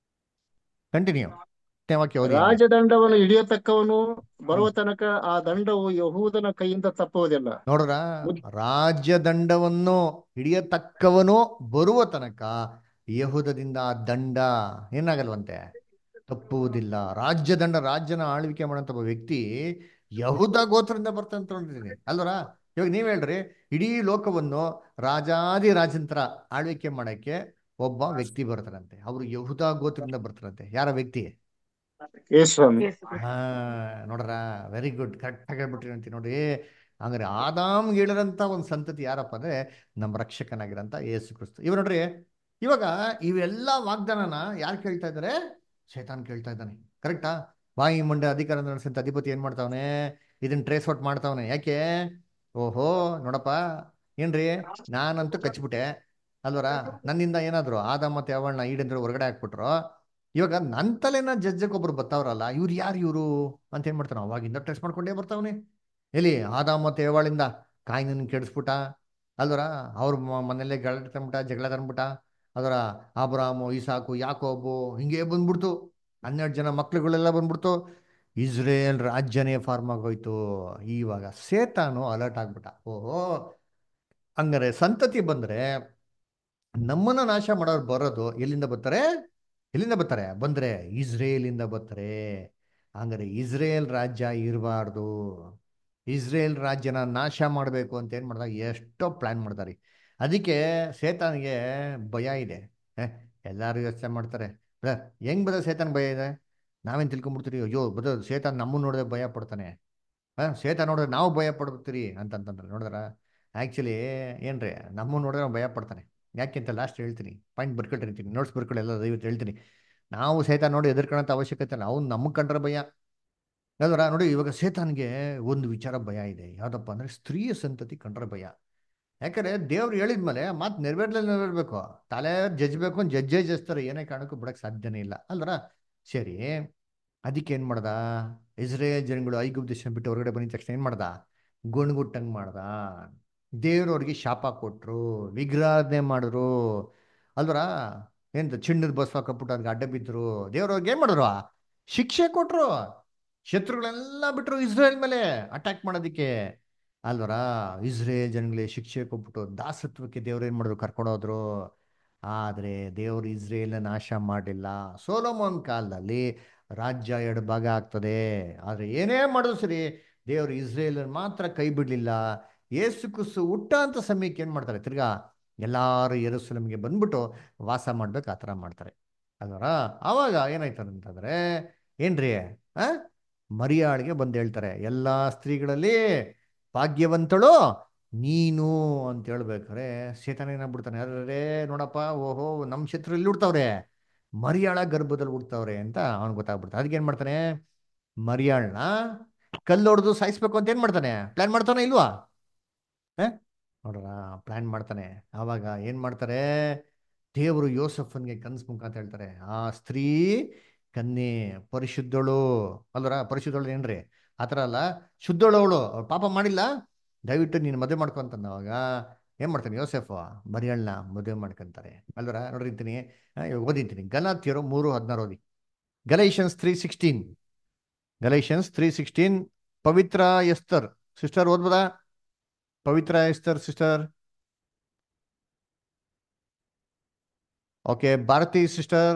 ಕಂಟಿನ್ಯೂ ವಾಕ್ಯ ಓದಿ ರಾಜದಂಡವನ್ನು ಹಿಡಿಯತಕ್ಕವನು ಬರುವ ತನಕ ಆ ದಂಡವು ಯಹೂದನ ಕೈಯಿಂದ ತಪ್ಪುವುದಿಲ್ಲ ನೋಡ್ರ ರಾಜ್ಯದಂಡವನ್ನು ಹಿಡಿಯತಕ್ಕವನು ಬರುವ ತನಕ ಯಹೂದದಿಂದ ಆ ದಂಡ ಏನಾಗಲ್ವಂತೆ ತಪ್ಪುವುದಿಲ್ಲ ರಾಜ್ಯದಂಡ ರಾಜ್ಯನ ಆಳ್ವಿಕೆ ಮಾಡೋಂಥ ಒಬ್ಬ ವ್ಯಕ್ತಿ ಯಹೂದ ಗೋತ್ರದಿಂದ ಬರ್ತಾನೆ ನೋಡಿದೀನಿ ಅಲ್ವರ ಇವಾಗ ನೀವ್ ಹೇಳ್ರಿ ಇಡೀ ಲೋಕವನ್ನು ರಾಜಾದಿ ರಾಜಂತ್ರ ಆಳ್ವಿಕೆ ಮಾಡಕ್ಕೆ ಒಬ್ಬ ವ್ಯಕ್ತಿ ಬರ್ತಾರಂತೆ ಅವರು ಯಹೂದ ಗೋತ್ರದಿಂದ ಬರ್ತಾರಂತೆ ಯಾರ ವ್ಯಕ್ತಿ ಯೇಸ್ವಾಮಿ ಯೇಸು ಕ್ರಿಸ್ತ. ಹಾ ನೋಡ್ರ ವೆರಿ ಗುಡ್ ಕರೆಕ್ಟ್ ಆಗಿ ಹೇಳ್ಬಿಟ್ರಿ ಅಂತ ನೋಡಿ ಹಂಗಾರೆ ಆದಾಮ್ಗೆ ಹೇಳಿದಂತ ಒಂದು ಸಂತತಿ ಯಾರಪ್ಪ ಅಂದ್ರೆ ನಮ್ಮ ರಕ್ಷಕನಾಗಿರಂತ ಯೇಸು ಕ್ರಿಸ್ತು ಇವ ನೋಡ್ರಿ ಇವಾಗ ಇವೆಲ್ಲ ವಾಗ್ದಾನನ ಯಾರು ಕೇಳ್ತಾ ಇದ್ದಾರೆ ಶೈತಾನ್ ಕೇಳ್ತಾ ಇದ್ದಾನೆ ಕರೆಕ್ಟಾ ಬಾಯಿ ಮುಂಡೆ ಅಧಿಕಾರ ನಡೆಸಂತ ಅಧಿಪತಿ ಏನ್ ಮಾಡ್ತಾವನೆ ಇದನ್ನ ಟ್ರೇಸ್ ಔಟ್ ಮಾಡ್ತಾವನೆ ಯಾಕೆ ಓಹೋ ನೋಡಪ್ಪ ಏನ್ರಿ ನಾನಂತೂ ಕಚ್ಬಿಟ್ಟೆ ಅಲ್ವರ ನನ್ನಿಂದ ಏನಾದ್ರು ಆದ ಮತ್ತೆ ಅವಳನ್ನ ಈಡಂದ್ರೆ ಹೊರಗಡೆ ಹಾಕ್ಬಿಟ್ರು ಇವಾಗ ನನ್ನ ತಲೆನ ಜಜ್ಜಕ್ಕೆ ಒಬ್ರು ಬರ್ತಾವ್ರಲ್ಲ ಇವ್ರು ಯಾರು ಇವರು ಅಂತ ಏನ್ ಮಾಡ್ತಾನ ಅವಾಗಿಂದ ಟೆಸ್ಟ್ ಮಾಡ್ಕೊಂಡೇ ಬರ್ತಾವನೆ ಎಲ್ಲಿ ಆದ ಮತ್ತೆ ಏವಾಳಿಂದ ಕಾಯಿನ ಕೆಡಿಸ್ಬಿಟ್ಟ ಅಲ್ವರ ಅವ್ರ ಮನೇಲೆ ಗಲಾಟೆ ತಂದ್ಬಿಟ್ಟ ಜಗಳ ತಂದ್ಬಿಟ್ಟ ಅದರ ಆಬ್ರಾಮು ಇಸಾಕು ಯಾಕೋಬು ಹಿಂಗೆ ಬಂದ್ಬಿಡ್ತು ಹನ್ನೆರಡು ಜನ ಮಕ್ಳುಗಳೆಲ್ಲ ಬಂದ್ಬಿಡ್ತು ಇಸ್ರೇಲ್ ರಾಜ್ಯನೇ ಫಾರ್ಮ್ ಆಗೋಯ್ತು ಇವಾಗ ಸೇತಾನು ಅಲರ್ಟ್ ಆಗ್ಬಿಟ್ಟ ಓಹೋ ಹಂಗಾರೆ ಸಂತತಿ ಬಂದ್ರೆ ನಮ್ಮನ್ನ ನಾಶ ಮಾಡೋರು ಬರೋದು ಎಲ್ಲಿಂದ ಬರ್ತಾರೆ ಎಲ್ಲಿಂದ ಬರ್ತಾರೆ ಬಂದ್ರೆ ಇಸ್ರೇಲಿಂದ ಬರ್ತಾರೆ ಹಂಗಾರೆ ಇಸ್ರೇಲ್ ರಾಜ್ಯ ಇರಬಾರ್ದು ಇಸ್ರೇಲ್ ರಾಜ್ಯನ ನಾಶ ಮಾಡಬೇಕು ಅಂತ ಏನು ಮಾಡ್ದಾಗ ಎಷ್ಟೋ ಪ್ಲ್ಯಾನ್ ಮಾಡ್ತಾರೆ ಅದಕ್ಕೆ ಸೇತಾನಿಗೆ ಭಯ ಇದೆ ಎಲ್ಲರೂ ಯೋಚನೆ ಮಾಡ್ತಾರೆ ಬ್ರದರ್ ಹೆಂಗ್ ಬದ ಸೇತಾನ್ ಭಯ ಇದೆ ನಾವೇನು ತಿಳ್ಕೊಂಡ್ಬಿಡ್ತೀರಿ ಅಯ್ಯೋ ಬದ ಸೇತಾನ್ ನಮ್ಮನ್ನ ನೋಡಿದ್ರೆ ಭಯ ಪಡ್ತಾನೆ ಹಾಂ ಸೇತ ನೋಡಿದ್ರೆ ನಾವು ಭಯ ಪಡ್ತೀರಿ ಅಂತಂತಂದ್ರೆ ನೋಡಿದ್ರ ಆ್ಯಕ್ಚುಲಿ ಏನ್ರಿ ನಮ್ಮ ನೋಡಿದ್ರೆ ಅವ್ನು ಭಯ ಪಡ್ತಾನೆ ಯಾಕೆ ಅಂತ ಲಾಸ್ಟ್ ಹೇಳ್ತೀನಿ ಪಾಯಿಂಟ್ ಬರ್ಕೊಟ್ಟಿರ್ತೀನಿ ನೋಟ್ಸ್ ಬರ್ಕೊಳ್ಳಿ ಎಲ್ಲ ದಯವಿಟ್ಟು ಹೇಳ್ತೀನಿ ನಾವು ಸೇತ ನೋಡಿ ಎದುರ್ಕೊಳ್ಳೋಂಥ ಅವಶ್ಯಕತೆ ಇಲ್ಲ ಅವ್ನು ನಮಗೆ ಕಂಡ್ರೆ ಭಯ ಅಲ್ವರ ನೋಡಿ ಇವಾಗ ಸೇತಾನ್ಗೆ ಒಂದು ವಿಚಾರ ಭಯ ಇದೆ ಯಾವುದಪ್ಪ ಅಂದರೆ ಸ್ತ್ರೀಯ ಸಂತತಿ ಕಂಡ್ರೆ ಭಯ ಯಾಕಂದ್ರೆ ದೇವ್ರು ಹೇಳಿದ್ಮೇಲೆ ಮಾತು ನೆರವೇರ್ಲೇ ನೆರವೇರ್ಬೇಕು ತಲೆ ಜಜ್ಬೇಕು ಅಂತ ಜಜ್ಜೇ ಜಜ್ತಾರೆ ಏನೇ ಕಾರಣಕ್ಕೂ ಬಿಡಕ್ಕೆ ಸಾಧ್ಯನೇ ಇಲ್ಲ ಅಲ್ವರ ಸರಿ ಅದಕ್ಕೆ ಏನು ಮಾಡ್ದ ಇಸ್ರೇಲ್ ಜನಗಳು ಐಗುಪ್ತ ದೇಶ ಬಿಟ್ಟು ಹೊರಗಡೆ ಬಂದಿದ ತಕ್ಷಣ ಏನು ಮಾಡ್ದ ಗುಣಗುಟ್ಟಂಗೆ ಮಾಡ್ದ ದೇವ್ರು ಅವ್ರಿಗೆ ಶಾಪ ಕೊಟ್ರು ವಿಗ್ರಹಣೆ ಮಾಡಿದ್ರು ಅಲ್ವರ ಎಂತ ಚಿನ್ನದ ಬಸ್ ಹಾಕಬಿಟ್ಟು ಅದಕ್ಕೆ ಅಡ್ಡ ಬಿದ್ದರು ದೇವ್ರು ಅವ್ರಿಗೆ ಏನು ಮಾಡಿದ್ರು ಶಿಕ್ಷೆ ಕೊಟ್ರು ಶತ್ರುಗಳೆಲ್ಲ ಬಿಟ್ರು ಇಸ್ರೇಲ್ ಮೇಲೆ ಅಟ್ಯಾಕ್ ಮಾಡೋದಕ್ಕೆ ಅಲ್ವರ ಇಸ್ರೇಲ್ ಜನಗಳಿಗೆ ಶಿಕ್ಷೆ ಕೊಟ್ಬಿಟ್ಟು ದಾಸತ್ವಕ್ಕೆ ದೇವ್ರು ಏನು ಮಾಡಿದ್ರು ಕರ್ಕೊಂಡೋದ್ರು ಆದರೆ ದೇವರು ಇಸ್ರೇಲ್ನ ನಾಶ ಮಾಡಲಿಲ್ಲ ಸೋಲೋಮೋನ್ ಕಾಲದಲ್ಲಿ ರಾಜ್ಯ ಎರಡು ಭಾಗ ಆಗ್ತದೆ ಆದರೆ ಏನೇ ಮಾಡಿದ್ರು ಸರಿ ದೇವರು ಇಸ್ರೇಲ್ ಮಾತ್ರ ಕೈ ಬಿಡಲಿಲ್ಲ ಏಸು ಕುಸು ಹುಟ್ಟ ಅಂತ ಸಮಯಕ್ಕೆ ಏನು ಮಾಡ್ತಾರೆ ತಿರ್ಗಾ ಎಲ್ಲರೂ ಯೆರೂಸಲೇಮ್ಗೆ ಬಂದ್ಬಿಟ್ಟು ವಾಸ ಮಾಡ್ಬೇಕು ಆ ಥರ ಮಾಡ್ತಾರೆ ಅಲ್ವರ ಆವಾಗ ಏನಾಯ್ತದೆ ಅಂತಂದ್ರೆ ಏನ್ರಿ ಆ ಮರಿಯಾಳಿಗೆ ಬಂದು ಹೇಳ್ತಾರೆ ಎಲ್ಲ ಸ್ತ್ರೀಗಳಲ್ಲಿ ಭಾಗ್ಯವಂತಳು ನೀನು ಅಂತ ಹೇಳ್ಬೇಕಾರೆ ಸೇತನ ಏನಾಗ್ಬಿಡ್ತಾನೆ ಅರೆ ನೋಡಪ್ಪ ಓಹೋ ನಮ್ಮ ಶತ್ರು ಎಲ್ಲಿ ಹುಡ್ತಾವ್ರೆ ಮರಿಯಾಳ ಗರ್ಭದಲ್ಲಿ ಹುಡ್ತಾವ್ರೆ ಅಂತ ಅವ್ನು ಗೊತ್ತಾಗ್ಬಿಡ್ತಾನೆ ಅದಕ್ಕೆ ಏನು ಮಾಡ್ತಾನೆ ಮರಿಯಾಳನ್ನ ಕಲ್ಲು ಹೊಡೆದು ಸಾಯಿಸ್ಬೇಕು ಅಂತ ಏನು ಮಾಡ್ತಾನೆ ಪ್ಲಾನ್ ಮಾಡ್ತಾನೆ ಇಲ್ವಾ ನೋಡ್ರ ಪ್ಲಾನ್ ಮಾಡ್ತಾನೆ ಆವಾಗ ಏನು ಮಾಡ್ತಾರೆ ದೇವರು ಯೋಸಫನ್ಗೆ ಕನ್ಸ್ ಮುಖಾಂತ ಹೇಳ್ತಾರೆ ಆ ಸ್ತ್ರೀ ಕನ್ಯೆ ಪರಿಶುದ್ಧಳು ಅಲ್ವರ ಪರಿಶುದ್ಧಳು ಏನ್ರಿ ಆ ಥರ ಅಲ್ಲ ಶುದ್ಧಳು ಅವಳು ಅವ್ಳು ಪಾಪ ಮಾಡಿಲ್ಲ ದಯವಿಟ್ಟು ನೀನು ಮದುವೆ ಮಾಡ್ಕೊಂತಂದ ಅವಾಗ ಏನು ಮಾಡ್ತಾನೆ ಯೋಸೆಫ್ ಮರಿಯಳ್ನ ಮದುವೆ ಮಾಡ್ಕೊಂತಾರೆ ಅಲ್ವರ ನೋಡಿರ್ತೀನಿ ಇವಾಗ ಓದಿರ್ತೀನಿ ಗಲಾತಿಯರು ಮೂರು ಹದಿನಾರು ಓದಿ Galatians three sixteen Galatians three sixteen Pavitra Esther sister ಓದ್ಬೋದಾ Pavitra Esther sister okay Bharathi sister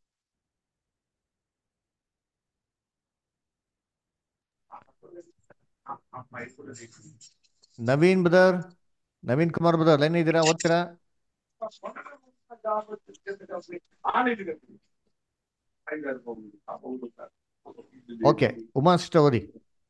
Naveen brother Naveen Kumar brother line ಇದ್ದೀರಾ ಓದ್ತೀರಾ ಓಕೆ ಉಮಾ ಸಿಸ್ಟರ್ ಓದಿ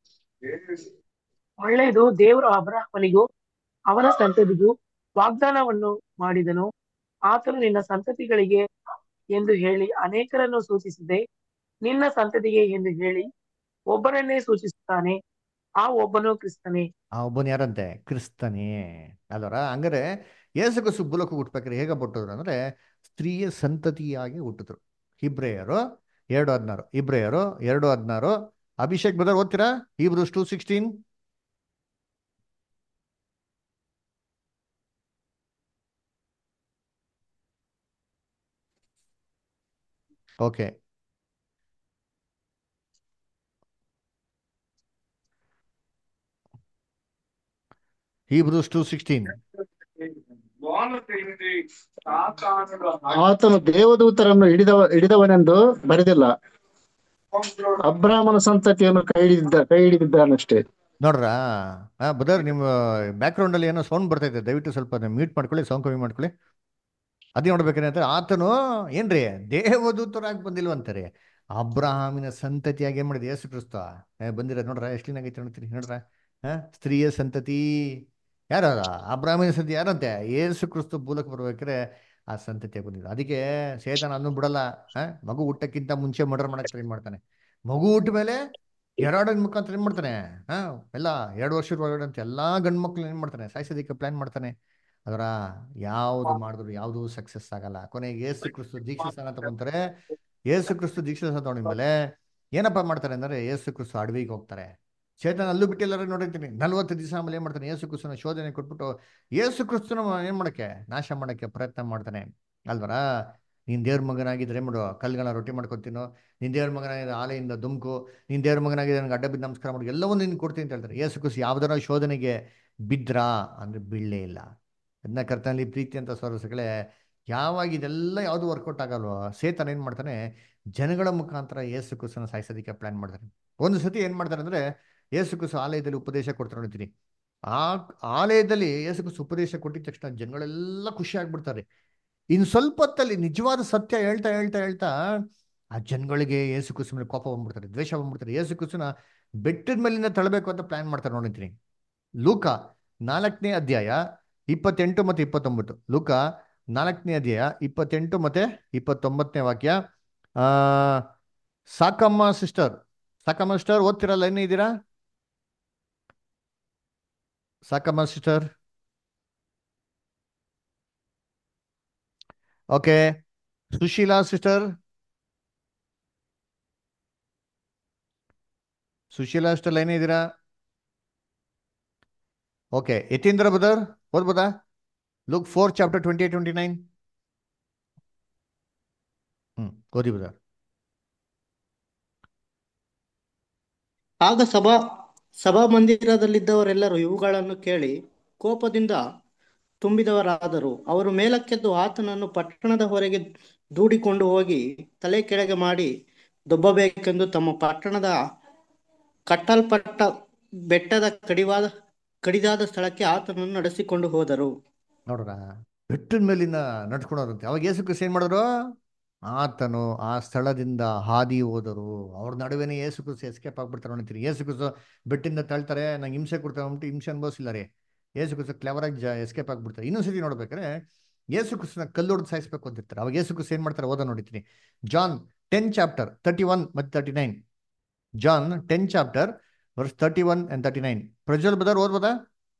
ಒಳ್ಳೆಯದು ದೇವರು ಅಬ್ರಹಾಮನಿಗೂ ಅವನ ಸಂತತಿಗೂ ವಾಗ್ದಾನವನ್ನು ಮಾಡಿದನು ಆತನು ನಿನ್ನ ಸಂತತಿಗಳಿಗೆ ಎಂದು ಹೇಳಿ ಅನೇಕರನ್ನು ಸೂಚಿಸಿದೆ ನಿನ್ನ ಸಂತತಿಗೆ ಎಂದು ಹೇಳಿ ಒಬ್ಬರನ್ನೇ ಸೂಚಿಸುತ್ತಾನೆ ಆ ಒಬ್ಬನು ಕ್ರಿಸ್ತನೇ ಆ ಒಬ್ಬನು ಯಾರಂತೆ ಕ್ರಿಸ್ತನೇ ಅಲ್ವರ ಹಂಗಾರೆ ಏಸು ಸುಬ್ಬುಲಕ್ಕೆ ಹುಟ್ಬೇಕಾದ್ರೆ ಹೇಗೆ ಹುಟ್ಟಿದ್ರು ಅಂದ್ರೆ ಸ್ತ್ರೀಯ ಸಂತತಿಯಾಗಿ ಹುಟ್ಟಿದ್ರು ಇಬ್ರೇಯರು ಎರಡು ಹದಿನಾರು ಇಬ್ರೇಯರು ಎರಡು ಹದಿನಾರು ಅಭಿಷೇಕ್ ಬ್ರದರ್ ಓದ್ತೀರಾ ಇಬ್ರು two sixteen okay Hebrews two sixteen ಆತನು ದೇವದೂತರನ್ನು ಹಿಡಿದವ ಹಿಡಿದವನೆಂದು ಬರೆದಿಲ್ಲ ಅಬ್ರಾಹ್ಮನ ಸಂತತಿಯನ್ನು ಕೈ ಹಿಡಿದಿದ್ದ ಕೈ ಹಿಡಿದಿದ್ದಾನಷ್ಟೇ ನೋಡ್ರಾ ಹಾ ಬದರ್ ನಿಮ್ಮ ಬ್ಯಾಕ್ಗ್ರೌಂಡ್ ಅಲ್ಲಿ ಏನೋ ಸೌಂಡ್ ಬರ್ತೈತೆ ದಯವಿಟ್ಟು ಸ್ವಲ್ಪ ಮ್ಯೂಟ್ ಮಾಡ್ಕೊಳ್ಳಿ ಸೌಂಡ್ ಕಮ್ಮಿ ಮಾಡ್ಕೊಳ್ಳಿ ಅದೇ ನೋಡ್ಬೇಕೇನಂದ್ರೆ ಆತನು ಏನ್ರಿ ದೇವದೂತರಾಗಿ ಬಂದಿಲ್ವಂತಾರೆ ಅಬ್ರಹಾಮಿನ ಸಂತತಿಯಾಗಿ ಏನ್ ಮಾಡಿದೆ ಯೇಸು ಕ್ರಿಸ್ತ ಬಂದಿರ ನೋಡ್ರ ಎಷ್ಟು ದಿನ ಆಗೈತೆ ನೋಡ್ತೀರಿ ನೋಡ್ರ ಹಾ ಸ್ತ್ರೀಯ ಸಂತತಿ ಯಾರ ಅಬ್ರಾಹ್ಮಿನ ಸಂತತಿ ಯಾರಂತೆ ಯೇಸು ಕ್ರಿಸ್ತ ಮೂಲಕ ಬರ್ಬೇಕಾದ್ರೆ ಆ ಸಂತತಿಯಾಗಿ ಬಂದಿದ್ರು ಅದಕ್ಕೆ ಸೇತನ ಅನ್ನು ಬಿಡಲ್ಲ ಹಾ ಮಗು ಹುಟ್ಟಕ್ಕಿಂತ ಮುಂಚೆ ಮರ್ಡರ್ ಮಾಡಕ್ ಟ್ರೈ ಮಾಡ್ತಾನೆ ಮಗು ಹುಟ್ಟ ಮೇಲೆ ಎರಡನ ಮುಖಾಂತರ ಏನ್ ಮಾಡ್ತಾನೆ ಹಾ ಎಲ್ಲ ಎರಡು ವರ್ಷದ ಒಳಗಡೆ ಅಂತ ಎಲ್ಲಾ ಗಂಡು ಮಕ್ಳು ಏನ್ ಮಾಡ್ತಾನೆ ಸಾಯಿಸೋದಕ್ಕೆ ಪ್ಲಾನ್ ಮಾಡ್ತಾನೆ ಅದರ ಯಾವ್ದು ಮಾಡಿದ್ರು ಯಾವ್ದು ಸಕ್ಸಸ್ ಆಗಲ್ಲ ಕೊನೆಗೆ ಏಸು ಕ್ರಿಸ್ತು ದೀಕ್ಷೆ ಸ್ಥಾನ ತಗೊಂತಾರೆ ಏಸು ಕ್ರಿಸ್ತು ದೀಕ್ಷೆ ಸ್ಥಾನ ತಗೊಂಡಿದ್ಮೇಲೆ ಏನಪ್ಪ ಮಾಡ್ತಾರೆ ಅಂದ್ರೆ ಏಸು ಕ್ರಿಸ್ತು ಅಡವಿಗೆ ಹೋಗ್ತಾರೆ ಚೇತನ ಅಲ್ಲೂ ಬಿಟ್ಟಿಲ್ಲರ ನೋಡಿರ್ತೀನಿ ನಲ್ವತ್ತು ದಿವಸ ಆಮೇಲೆ ಏನ್ ಮಾಡ್ತಾನೆ ಏಸು ಕ್ರಿಸ್ತನ ಶೋಧನೆ ಕೊಟ್ಬಿಟ್ಟು ಏಸು ಕ್ರಿಸ್ತನ ಏನ್ ಮಾಡಕ್ಕೆ ನಾಶ ಮಾಡಕ್ಕೆ ಪ್ರಯತ್ನ ಮಾಡ್ತಾನೆ ಅಲ್ವರ ನೀನ್ ದೇವ್ರ ಮಗನಾಗಿದ್ರೆ ಮಾಡು ಕಲ್ಗಳ ರೊಟ್ಟಿ ಮಾಡ್ಕೊತೀನೋ ನಿನ್ ದೇವ್ರ ಮಗನಾಗಿದ್ರೆ ಆಲೆಯಿಂದ ದುಮ್ಕು ನಿನ್ ದೇವ್ರ ಮಗನಾಗಿದ್ರೆ ನನಗೆ ಅಡ್ಡ ಬಿದ್ದು ನಮಸ್ಕಾರ ಮಾಡಿ ಎಲ್ಲವನ್ನೂ ನಿನ್ ಕೊಡ್ತೀನಿ ಅಂತ ಹೇಳ್ತಾರೆ ಏಸು ಕ್ರಿಸ್ತು ಯಾವ್ದಾರ ಶೋಧನೆಗೆ ಬಿದ್ರಾ ಅಂದ್ರೆ ಬೀಳಲೇ ಇಲ್ಲ ಅದನ್ನ ಕರ್ತನಲ್ಲಿ ಪ್ರೀತಿ ಅಂತ ಸರಸಗಳೇ ಯಾವಾಗ ಇದೆಲ್ಲ ಯಾವುದು ವರ್ಕೌಟ್ ಆಗಲ್ವೋ ಸೇತನ ಏನು ಮಾಡ್ತಾನೆ ಜನಗಳ ಮುಖಾಂತರ ಏಸು ಕುಸನ ಸಾಯಿಸೋದಕ್ಕೆ ಪ್ಲಾನ್ ಮಾಡ್ತಾನೆ ಒಂದು ಸತಿ ಏನು ಮಾಡ್ತಾರೆ ಅಂದರೆ ಏಸು ಕುಸು ಆಲಯದಲ್ಲಿ ಉಪದೇಶ ಕೊಡ್ತಾರೆ ನೋಡ್ತೀನಿ ಆ ಆಲಯದಲ್ಲಿ ಏಸು ಕುಸು ಉಪದೇಶ ಕೊಟ್ಟಿದ ತಕ್ಷಣ ಜನಗಳೆಲ್ಲ ಖುಷಿ ಆಗ್ಬಿಡ್ತಾರೆ ಇನ್ನು ಸ್ವಲ್ಪ ಹೊತ್ತಲ್ಲಿ ನಿಜವಾದ ಸತ್ಯ ಹೇಳ್ತಾ ಹೇಳ್ತಾ ಹೇಳ್ತಾ ಆ ಜನಗಳಿಗೆ ಏಸು ಕುಸು ಮೇಲೆ ಕೋಪ ಬಂದ್ಬಿಡ್ತಾರೆ ದ್ವೇಷ ಬಂದ್ಬಿಡ್ತಾರೆ ಏಸು ಕುಸುನ ಬೆಟ್ಟದ ಮೇಲಿಂದ ತಳ್ಳಬೇಕು ಅಂತ ಪ್ಲಾನ್ ಮಾಡ್ತಾರೆ ನೋಡಿದ್ದೀನಿ ಲೂಕ ನಾಲ್ಕನೇ ಅಧ್ಯಾಯ ಇಪ್ಪತ್ತೆಂಟು ಮತ್ತು ಇಪ್ಪತ್ತೊಂಬತ್ತು ಲೂಕ ನಾಲ್ಕನೇ ಅಧ್ಯಾಯ ಇಪ್ಪತ್ತೆಂಟು ಮತ್ತೆ ಇಪ್ಪತ್ತೊಂಬತ್ತನೇ ವಾಕ್ಯ ಆ ಸಾಕಮ್ಮ ಸಿಸ್ಟರ್ ಸಾಕಮ್ಮ ಸಿಸ್ಟರ್ ಓದ್ತಿರಲ್ಲ ಏನೇ ಇದ್ದೀರಾ Sakamma sister okay Sushila sister Sushila sister ಏನೇ ಇದ್ದೀರಾ ಓಕೆ ಯತೀಂದ್ರ ಬದರ್ ಓದ್ಬೋದಾ look four chapter twenty eight twenty nine hmm ಓದಿ ಬದರ್ ಆಗ ಸಭಾ ಸಭಾಮಂದಿರದಲ್ಲಿದ್ದವರೆಲ್ಲರೂ ಇವುಗಳನ್ನು ಕೇಳಿ ಕೋಪದಿಂದ ತುಂಬಿದವರಾದರು ಅವರು ಮೇಲಕ್ಕೆದ್ದು ಆತನನ್ನು ಪಟ್ಟಣದ ಹೊರಗೆ ದೂಡಿಕೊಂಡು ಹೋಗಿ ತಲೆ ಕೆಳಗೆ ಮಾಡಿ ದೊಬ್ಬಬೇಕೆಂದು ತಮ್ಮ ಪಟ್ಟಣದ ಕಟ್ಟಲ್ಪಟ್ಟ ಬೆಟ್ಟದ ಕಡಿವಾದ ಕಡಿದಾದ ಸ್ಥಳಕ್ಕೆ ಆತನನ್ನು ನಡೆಸಿಕೊಂಡು ಹೋದರು ನೋಡ್ರ ಬೆಟ್ಟದ ಮೇಲಿಂದ ನಡ್ಸ್ಕೊಳೋರಂತೆ ಅವಾಗ ಯೇಸು ಕ್ರಿಸ್ತ ಏನ್ ಮಾಡಿದ್ರು ಆತನು ಆ ಸ್ಥಳದಿಂದ ಹಾದಿ ಹೋದರು ಅವ್ರ ನಡುವೆನೇ ಯೇಸು ಕ್ರಿಸ್ತ ಎಸ್ಕೇಪ್ ಆಗ್ಬಿಡ್ತಾರೆ ನೋಡ್ತೀರಿ ಯೇಸು ಕ್ರಿಸ್ತ ಬೆಟ್ಟಿಂದ ತಳ್ತಾರೆ ನಂಗೆ ಹಿಂಸೆ ಕೊಡ್ತಾರೆ ಅಂದ್ಬಿಟ್ಟು ಹಿಂಸೆ ಅನುಭವಿಸಿಲ್ಲ ರೀ ಯೇಸು ಕ್ರಿಸ್ತ ಕ್ಲೆವರಾಗಿ ಜ ಎಸ್ಕೇಪ್ ಆಗ್ಬಿಡ್ತಾರೆ ಇನ್ನೊಂದ್ಸತಿ ನೋಡ್ಬೇಕಾದ್ರೆ ಯೇಸು ಕ್ರಿಸ್ತನ ಕಲ್ಲೊಡ್ದು ಸಾಯಿಸ್ಬೇಕು ಅಂತಿರ್ತಾರೆ ಅವಾಗ ಯೇಸು ಕ್ರಿಸ್ತ ಏನ್ ಮಾಡ್ತಾರೆ ಓದ ನೋಡಿತೀನಿ John ten chapter thirty one ಮತ್ತು thirty nine John ten chapter verse thirty one and thirty nine Prajwal brother ಓದ್ಬೋದಾ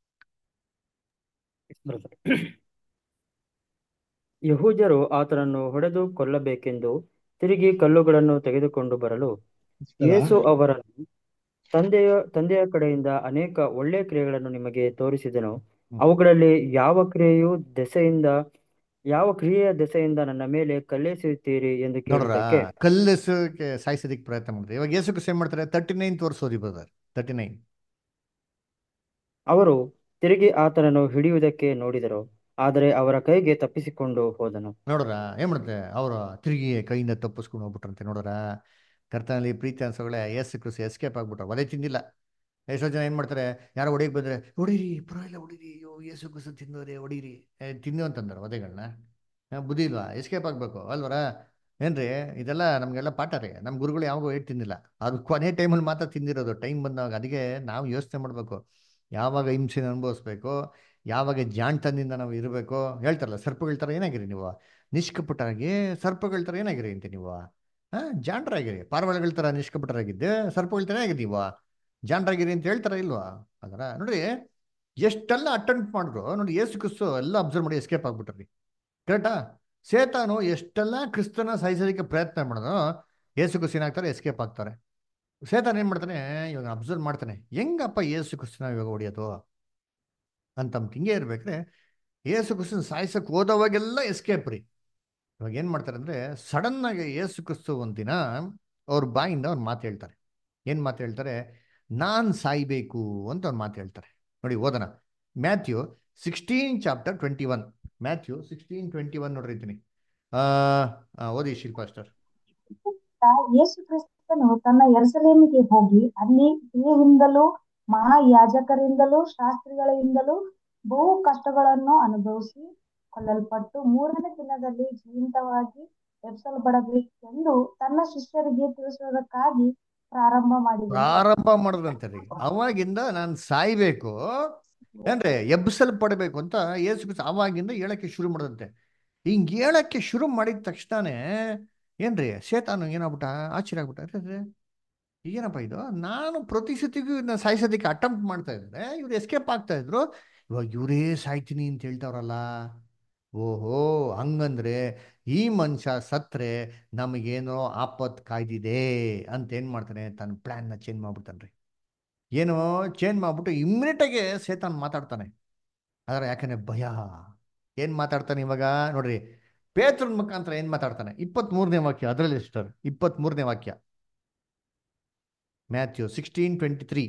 ಯಹೂದ್ಯರು ಆತನನ್ನು ಹೊಡೆದು ಕೊಲ್ಲಬೇಕೆಂದು ತಿರುಗಿ ಕಲ್ಲುಗಳನ್ನು ತೆಗೆದುಕೊಂಡು ಬರಲು ಯೇಸು ಅವರನ್ನು ತಂದೆಯ ತಂದೆಯ ಕಡೆಯಿಂದ ಅನೇಕ ಒಳ್ಳೆಯ ಕ್ರಿಯೆಗಳನ್ನು ನಿಮಗೆ ತೋರಿಸಿದನು ಅವುಗಳಲ್ಲಿ ಯಾವ ಕ್ರಿಯೆಯು ದೆಸೆಯಿಂದ ಯಾವ ಕ್ರಿಯೆಯ ದೆಸೆಯಿಂದ ನನ್ನ ಮೇಲೆ ಕಲ್ಲೆಸೆಯುತ್ತೀರಿ ಎಂದು ನೋಡ್ರ ಕೇಳಿದ್ದಕ್ಕೆ ಕಲ್ಲೆಸಕ್ಕೆ ಸಾಯಿಸೋದಕ್ಕೆ ಪ್ರಯತ್ನ ಮಾಡಿದ್ರೆ ಇವಾಗ ಯೇಸು ಕ್ರಿಸ್ತ ಏನ್ ಮಾಡ್ತಾರೆ ತರ್ಟಿ ನೈನ್ ತೋರಿಸೋದಿ ಬ್ರದರ್ ತರ್ಟಿ ನೈನ್ ಅವರು ತಿರುಗಿ ಆತನನ್ನು ಹಿಡಿಯುವುದಕ್ಕೆ ನೋಡಿದರು ಆದರೆ ಅವರ ಕೈಗೆ ತಪ್ಪಿಸಿಕೊಂಡು ಹೋದನು ನೋಡ್ರ ಏನ್ ಮಾಡುತ್ತೆ ಅವರ ತಿರುಗಿ ಕೈಯಿಂದ ತಪ್ಪಿಸ್ಕೊಂಡು ಹೋಗ್ಬಿಟ್ರಂತೆ ನೋಡ್ರ ಕರ್ತನಲ್ಲಿ ಪ್ರೀತಿ ಅನ್ಸೋಗಳೇ ಯೇಸು ಕ್ರಿಸ್ತ ಎಸ್ಕೇಪ್ ಆಗ್ಬಿಟ್ರು ಒಲೆ ತಿಂದಿಲ್ಲ ಎಷ್ಟೋ ಜನ ಏನ್ ಮಾಡ್ತಾರೆ ಯಾರೋ ಹೊಡಿಯಕ್ ಬಂದ್ರೆ ಹೊಡೀರಿ ಪರವಾಗಿಲ್ಲ ಹೊಡೀರಿ ಅಯ್ಯೋ ಯೇಸು ಕ್ರಿಸ್ತ ತಿನ್ನೋರೆ ಹೊಡೀರಿ ಏ, ತಿನ್ನು ಅಂತಂದಾರೆ ವಧೆಗಳನ್ನ ಬುದ್ಧಿ ಇಲ್ವಾ ಎಸ್ಕೇಪ್ ಆಗ್ಬೇಕು ಅಲ್ವರ ಏನ್ರಿ ಇದೆಲ್ಲ ನಮ್ಗೆಲ್ಲ ಪಾಠ ರೀ ನಮ್ಮ ಗುರುಗಳು ಯಾವಾಗೂ ಏಟ್ ತಿಂದಿಲ್ಲ ಅದು ಕೊನೆ ಟೈಮಲ್ಲಿ ಮಾತ್ರ ತಿಂದಿರೋದು ಟೈಮ್ ಬಂದಾಗ ಅದಕ್ಕೆ ನಾವು ಯೋಚನೆ ಮಾಡಬೇಕು ಯಾವಾಗ ಹಿಂಸೆನ ಅನುಭವಿಸ್ಬೇಕು ಯಾವಾಗ ಜಾಣ್ತನದಿಂದ ನಾವು ಇರಬೇಕು ಹೇಳ್ತಾರಲ್ಲ ಸರ್ಪಗಳ ಥರ ಏನಾಗಿರಿ ನೀವು ನಿಷ್ಕಪಟಾಗಿ ಸರ್ಪಗಳ ಥರ ಏನಾಗಿರಿ ಅಂತ ನೀವು ಹಾ ಜಾಣರಾಗಿರಿ ಪಾರಿವಾಳಗಳ ಥರ ನಿಷ್ಕಪಟರಾಗಿದ್ದೆ ಸರ್ಪಗಳ ಥರ ಆಗಿರಿ ನೀವು ಜಾಣರಾಗಿರಿ ಅಂತ ಹೇಳ್ತಾರ ಇಲ್ವಾ ಅದರ ನೋಡಿ ಎಷ್ಟೆಲ್ಲ ಅಟೆಂಪ್ಟ್ ಮಾಡಿದ್ರು ನೋಡಿ ಏಸು ಕ್ರಿಸ್ತು ಎಲ್ಲ ಅಬ್ಸರ್ವ್ ಮಾಡಿ ಎಸ್ಕೇಪ್ ಆಗ್ಬಿಟ್ರಿ ಕರೆಕ್ಟಾ ಸೇತಾನು ಎಷ್ಟೆಲ್ಲ ಕ್ರಿಸ್ತನ ಸಾಯಿಸೋದಕ್ಕೆ ಪ್ರಯತ್ನ ಮಾಡಿದ್ರು ಏಸು ಕ್ರಿಸ್ತು ಏನಾಗ್ತಾರೆ ಎಸ್ಕೇಪ್ ಆಗ್ತಾರೆ ಸೇತಾನ್ ಏನ್ ಮಾಡ್ತಾನೆ ಇವಾಗ ಅಬ್ಸರ್ವ್ ಮಾಡ್ತಾನೆ ಹೆಂಗಪ್ಪ ಏಸು ಕ್ರಿಸ್ತನ ಇವಾಗ ಹೊಡಿಯೋದು ಅಂತ ಹಿಂಗೆ ಇರ್ಬೇಕ್ರೆ ಏಸು ಕ್ರಿಸ್ತನ ಸಾಯಿಸಕ್ ಹೋದವಾಗೆಲ್ಲ ಎಸ್ಕೇಪ್ ರೀ ಇವಾಗ ಏನ್ ಮಾಡ್ತಾರೆ ಅಂದ್ರೆ ಸಡನ್ ಆಗಿ ಏಸು ಕ್ರಿಸ್ತು ಒಂದಿನ ಅವ್ರ ಬಾಯಿಂದ ಅವ್ರು ಮಾತು ಹೇಳ್ತಾರೆ ಏನ್ ಮಾತು ಹೇಳ್ತಾರೆ ನಾನ್ ಸಾಯ್ಬೇಕು ಅಂತ ಅವ್ರು ಮಾತು ಹೇಳ್ತಾರೆ ನೋಡಿ ಓದನ Matthew sixteen chapter twenty one Matthew sixteen twenty one ನೋಡ್ರಿ ಇದ್ದೀನಿ ಆ ಆ, ಓದಿ ಶಿಲ್ಪಾ ಸ್ಟಾರ್ ಯೇಸು ಕ್ರಿಸ್ತನು ತನ್ನ ಯೆರೂಸಲೇಮಿಗೆ ಹೋಗಿ ಅಲ್ಲಿ ಹಿರಿಯರಿಂದಲೂ ಮಹಾಯಾಜಕರಿಂದಲೂ ಶಾಸ್ತ್ರಿಗಳಿಂದಲೂ ಬಹು ಕಷ್ಟಗಳನ್ನು ಅನುಭವಿಸಿ ಕೊಲ್ಲಲ್ಪಟ್ಟು ಮೂರನೇ ದಿನದಲ್ಲಿ ಜೀವಂತವಾಗಿ ಎಬ್ಬಿಸಲ್ಪಡಬೇಕೆಂದು ತನ್ನ ಶಿಷ್ಯರಿಗೆ ತಿಳಿಸುವುದಕ್ಕಾಗಿ ಪ್ರಾರಂಭ ಮಾಡಿದನು ಪ್ರಾರಂಭ ಮಾಡಿದ್ರಂತೆ ರೀ ಅವಾಗಿಂದ ನಾನು ಸಾಯ್ಬೇಕು ಏನ್ರಿ ಎಬ್ಬಿಸಲ್ಪಡಬೇಕು ಅಂತ ಯೇಸು ಕ್ರಿಸ್ತ ಅವಾಗಿಂದ ಹೇಳಕ್ಕೆ ಶುರು ಮಾಡಿದಂತೆ ಹಿಂಗ್ ಹೇಳಕ್ಕೆ ಶುರು ಮಾಡಿದ ತಕ್ಷಣನೇ ಏನ್ರಿ ಶೇತಾನು ಏನಾಗ್ಬಿಟ್ಟ ಆಶ್ಚರ್ಯ ಆಗ್ಬಿಟ್ಟ ಅರೆ ಏನಪ್ಪ ಇದು ನಾನು ಪ್ರತಿ ಸತಿಗೂ ಇದನ್ನ ಸಾಯಿಸೋದಕ್ಕೆ ಅಟೆಂಪ್ಟ್ ಮಾಡ್ತಾ ಇದ್ದಾರೆ ಇವ್ರು ಎಸ್ಕೇಪ್ ಆಗ್ತಾ ಇದ್ರು ಇವಾಗ ಇವರೇ ಸಾಯ್ತೀನಿ ಅಂತ ಹೇಳ್ತಾವ್ರಲ್ಲ ಓಹೋ ಹಂಗಂದ್ರೆ ಈ ಮನುಷ್ಯ ಸತ್ರೆ ನಮಗೇನೋ ಆಪತ್ ಕಾಯ್ದಿದೆ ಅಂತ ಏನ್ ಮಾಡ್ತಾನೆ ತನ್ನ ಪ್ಲಾನ್ನ ಚೇಂಜ್ ಮಾಡ್ಬಿಡ್ತಾನೆ ಏನೋ ಚೇಂಜ್ ಮಾಡ್ಬಿಟ್ಟು ಇಮ್ಮಿಡಿಯೇಟಾಗೆ ಸೇತಾನ್ ಮಾತಾಡ್ತಾನೆ ಆದ್ರೆ ಯಾಕಂದ್ರೆ ಭಯ ಏನ್ ಮಾತಾಡ್ತಾನೆ ಇವಾಗ ನೋಡ್ರಿ ಪೇತ್ರನ ಮುಖಾಂತರ ಏನ್ ಮಾತಾಡ್ತಾನೆ ಇಪ್ಪತ್ತ್ ಮೂರನೇ ವಾಕ್ಯ ಅದರಲ್ಲಿ ಸಿಸ್ಟರ್ ಇಪ್ಪತ್ತ್ ಮೂರನೇ ವಾಕ್ಯ Matthew sixteen twenty three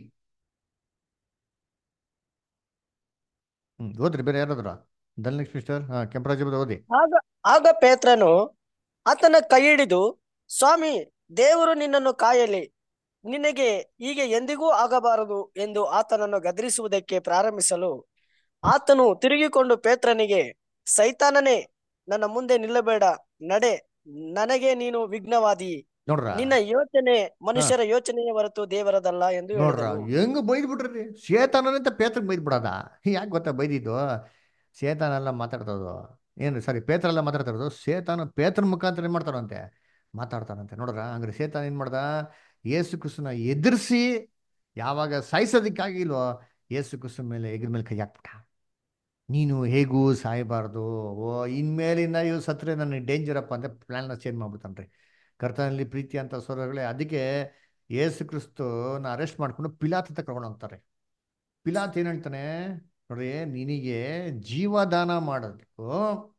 hmm ಓದ್ರಿ ಬೇರೆ ಯಾರಾದ್ರ ಧನಲಕ್ಷ್ಮಿ ಸಿಸ್ಟರ್ ಹಾ ಕೆಂಪರಾಜ ಓದಿ ಆಗ ಆಗ ಪೇತ್ರನು ಆತನ ಕೈ ಹಿಡಿದು ಸ್ವಾಮಿ ದೇವರು ನಿನ್ನನ್ನು ಕಾಯಲಿ ನಿನಗೆ ಹೀಗೆ ಎಂದಿಗೂ ಆಗಬಾರದು ಎಂದು ಆತನನ್ನು ಗದರಿಸುವುದಕ್ಕೆ ಪ್ರಾರಂಭಿಸಲು ಆತನು ತಿರುಗಿಕೊಂಡು ಪೇತ್ರನಿಗೆ ಸೈತಾನನೇ ನನ್ನ ಮುಂದೆ ನಿಲ್ಲಬೇಡ ನಡೆ ನನಗೆ ನೀನು ವಿಘ್ನವಾದಿ ನೋಡ್ರ ನಿನ್ನ ಯೋಚನೆ ಮನುಷ್ಯರ ಯೋಚನೆಯ ಹೊರತು ದೇವರದಲ್ಲ ಎಂದು ನೋಡ್ರ ಹೇಳಿದನು ಹೆಂಗ್ ಬೈದ್ ಬಿಟ್ರಿ ಸೇತಾನಂತ ಪೇತ್ರಗ್ ಬೈದ್ ಬಿಡೋದ ಯಾಕೆ ಗೊತ್ತಾ ಬೈದಿದ್ದು ಸೇತಾನೆಲ್ಲ ಮಾತಾಡ್ತದು ಏನು ಸಾರಿ ಪೇತ್ರೆಲ್ಲ ಮಾತಾಡ್ತಾ ಸೇತಾನ ಪೇತ್ರನ ಮುಖಾಂತರ ಏನ್ ಮಾಡ್ತಾರಂತೆ ಮಾತಾಡ್ತಾರಂತೆ ನೋಡ್ರ ಹಂಗ್ರೆ ಸೇತಾನ ಏನ್ ಮಾಡ್ದ ಯೇಸು ಕ್ರಿಸ್ತನ ಎದುರಿಸಿ ಯಾವಾಗ ಸಾಯಿಸೋದಕ್ಕಾಗಿಲ್ವೋ ಯೇಸು ಕ್ರಿಸ್ತನ ಮೇಲೆ ಎಗ್ರ ಮೇಲೆ ಕೈ ಹಾಕ್ಬಿಟ್ಟ ನೀನು ಹೇಗೂ ಸಾಯಬಾರ್ದು ಓ ಇನ್ಮೇಲಿಂದ ಇವ್ ಸತ್ರೆ ನನಗೆ ಡೇಂಜರ್ ಅಪ್ಪ ಅಂತ ಪ್ಲಾನ್ನ ಚೇಂಜ್ ಮಾಡ್ಬಿಡ್ತಾನ್ರಿ ಕರ್ತನಲ್ಲಿ ಪ್ರೀತಿ ಅಂತ ಸ್ವರಗಳೇ ಅದಕ್ಕೆ ಯೇಸು ಕ್ರಿಸ್ತನ ಅರೆಸ್ಟ್ ಮಾಡ್ಕೊಂಡು ಪಿಲಾತ್ ಅಂತ ಕರ್ಕೊಂಡು ಹೋಗ್ತಾರೆ ಪಿಲಾತ್ ಏನ್ ಹೇಳ್ತಾನೆ ನೋಡ್ರಿ ನಿನಗೆ ಜೀವದಾನ ಮಾಡೋದಕ್ಕೂ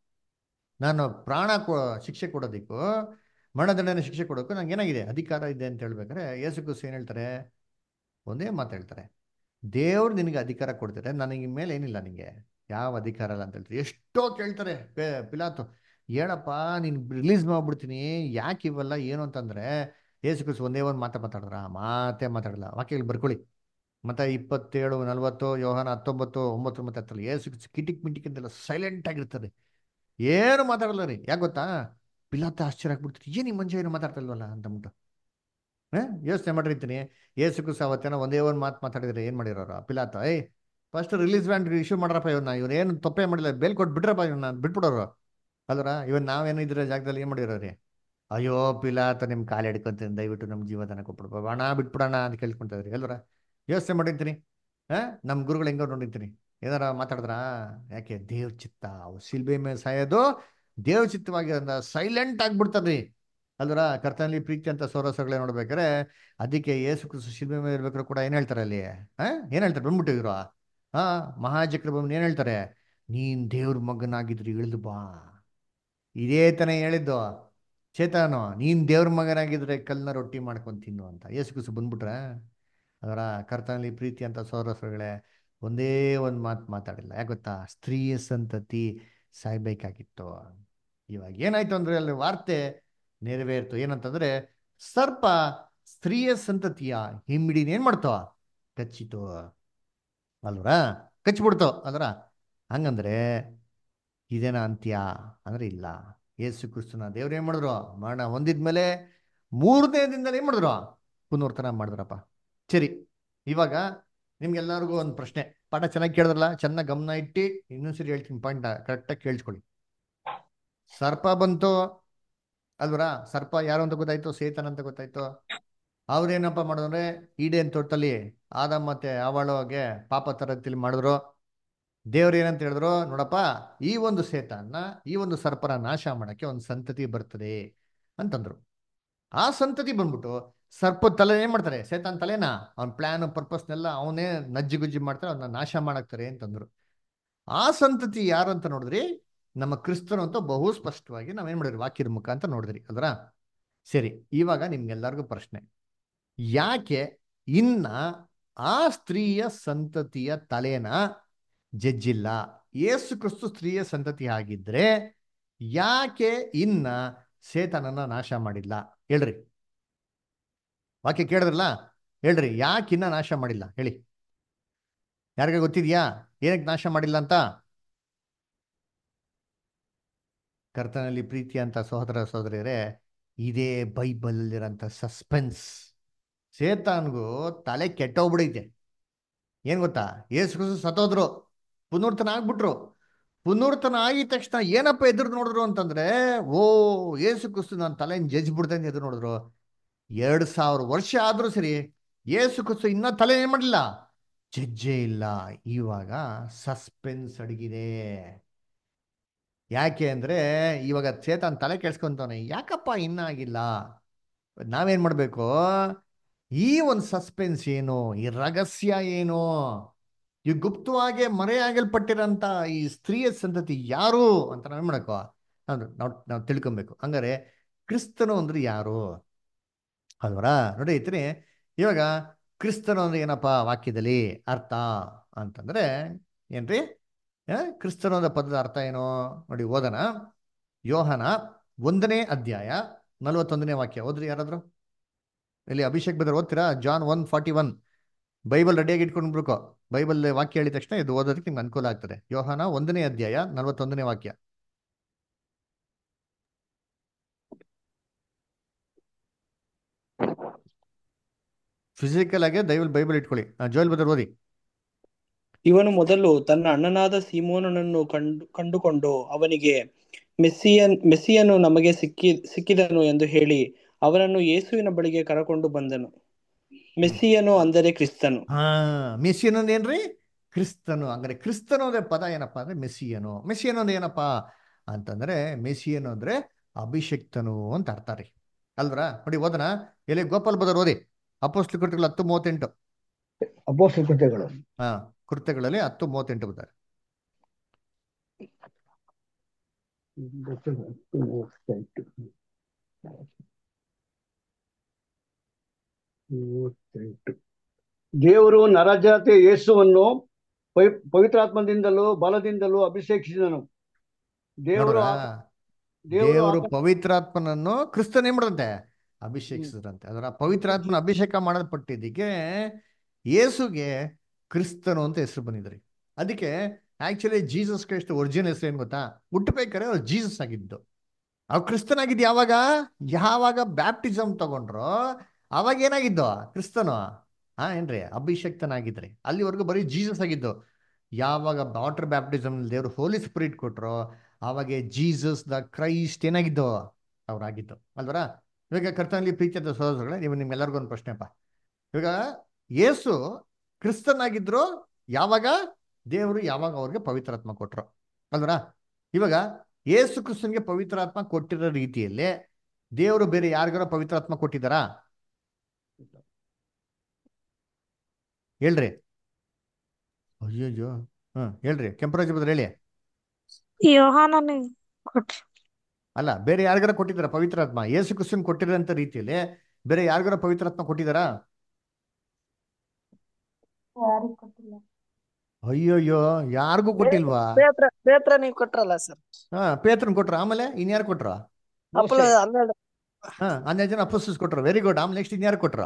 ನಾನು ಪ್ರಾಣ ಕೊ ಶಿಕ್ಷೆ ಕೊಡೋದಕ್ಕೂ ಮರಣದಂಡನೆ ಶಿಕ್ಷೆ ಕೊಡೋಕ್ಕೂ ನಂಗೆ ಏನಾಗಿದೆ ಅಧಿಕಾರ ಇದೆ ಅಂತ ಹೇಳ್ಬೇಕಾದ್ರೆ ಯೇಸು ಕ್ರಿಸ್ತು ಏನು ಹೇಳ್ತಾರೆ ಒಂದೇ ಮಾತು ಹೇಳ್ತಾರೆ ದೇವ್ರು ನಿನಗೆ ಅಧಿಕಾರ ಕೊಡ್ತಾರೆ ನನಗೆ ಮೇಲೆ ಏನಿಲ್ಲ ನಿನಗೆ ಯಾವ ಅಧಿಕಾರ ಇಲ್ಲ ಅಂತ ಹೇಳ್ತಾರೆ ಎಷ್ಟೋ ಕೇಳ್ತಾರೆ ಪೇ ಪಿಲಾತು ಹೇಳಪ್ಪ ನೀನು ರಿಲೀಸ್ ಮಾಡ್ಬಿಡ್ತೀನಿ ಯಾಕೆ ಇವೆಲ್ಲ ಏನು ಅಂತಂದ್ರೆ ಯೇಸು ಕ್ರಿಸ್ತು ಒಂದೇ ಒಂದು ಮಾತಾ ಮಾತಾಡಿದ್ರ ಮಾತೇ ಮಾತಾಡಲ್ಲ ವಾಕ್ಯಗಳು ಬರ್ಕೊಳ್ಳಿ ಮತ್ತೆ ಇಪ್ಪತ್ತೇಳು ನಲ್ವತ್ತು ಯೋಹಾನ ಹತ್ತೊಂಬತ್ತು ಒಂಬತ್ತು ಮತ್ತೆ ಹತ್ತರಲ್ಲಿ ಏಸು ಕಿಟಿಕ್ ಮಿಟಿಕ್ ಅಂತೆಲ್ಲ ಸೈಲೆಂಟ್ ಆಗಿರ್ತದೆ ಏನು ಮಾತಾಡಲ್ಲ ರೀ ಯಾಕೆ ಗೊತ್ತಾ ಪಿಲಾತ ಆಶ್ಚರ್ಯ ಆಗ್ಬಿಡ್ತೀರಿ ಏನು ಈ ಮನುಷ್ಯ ಏನು ಮಾತಾಡ್ತಾ ಇಲ್ವಲ್ಲ ಅಂತಂದ್ಬಿಟ್ಟು ಹಾಂ ಯೋಚನೆ ಮಾಡಿರ್ತೀನಿ ಏಸು ಕುಸ ಅವತ್ತೇನೋ ಒಂದೇ ಒಂದು ಮಾತು ಮಾತಾಡಿದ್ರೆ ಏನು ಮಾಡಿರೋರು ಪಿಲಾತ ಏಯ್ ಫಸ್ಟ್ ರಿಲೀಸ್ ಬ್ಯಾಂಡ್ ಇಶ್ಯೂ ಮಾಡ್ರಪ್ಪ ಇವನ್ನ ಇವನು ಏನು ತಪ್ಪೇ ಮಾಡಿಲ್ಲ ಬೇಲ್ ಕೊಟ್ಟು ಬಿಟ್ರಪ್ಪ ಇವನ್ನ ಬಿಟ್ಬಿಡೋರು ಅಲ್ರ ಇವನ್ ನಾವೇನೋ ಇದ್ರ ಜಾಗದಲ್ಲಿ ಏನು ಮಾಡಿರೋ ರೀ ಅಯ್ಯೋ ಪಿಲಾತ ನಿಮ್ಮ ಕಾಲು ಹಿಡ್ಕೊಂತೀನಿ ದಯವಿಟ್ಟು ನಮ್ಮ ಜೀವದಾನ ಕೊಟ್ಬಿಡ್ಬ ಹಣ ಬಿಟ್ಬಿಡೋಣ ಅಂತ ಕೇಳ್ಕೊಂತ ಇದ್ರಿ ಅಲ್ರ ಯೋಚನೆ ಮಾಡಿರ್ತೀನಿ ಹಾಂ ನಮ್ಮ ಗುರುಗಳು ಹೆಂಗೋ ನೋಡಿರ್ತೀನಿ ಏನಾರ ಮಾತಾಡಿದ್ರಾ ಯಾಕೆ ದೇವ್ ಚಿತ್ತ ಅವು ಶಿಲ್ಬೆ ಮೇಲೆ ಸಾಯೋದು ದೇವ್ ಚಿತ್ತವಾಗಿ ಸೈಲೆಂಟ್ ಆಗ್ಬಿಡ್ತಾರ್ರಿ ಅಲ್ವರ ಕರ್ತನಲ್ಲಿ ಪ್ರೀತಿ ಅಂತ ಸೌರಸಗಳೇ ನೋಡ್ಬೇಕಾರೆ ಅದಕ್ಕೆ ಏಸು ಕ್ರಿಸ್ತು ಶಿಲ್ಬೆ ಮೇಲೆ ಇರ್ಬೇಕಾದ್ರೆ ಕೂಡ ಏನ್ ಹೇಳ್ತಾರೆ ಅಲ್ಲಿ ಹಾ ಏನ್ ಹೇಳ್ತಾರೆ ಬಂದ್ಬಿಟ್ಟಿದ್ರು ಹಾ ಮಹಾಜಕ್ರ ಬಂದು ಏನ್ ಹೇಳ್ತಾರೆ ನೀನ್ ದೇವ್ರ ಮಗನಾಗಿದ್ರು ಇಳಿದು ಬಾ ಇದೇ ತಾನೇ ಹೇಳಿದ್ದು ಚೇತನು ನೀನ್ ದೇವ್ರ ಮಗನಾಗಿದ್ರೆ ಕಲ್ನ ರೊಟ್ಟಿ ಮಾಡ್ಕೊಂಡು ತಿನ್ನು ಅಂತ ಏಸು ಕ್ರಿಸ್ತು ಬಂದ್ಬಿಟ್ರೆ ಅದರ ಕರ್ತನಲ್ಲಿ ಪ್ರೀತಿ ಅಂತ ಸೌರಸಗಳೇ ಒಂದೇ ಒಂದು ಮಾತು ಮಾತಾಡಿಲ್ಲ ಯಾಕೆ ಗೊತ್ತಾ ಸ್ತ್ರೀಯ ಸಂತತಿ ಸಾಯ್ಬೇಕಾಗಿತ್ತು ಇವಾಗ ಏನಾಯ್ತು ಅಂದ್ರೆ ಅಲ್ಲಿ ವಾರ್ತೆ ನೆರವೇರ್ತು ಏನಂತಂದ್ರೆ ಸರ್ಪ ಸ್ತ್ರೀಯ ಸಂತತಿಯ ಹಿಂಬಿಡಿನ ಏನ್ ಮಾಡ್ತೋ ಕಚ್ಚಿತು ಅಲ್ವರ ಕಚ್ಚಿಬಿಡ್ತು ಅಲ್ವರ ಹಂಗಂದ್ರೆ ಇದೇನ ಅಂತ್ಯ ಅಂದ್ರೆ ಇಲ್ಲ ಯೇಸು ಕ್ರಿಸ್ತನ ದೇವ್ರು ಏನ್ ಮಾಡಿದ್ರು ಮರಣ ಹೊಂದಿದ್ಮೇಲೆ ಮೂರನೇ ದಿನದಲ್ಲಿ ಏನ್ ಮಾಡಿದ್ರು ಪುನರ್ತನ ಮಾಡಿದ್ರಪ್ಪ ಸರಿ ಇವಾಗ ನಿಮ್ಗೆಲ್ಲರಿಗೂ ಒಂದು ಪ್ರಶ್ನೆ ಪಾಠ ಚೆನ್ನಾಗಿ ಕೇಳಿದ್ರಲ್ಲ ಚೆನ್ನಾಗಿ ಗಮನ ಇಟ್ಟು ಇನ್ನೊಂದ್ಸರಿ ಹೇಳ್ತೀನಿ ಪಾಯಿಂಟ್ ಕರೆಕ್ಟಾಗಿ ಕೇಳಿಸ್ಕೊಳ್ಳಿ ಸರ್ಪ ಬಂತು ಅಲ್ವರ ಸರ್ಪ ಯಾರು ಅಂತ ಗೊತ್ತಾಯ್ತು ಸೇತನ್ ಅಂತ ಗೊತ್ತಾಯ್ತು ಅವ್ರೇನಪ್ಪ ಮಾಡಿದ್ರೆ ಈಡೇನ್ ತೋಟದಲ್ಲಿ ಆದ ಮತ್ತೆ ಅವಳಿಗೆ ಪಾಪ ತರಗತಿಲಿ ಮಾಡಿದ್ರು ದೇವ್ರು ಏನಂತ ಹೇಳಿದ್ರು ನೋಡಪ್ಪ ಈ ಒಂದು ಸೇತನ್ನ ಈ ಒಂದು ಸರ್ಪನ ನಾಶ ಮಾಡಕ್ಕೆ ಒಂದು ಸಂತತಿ ಬರ್ತದೆ ಅಂತಂದ್ರು ಆ ಸಂತತಿ ಬಂದ್ಬಿಟ್ಟು ಸರ್ಪ ತಲೆ ಏನ್ ಮಾಡ್ತಾರೆ ಸೇತಾನ್ ತಲೆನ ಅವ್ನ ಪ್ಲಾನ್ ಪರ್ಪಸ್ನೆಲ್ಲ ಅವನೇ ನಜ್ಜಿ ಗುಜ್ಜಿ ಮಾಡ್ತಾರೆ ಅವನ್ನ ನಾಶ ಮಾಡಾಕ್ತಾರೆ ಅಂತಂದ್ರು ಆ ಸಂತತಿ ಯಾರು ಅಂತ ನೋಡಿದ್ರಿ ನಮ್ಮ ಕ್ರಿಸ್ತರು ಅಂತ ಬಹು ಸ್ಪಷ್ಟವಾಗಿ ನಾವೇನ್ ಮಾಡಿದ್ರಿ ವಾಕ್ಯದ ಮುಖಾಂತರ ನೋಡಿದ್ರಿ ಅಲ್ರ ಸರಿ ಇವಾಗ ನಿಮ್ಗೆಲ್ಲರಿಗೂ ಪ್ರಶ್ನೆ ಯಾಕೆ ಇನ್ನ ಆ ಸ್ತ್ರೀಯ ಸಂತತಿಯ ತಲೆನ ಜಜ್ಜಿಲ್ಲ ಏಸು ಕ್ರಿಸ್ತು ಸ್ತ್ರೀಯ ಸಂತತಿ ಆಗಿದ್ರೆ ಯಾಕೆ ಇನ್ನ ಸೇತನನ್ನ ನಾಶ ಮಾಡಿಲ್ಲ ಹೇಳ್ರಿ ವಾಕ್ಯ ಕೇಳಿದ್ರಲ್ಲ ಹೇಳ್ರಿ ಯಾಕೆ ಇನ್ನ ನಾಶ ಮಾಡಿಲ್ಲ ಹೇಳಿ ಯಾರಿಗ ಗೊತ್ತಿದ್ಯಾ ಏನಕ್ಕೆ ನಾಶ ಮಾಡಿಲ್ಲ ಅಂತ ಕರ್ತನಲ್ಲಿ ಪ್ರೀತಿ ಅಂತ ಸಹೋದರ ಸಹೋದರಿಯರೇ ಇದೇ ಬೈಬಲ್ ಇರೋಂಥ ಸಸ್ಪೆನ್ಸ್ ಸೇತಾನ್ಗೂ ತಲೆ ಕೆಟ್ಟೋಗ್ಬಿಡೈತೆ ಏನ್ ಗೊತ್ತಾ ಏಸು ಕ್ರಿಸ್ತು ಸತ್ತೋದ್ರು ಪುನರ್ತನ ಆಗ್ಬಿಟ್ರು ಪುನರ್ತನ ಆಗಿದ ತಕ್ಷಣ ಏನಪ್ಪ ಎದುರು ನೋಡಿದ್ರು ಅಂತಂದ್ರೆ ಓ ಏಸು ಕ್ರಿಸ್ತು ನನ್ನ ತಲೆನ ಜಜ್ಜಿ ಬಿಡ್ತೇನೆ ಎದುರು ನೋಡಿದ್ರು ಎರಡು ಸಾವಿರ ವರ್ಷ ಆದ್ರೂ ಸರಿ ಏಸು ಕ್ರಿಸ್ತು ಇನ್ನ ತಲೆ ಏನ್ ಮಾಡಲಿಲ್ಲ ಜಜ್ಜೆ ಇಲ್ಲ ಇವಾಗ ಸಸ್ಪೆನ್ಸ್ ಅಡಗಿದೆ ಯಾಕೆ ಅಂದ್ರೆ ಇವಾಗ ಚೇತನ್ ತಲೆ ಕೆಡ್ಸ್ಕೊಂತವನೆ ಯಾಕಪ್ಪ ಇನ್ನ ಆಗಿಲ್ಲ ನಾವೇನ್ ಮಾಡ್ಬೇಕು ಈ ಒಂದು ಸಸ್ಪೆನ್ಸ್ ಏನು ಈ ರಹಸ್ಯ ಏನು ಈ ಗುಪ್ತವಾಗಿ ಮರೆಯಾಗಲ್ಪಟ್ಟಿರೋಂಥ ಈ ಸ್ತ್ರೀಯ ಸಂತತಿ ಯಾರು ಅಂತ ನಾವೇನ್ ಮಾಡಬೇಕು ಅಂದ್ರೆ ನಾವು ನಾವು ತಿಳ್ಕೊಬೇಕು ಹಂಗಾರೆ ಕ್ರಿಸ್ತನು ಅಂದ್ರೆ ಯಾರು ಅಲ್ವರ ನೋಡಿ ಐತ್ರಿ ಇವಾಗ ಕ್ರಿಸ್ತನು ಅಂದ್ರೆ ಏನಪ್ಪ ವಾಕ್ಯದಲ್ಲಿ ಅರ್ಥ ಅಂತಂದ್ರೆ ಏನ್ರಿ ಕ್ರಿಸ್ತನು ಅನ್ನೋ ಪದದ ಅರ್ಥ ಏನು ನೋಡಿ ಓದನ ಯೋಹನ ಒಂದನೇ ಅಧ್ಯಾಯ ನಲವತ್ತೊಂದನೇ ವಾಕ್ಯ ಓದ್ರಿ ಯಾರಾದ್ರು ಇಲ್ಲಿ ಅಭಿಷೇಕ್ ಬದರ್ ಓದ್ತೀರಾ John one forty one Bible ರೆಡಿಯಾಗಿ ಇಟ್ಕೊಂಡ್ಬಿಡ್ಕೋ ಬೈಬಲ್ ವಾಕ್ಯ ಹೇಳಿದ ತಕ್ಷಣ ಇದು ಓದೋದಕ್ಕೆ ನಿಮ್ಗೆ ಅನುಕೂಲ ಆಗ್ತದೆ ಯೋಹಾನ ಒಂದನೇ ಅಧ್ಯಾಯ ನಲವತ್ತೊಂದನೇ ವಾಕ್ಯ ಫಿಸಿಕಲ್ ಆಗಿ ದಯವಿಟ್ಟು ಬೈಬಲ್ ಇಟ್ಕೊಳ್ಳಿ ಜೋಯಲ್ ಬದರ್ ಓದಿ ಇವನು ಮೊದಲು ತನ್ನ ಅಣ್ಣನಾದ ಸೀಮೋನನನ್ನು ಕಂಡು ಕಂಡುಕೊಂಡು ಅವನಿಗೆ ಮೆಸ್ಸಿಯನ್ ಮೆಸ್ಸಿಯನು ನಮಗೆ ಸಿಕ್ಕಿ ಸಿಕ್ಕಿದನು ಎಂದು ಹೇಳಿ ಅವನನ್ನು ಯೇಸುವಿನ ಬಳಿಗೆ ಕರಕೊಂಡು ಬಂದನು ಮೆಸ್ಸಿಯನು ಅಂದರೆ ಕ್ರಿಸ್ತನು ಹಾ ಮೆಸ್ಸಿಯನ್ ಏನ್ರಿ ಕ್ರಿಸ್ತನು ಹಂಗಾರೆ ಕ್ರಿಸ್ತನು ಅಂದ್ರೆ ಪದ ಏನಪ್ಪಾ ಅಂದ್ರೆ ಮೆಸ್ಸಿಯನು ಮೆಸ್ಸಿಯನ್ ಅಂದ್ರೆ ಏನಪ್ಪಾ ಅಂತಂದ್ರೆ ಮೆಸ್ಸಿಯನು ಅಂದ್ರೆ ಅಭಿಷಕ್ತನು ಅಂತ ಅರ್ಥ ರೀ ಅಲ್ವರ ನೋಡಿ ಓದನ ಎಲ್ಲಿ ಗೋಪಾಲ್ ಬದರ್ ಓದಿ ಅಪೋಸ್ಲಿ ಕೃತಿಗಳು ಹತ್ತು ಮೂವತ್ತೆಂಟು ಅಪೋಸ್ತಲ ಕೃತ್ಯಗಳು ಹಾ ಕೃತ್ಯಗಳಲ್ಲಿ ಹತ್ತು ಮೂವತ್ತೆಂಟು ಬದ್ದಾರೆ ಮೂವತ್ತೆಂಟು ಮೂವತ್ತೆಂಟು ದೇವರು ನರಜಾತಿ ಯೇಸುವನ್ನು ಪವಿ- ಪವಿತ್ರಾತ್ಮದಿಂದಲೂ ಬಲದಿಂದಲೂ ಅಭಿಷೇಕಿಸಿದನು ದೇವರು ನೋಡ್ರಾ? ಆ- ದೇವರು ದೇವರು ಆತ- ಪವಿತ್ರಾತ್ಮನನ್ನು ಕ್ರಿಸ್ತನ್ ಏನ್ ಮಾಡದಂತೆ ಅಭಿಷೇಕಿಸಿದ್ರಂತೆ ಅದರ ಪವಿತ್ರಾತ್ಮನ ಅಭಿಷೇಕ ಮಾಡಲ್ಪಟ್ಟಿದ್ದಕ್ಕೆ ಯೇಸುಗೆ ಕ್ರಿಸ್ತನು ಅಂತ ಹೆಸರು ಬಂದಿದ್ರಿ ಅದಕ್ಕೆ ಆಕ್ಚುಲಿ ಜೀಸಸ್ ಕ್ರೈಸ್ಟ್ ಒರಿಜಿನಲ್ ಹೆಸರು ಏನ್ ಗೊತ್ತಾ ಹುಟ್ಟಬೇಕಾದ್ರೆ ಅವ್ರು ಜೀಸಸ್ ಆಗಿದ್ದು ಅವ್ರು ಕ್ರಿಸ್ತನಾಗಿದ್ದು ಯಾವಾಗ ಯಾವಾಗ ಬ್ಯಾಪ್ಟಿಸಮ್ ತಗೊಂಡ್ರು ಅವಾಗ ಏನಾಗಿದ್ದು ಕ್ರಿಸ್ತನು ಹಾ ಏನ್ರಿ ಅಭಿಷಕ್ತನಾಗಿದ್ರಿ ಅಲ್ಲಿವರೆಗೂ ಬರೀ ಜೀಸಸ್ ಆಗಿದ್ದು ಯಾವಾಗ ವಾಟರ್ ಬ್ಯಾಪ್ಟಿಸಮ್ ದೇವ್ರು ಹೋಲಿ ಸ್ಪಿರಿಟ್ ಕೊಟ್ರು ಅವಾಗೆ ಜೀಸಸ್ ದ ಕ್ರೈಸ್ಟ್ ಏನಾಗಿದ್ದು ಅವ್ರಾಗಿದ್ದು ಅಲ್ವರ ಇವಾಗ ಕರ್ತನಲ್ಲಿ ಪ್ರೀತಿಯಾದ ಸಹೋದರಗಳೇ ನೀವು ನಿಮ್ಗೆಲ್ಲರಿಗೂ ಒಂದು ಪ್ರಶ್ನೆಪ್ಪ ಇವಾಗ ಯೇಸು ಕ್ರಿಸ್ತನಾಗಿದ್ರು ಯಾವಾಗ ದೇವರು ಯಾವಾಗ ಅವ್ರಿಗೆ ಪವಿತ್ರಾತ್ಮ ಕೊಟ್ರು ಅಲ್ವರ ಇವಾಗ ಯೇಸು ಕ್ರಿಸ್ತನ್ಗೆ ಪವಿತ್ರಾತ್ಮ ಕೊಟ್ಟಿರೋ ರೀತಿಯಲ್ಲಿ ದೇವರು ಬೇರೆ ಯಾರಿಗಾರ ಪವಿತ್ರಾತ್ಮ ಕೊಟ್ಟಿದ್ದಾರಾ ಹೇಳ್ರಿ ಅಯ್ಯಯ್ಯೋ ಹ್ಮ್ ಹೇಳ್ರಿ ಕೆಂಪರಾಜ ಬದ್ರ ಹೇಳಿ ಯೋಹಾನನಿಗೆ ಕೊಟ್ರಿ ಅಲ್ಲ ಬೇರೆ ಯಾರಿಗಾರ ಕೊಟ್ಟಿದ್ದಾರ ಪವಿತ್ರಾತ್ಮ ಯೇಸು ಕ್ರಿಸ್ತನ್ ಕೊಟ್ಟಿರೋಂಥ ರೀತಿಯಲ್ಲಿ ಬೇರೆ ಯಾರಿಗಾರ ಪವಿತ್ರಾತ್ಮ ಕೊಟ್ಟಿದ್ದಾರಾ ಯಾರಿಗ್ ಕೊಟ್ಟಿಲ್ಲ ಅಯ್ಯೋಯ್ಯೋ ಯಾರಿಗೂ ಕೊಟ್ಟಿಲ್ವಾ ಪೇತ್ರ ಪೇತ್ರ ನೀವು ಕೊಟ್ರಲ್ಲ ಸರ್ ಹಾ ಪೇತ್ರನ್ ಕೊಟ್ರ ಆಮೇಲೆ ಇನ್ಯಾರು ಕೊಟ್ರ ಅಪ್ಪಲ ಹನ್ನೆರಡು ಹಾ ಹನ್ನೆರಡು ಜನ ಅಪೋಸ್ಟಲ್ಸ್ ಕೊಟ್ರು ವೆರಿ ಗುಡ್ ಆಮೇಲೆ ನೆಕ್ಸ್ಟ್ ಇನ್ಯಾರು ಕೊಟ್ರ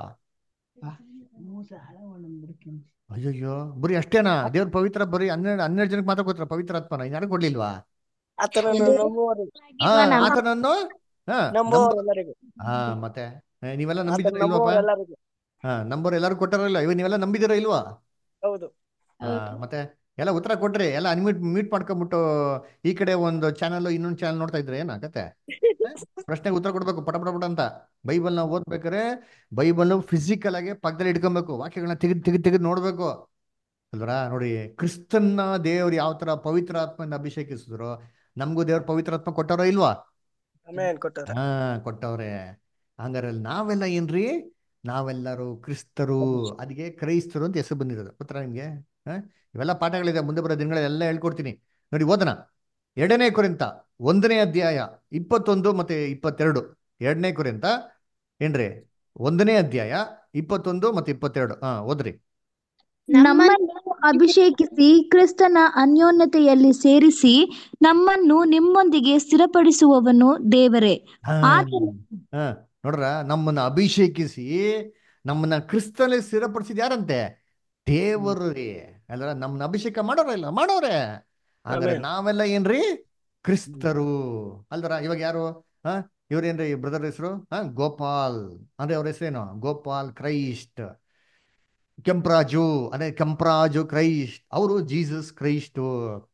ಅಯ್ಯಯ್ಯೋ ಬರೀ ಅಷ್ಟೇನಾ ದೇವ್ರ ಪವಿತ್ರ ಬರೀ ಹನ್ನೆರಡು ಹನ್ನೆರಡು ಜನಕ್ಕೆ ಮಾತ್ರ ಕೊಟ್ರ ಪವಿತ್ರಾತ್ಮನ ಇನ್ಯಾರು ಕೊಡ್ಲಿಲ್ವಾ ಆತನನ್ನು ನಂಬುವರು ಹಾ ಆತನನ್ನು ಹಾ ನಂಬುವವರೆಲ್ಲರಿಗೂ ಹಾ ಮತ್ತೆ ಏ, ನೀವೆಲ್ಲ ಆತನ ನಂಬಿದಿರ ಇಲ್ವಪ್ಪ ನಂಬುವವರೆಲ್ಲರಿಗೂ ಹಾ ನಂಬರ್ ಎಲ್ಲರೂ ಕೊಟ್ಟಾರಲ್ಲ ಇವ ನೀವೆಲ್ಲ ನಂಬಿದಿರ ಇಲ್ವಾ ಹೌದು ಹಾ ಮತ್ತೆ ಎಲ್ಲ ಉತ್ತರ ಕೊಟ್ರಿ ಎಲ್ಲ ಅನ್ಮ್ಯೂಟ್ ಮ್ಯೂಟ್ ಮಾಡ್ಕೊಂಡ್ಬಿಟ್ಟು ಈ ಕಡೆ ಒಂದು ಚಾನಲ್ ಇನ್ನೊಂದು ಚಾನಲ್ ನೋಡ್ತಾ ಇದ್ರೆ ಏನಾಗತ್ತೆ ಪ್ರಶ್ನೆಗೆ ಉತ್ತರ ಕೊಡ್ಬೇಕು ಪಟ ಪಟ ಪಟ ಅಂತ ಬೈಬಲ್ ನ ಓದ್ಬೇಕಾರೆ ಬೈಬಲ್ ಫಿಸಿಕಲ್ ಆಗಿ ಪಕ್ಕದಲ್ಲಿ ಇಟ್ಕೊಬೇಕು ವಾಕ್ಯಗಳನ್ನ ತೆಗೆದು ತೆಗೆದು ತೆಗೆದು ನೋಡ್ಬೇಕು ಅಲ್ವರಾ ನೋಡಿ ಕ್ರಿಸ್ತನ್ನ ದೇವ್ರು ಯಾವ ತರ ಪವಿತ್ರಾತ್ಮನ ಅಭಿಷೇಕಿಸಿದ್ರು ನಮಗೂ ದೇವ್ರ ಪವಿತ್ರಾತ್ಮ ಕೊಟ್ಟಾರೋ ಇಲ್ವಾ ಆಮೇನ್ ಕೊಟ್ಟಾರ ಹಾ ಕೊಟ್ಟವ್ರೆ ಹಂಗಾರೆ ನಾವೆಲ್ಲ ಏನ್ರಿ ನಾವೆಲ್ಲರೂ ಕ್ರಿಸ್ತರು ಅದಕ್ಕೆ ಕ್ರೈಸ್ತರು ಅಂತ ಹೆಸರು ಬಂದಿರೋದು ಗೊತ್ತಾ ನಿಮ್ಗೆ ಹಾ ಇವೆಲ್ಲ ಪಾಠಗಳಿದೆ ಮುಂದೆ ಬರೋ ದಿನಗಳೆಲ್ಲ ಹೇಳ್ಕೊಡ್ತೀನಿ ನೋಡಿ ಓದನ ಎರಡನೇ ಕುರಿತ ಒಂದನೇ ಅಧ್ಯಾಯ ಇಪ್ಪತ್ತೊಂದು ಮತ್ತೆ ಇಪ್ಪತ್ತೆರಡು ಎರಡನೇ ಕುರಿತ ಏನ್ರಿ ಒಂದನೇ ಅಧ್ಯಾಯ ಇಪ್ಪತ್ತೊಂದು ಮತ್ತೆ ಇಪ್ಪತ್ತೆರಡು ಹಾ ಓದ್ರಿ ನಮ್ಮನ್ನು ಅಭಿಷೇಕಿಸಿ ಕ್ರಿಸ್ತನ ಅನ್ಯೋನ್ಯತೆಯಲ್ಲಿ ಸೇರಿಸಿ ನಮ್ಮನ್ನು ನಿಮ್ಮೊಂದಿಗೆ ಸ್ಥಿರಪಡಿಸುವವನು ದೇವರೇ ಹಾ ಆತನು ಹಾ ನೋಡ್ರ ನಮ್ಮನ್ನ ಅಭಿಷೇಕಿಸಿ ನಮ್ಮನ್ನ ಕ್ರಿಸ್ತನಲ್ಲಿ ಸ್ಥಿರಪಡಿಸಿದ ಯಾರಂತೆ ದೇವರು ರೀ ಅಲ್ರ ನಮ್ಮನ್ನ ಅಭಿಷೇಕ ಮಾಡೋರ ಇಲ್ಲ ಮಾಡೋರೆ ಆದ್ರೆ ಆಮೆನ್. ನಾವೆಲ್ಲ ಏನ್ರಿ ಕ್ರಿಸ್ತರು ಅಲ್ದರ ಇವಾಗ ಯಾರು ಹಾ ಇವ್ರೇನ್ರಿ ಬ್ರದರ್ ಹೆಸರು ಹಾ ಗೋಪಾಲ್ ಅಂದ್ರೆ ಅವ್ರ ಹೆಸರೇನು ಗೋಪಾಲ್ ಕ್ರೈಸ್ಟ್ ಕೆಂಪರಾಜು ಅದೇ ಕೆಂಪರಾಜು ಕ್ರೈಸ್ಟ್ ಅವರು ಜೀಸಸ್ ಕ್ರೈಸ್ಟು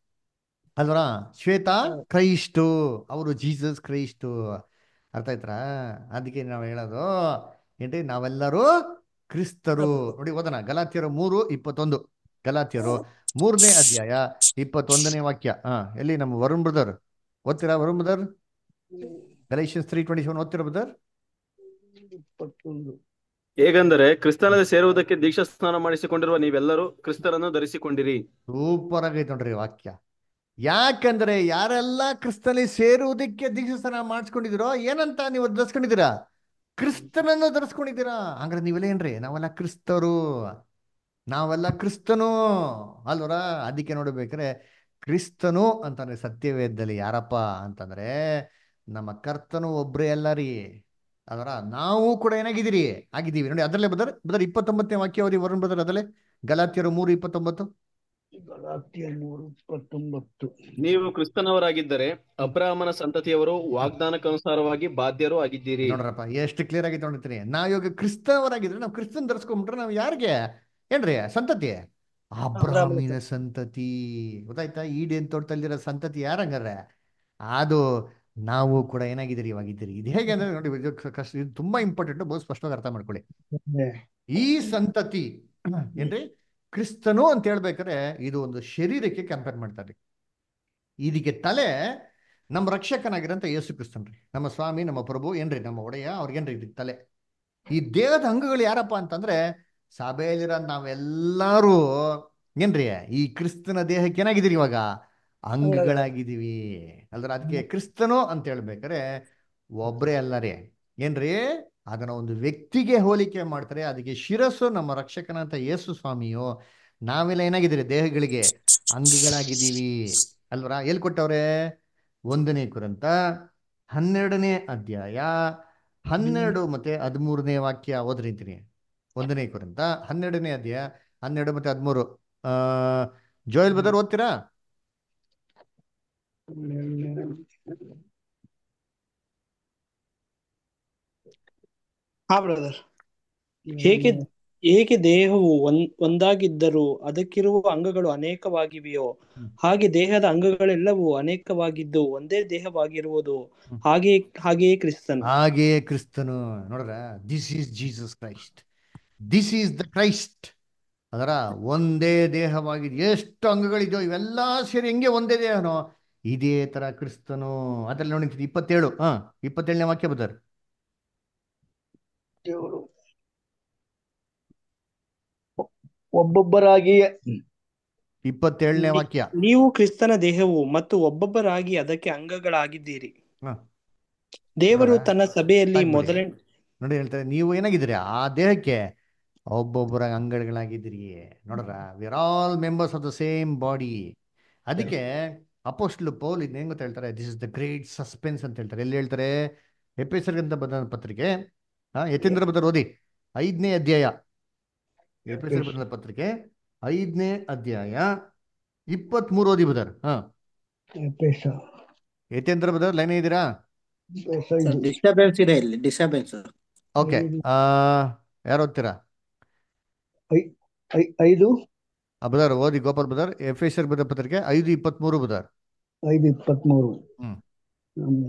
ಅಲ್ವರ ಶ್ವೇತಾ ಕ್ರೈಸ್ಟು ಅವರು ಜೀಸಸ್ ಕ್ರೈಸ್ಟು ಅರ್ಥ ಆಯ್ತಾ ಅದಕ್ಕೆ ನಾವು ಹೇಳೋದು ಏನ್ರಿ ನಾವೆಲ್ಲರೂ ಕ್ರಿಸ್ತರು ನೋಡಿ ಓದೋಣ ಗಲಾತಿಯರು ಮೂರು ಇಪ್ಪತ್ತೊಂದು ಗಲಾತಿಯರು ಮೂರನೇ ಅಧ್ಯಾಯ ಇಪ್ಪತ್ತೊಂದನೇ ವಾಕ್ಯ ಹಾ ಎಲ್ಲಿ ನಮ್ಮ ವರುಣ್ ಬ್ರದರ್ ಓದ್ತೀರಾ Varun brother Galatians three twenty seven ಓದ್ತೀರಾ ಬ್ರದರ್ ಇಪ್ಪತ್ತೊಂದು ಹೇಗೆಂದರೆ ಕ್ರಿಸ್ತನಲ್ಲಿ ಸೇರುವುದಕ್ಕೆ ದೀಕ್ಷಾ ಸ್ನಾನ ಮಾಡಿಸಿಕೊಂಡಿರುವ ನೀವೆಲ್ಲರೂ ಕ್ರಿಸ್ತರನ್ನು ಧರಿಸಿಕೊಂಡಿರಿ ಸೂಪರ್ ಆಗೈತೆ ನೋಡ್ರಿ ವಾಕ್ಯ ಯಾಕಂದ್ರೆ ಯಾರೆಲ್ಲ ಕ್ರಿಸ್ತನಲ್ಲಿ ಸೇರುವುದಕ್ಕೆ ದೀಕ್ಷಾಸ್ನಾನ ಮಾಡಿಸ್ಕೊಂಡಿದ್ದೀರೋ ಏನಂತ ನೀವು ಧರಿಸ್ಕೊಂಡಿದ್ದೀರಾ ಕ್ರಿಸ್ತನನ್ನು ಧರಿಸ್ಕೊಂಡಿದ್ದೀರಾ ಹಂಗಾರೆ ನೀವೆಲ್ಲ ಏನ್ರಿ ನಾವೆಲ್ಲ ಕ್ರಿಸ್ತರು ನಾವೆಲ್ಲ ಕ್ರಿಸ್ತನು ಅಲ್ವರ ಅದಕ್ಕೆ ನೋಡ್ಬೇಕಾದ್ರೆ ಕ್ರಿಸ್ತನು ಅಂತಂದ್ರೆ ಸತ್ಯವೇದದಲ್ಲಿ ಯಾರಪ್ಪ ಅಂತಂದ್ರೆ ನಮ್ಮ ಕರ್ತನು ಒಬ್ರೇ ಅಲ್ಲ ರೀ ಅದರ ನಾವು ಕೂಡ ಏನಾಗಿದ್ದೀರಿ ಆಗಿದ್ದೀವಿ ನೋಡಿ ಅದರಲ್ಲೇ ಬದರ್ ಬದರ್ ಇಪ್ಪತ್ತೊಂಬತ್ತನೇ ವಾಕ್ಯ ಅವ್ರಿ ವರುಣ್ ಬದರ್ ಅದರಲ್ಲೇ ಗಲಾತಿಯರು ಮೂರು ಇಪ್ಪತ್ತೊಂಬತ್ತು ಗಲಾತ್ಯ ಮೂರು ಇಪ್ಪತ್ತೊಂಬತ್ತು ನೀವು ಕ್ರಿಸ್ತನವರಾಗಿದ್ದರೆ ಅಬ್ರಾಹ್ಮನ ಸಂತತಿಯವರು ವಾಗ್ದಾನಕ್ಕನುಸಾರವಾಗಿ ಬಾಧ್ಯರು ಆಗಿದ್ದೀರಿ ನೋಡ್ರಪ್ಪ ಎಷ್ಟು ಕ್ಲಿಯರ್ ಆಗಿ ನೋಡಿರ್ತೀನಿ ನಾವು ಇವಾಗ ಕ್ರಿಸ್ತವರಾಗಿದ್ರೆ ನಾವು ಕ್ರಿಸ್ತನ್ ಧರಿಸ್ಕೊಂಡ್ಬಿಟ್ರೆ ನಾವು ಯಾರಿಗೆ ಏನ್ರಿ ಸಂತತಿ ಅಬ್ರಾಹ್ಮಿನ ಸಂತತಿ ಗೊತ್ತಾಯ್ತಾ ಈಡೇನ್ ತೋಟದಲ್ಲಿರೋ ಸಂತತಿ ಯಾರಂಗಾರೆ ಅದು ನಾವು ಕೂಡ ಏನಾಗಿದ್ದೀರಿ ಇವಾಗಿದ್ದೀರಿ ಇದು ಹೇಗೆ ಅಂದ್ರೆ ನೋಡಿ ಇದು ಕ- ಕಷ್ಟ ಇದು ತುಂಬಾ ಇಂಪಾರ್ಟೆಂಟ್ ಬಹು ಸ್ಪಷ್ಟವಾಗಿ ಅರ್ಥ ಮಾಡ್ಕೊಳ್ಳಿ ಈ ಸಂತತಿ ಏನ್ರಿ ಕ್ರಿಸ್ತನು ಅಂತ ಹೇಳ್ಬೇಕಾದ್ರೆ ಇದು ಒಂದು ಶರೀರಕ್ಕೆ ಕಂಪೇರ್ ಮಾಡ್ತಾರೆ ಇದಕ್ಕೆ ತಲೆ ನಮ್ಮ ರಕ್ಷಕನಾಗಿರೋಂಥ ಯೇಸು ಕ್ರಿಸ್ತನ್ರಿ ನಮ್ಮ ಸ್ವಾಮಿ ನಮ್ಮ ಪ್ರಭು ಏನ್ರಿ ನಮ್ಮ ಒಡೆಯ ಅವ್ರಿಗೇನ್ರಿ ಇದಕ್ಕೆ ತಲೆ ಈ ದೇಹದ ಅಂಗಗಳು ಯಾರಪ್ಪ ಅಂತಂದ್ರೆ ಸಭೆಯಲ್ಲಿರೋ ನಾವೆಲ್ಲರೂ ಏನ್ರಿ ಈ ಕ್ರಿಸ್ತನ ದೇಹಕ್ಕೆ ಏನಾಗಿದ್ದೀರಿ ಇವಾಗ ಅಂಗಗಳಾಗಿದ್ದೀವಿ ಅಲ್ದ್ರ ಅದಕ್ಕೆ ಕ್ರಿಸ್ತನು ಅಂತ ಹೇಳ್ಬೇಕಾರೆ ಒಬ್ರೇ ಅಲ್ಲ ರೀ ಏನ್ರಿ ಅದನ್ನ ಒಂದು ವ್ಯಕ್ತಿಗೆ ಹೋಲಿಕೆ ಮಾಡ್ತಾರೆ ಅದಕ್ಕೆ ಶಿರಸ್ಸು ನಮ್ಮ ರಕ್ಷಕನಂತ ಯೇಸು ಸ್ವಾಮಿಯು ನಾವೆಲ್ಲ ಏನಾಗಿದ್ದೀರಿ ದೇಹಗಳಿಗೆ ಅಂಗಗಳಾಗಿದ್ದೀವಿ ಅಲ್ವರ ಎಲ್ಲಿ ಕೊಟ್ಟವ್ರೆ ಒಂದನೇ ಕುರಂತ ಹನ್ನೆರಡನೇ ಅಧ್ಯಾಯ ಹನ್ನೆರಡು ಮತ್ತೆ ಹದಿಮೂರನೇ ವಾಕ್ಯ ಓದ್ರಿಂತೀನಿ ಒಂದನೇ ಕುರಂತ ಹನ್ನೆರಡನೇ ಅಧ್ಯಾಯ ಹನ್ನೆರಡು ಮತ್ತೆ ಹದಿಮೂರು ಆ ಜೋಯಲ್ ಬದರ್ ಓದ್ತೀರಾ ಹಾ ಬ್ರದರ್ ಹೇಗೆ ಹೇಗೆ ದೇಹವು ಒಂದ್ ಒಂದಾಗಿದ್ದರೂ ಅದಕ್ಕಿರುವ ಅಂಗಗಳು ಅನೇಕವಾಗಿವೆಯೋ ಹಾಗೆ ದೇಹದ ಅಂಗಗಳೆಲ್ಲವೂ ಅನೇಕವಾಗಿದ್ದು ಒಂದೇ ದೇಹವಾಗಿರುವುದು ಹಾಗೆ ಹಾಗೆಯೇ ಕ್ರಿಸ್ತನು ಹಾಗೆಯೇ ಕ್ರಿಸ್ತನು ನೋಡ್ರ this is Jesus Christ this is the Christ ಅದರ ಒಂದೇ ದೇಹವಾಗಿದೆ ಎಷ್ಟು ಅಂಗಗಳಿದೆಯೋ ಇವೆಲ್ಲ ಸೇರಿ ಹೆಂಗೆ ಒಂದೇ ದೇಹನೋ ಇದೇ ತರ ಕ್ರಿಸ್ತನು ಅದ್ರಲ್ಲಿ ನೋಡಿ ಇಪ್ಪತ್ತೇಳು ಹಾ ಇಪ್ಪತ್ತೇಳನೇ ವಾಕ್ಯ ಬದರ್ ದೇವರು ಒಬ್ಬೊಬ್ಬರಾಗಿ ಇಪ್ಪತ್ತೇಳನೇ ವಾಕ್ಯ ನೀವು ಕ್ರಿಸ್ತನ ದೇಹವು ಮತ್ತು ಒಬ್ಬೊಬ್ಬರಾಗಿ ಅದಕ್ಕೆ ಅಂಗಗಳಾಗಿದ್ದೀರಿ ಹ. ದೇವರು ನೋಡ್ರಾ? ತನ್ನ ಸಭೆಯಲ್ಲಿ ಸಾಕ್ಬಿಡಿ. ಮೊದಲೇ ನೋಡಿ ಹೇಳ್ತಾರೆ ನೀವು ಏನಾಗಿದ್ದೀರಿ ಆ ದೇಹಕ್ಕೆ ಒಬ್ಬೊಬ್ಬರ ಅಂಗಗಳಾಗಿದ್ದೀರಿ ನೋಡ್ರ we're all members of the same body ಅದಕ್ಕೆ ಅಪೋಸ್ಟ್ಲು ಪೌಲ್ ಇದನ್ನ ಹೆಂಗ್ ಗೊತ್ತಾ ಹೇಳ್ತಾರೆ this is the great suspense ಅಂತ ಹೇಳ್ತಾರೆ ಎಲ್ಲಿ ಹೇಳ್ತಾರೆ ಎಪಿಸರ್ಗಂತ ಬಂದ ಪತ್ರಿಕೆ ಹಾ ಯತೀಂದ್ರ ಬದರ್ ಓದಿ ಐದನೇ ಅಧ್ಯಾಯ ಎಪಿಸರ್ ಬಂದ ಪತ್ರಿಕೆ ಐದನೇ ಅಧ್ಯಾಯ ಇಪ್ಪತ್ತ್ ಮೂರು ಓದಿ ಬದರ್ ಹಾ ಎಪೆಸ ಯತೀಂದ್ರ ಬದರ್ ಲೈನ್ ಇದ್ದೀರಾ ಎಪೆಸ ಐದು ಡಿಸ್ಟರ್ಬೆನ್ಸ್ ಇದೆ ಇಲ್ಲಿ ಡಿಸ್ಟರ್ಬೆನ್ಸ್ ಓಕೆ ಆ ಯಾರು ಓದ್ತೀರಾ ಐ- ಐ- ಐದು ಆ, ಬದರ್ ಓದಿ ಗೋಪಾಲ್ ಬದರ್ ಎಫ್ ಬದ ಪತ್ರಿಕೆ ಐದು ಇಪ್ಪತ್ಮೂರು ಬದರ್ ಐದು ಇಪ್ಪತ್ಮೂರು ಹ್ಮ್ ಹ್ಮ್.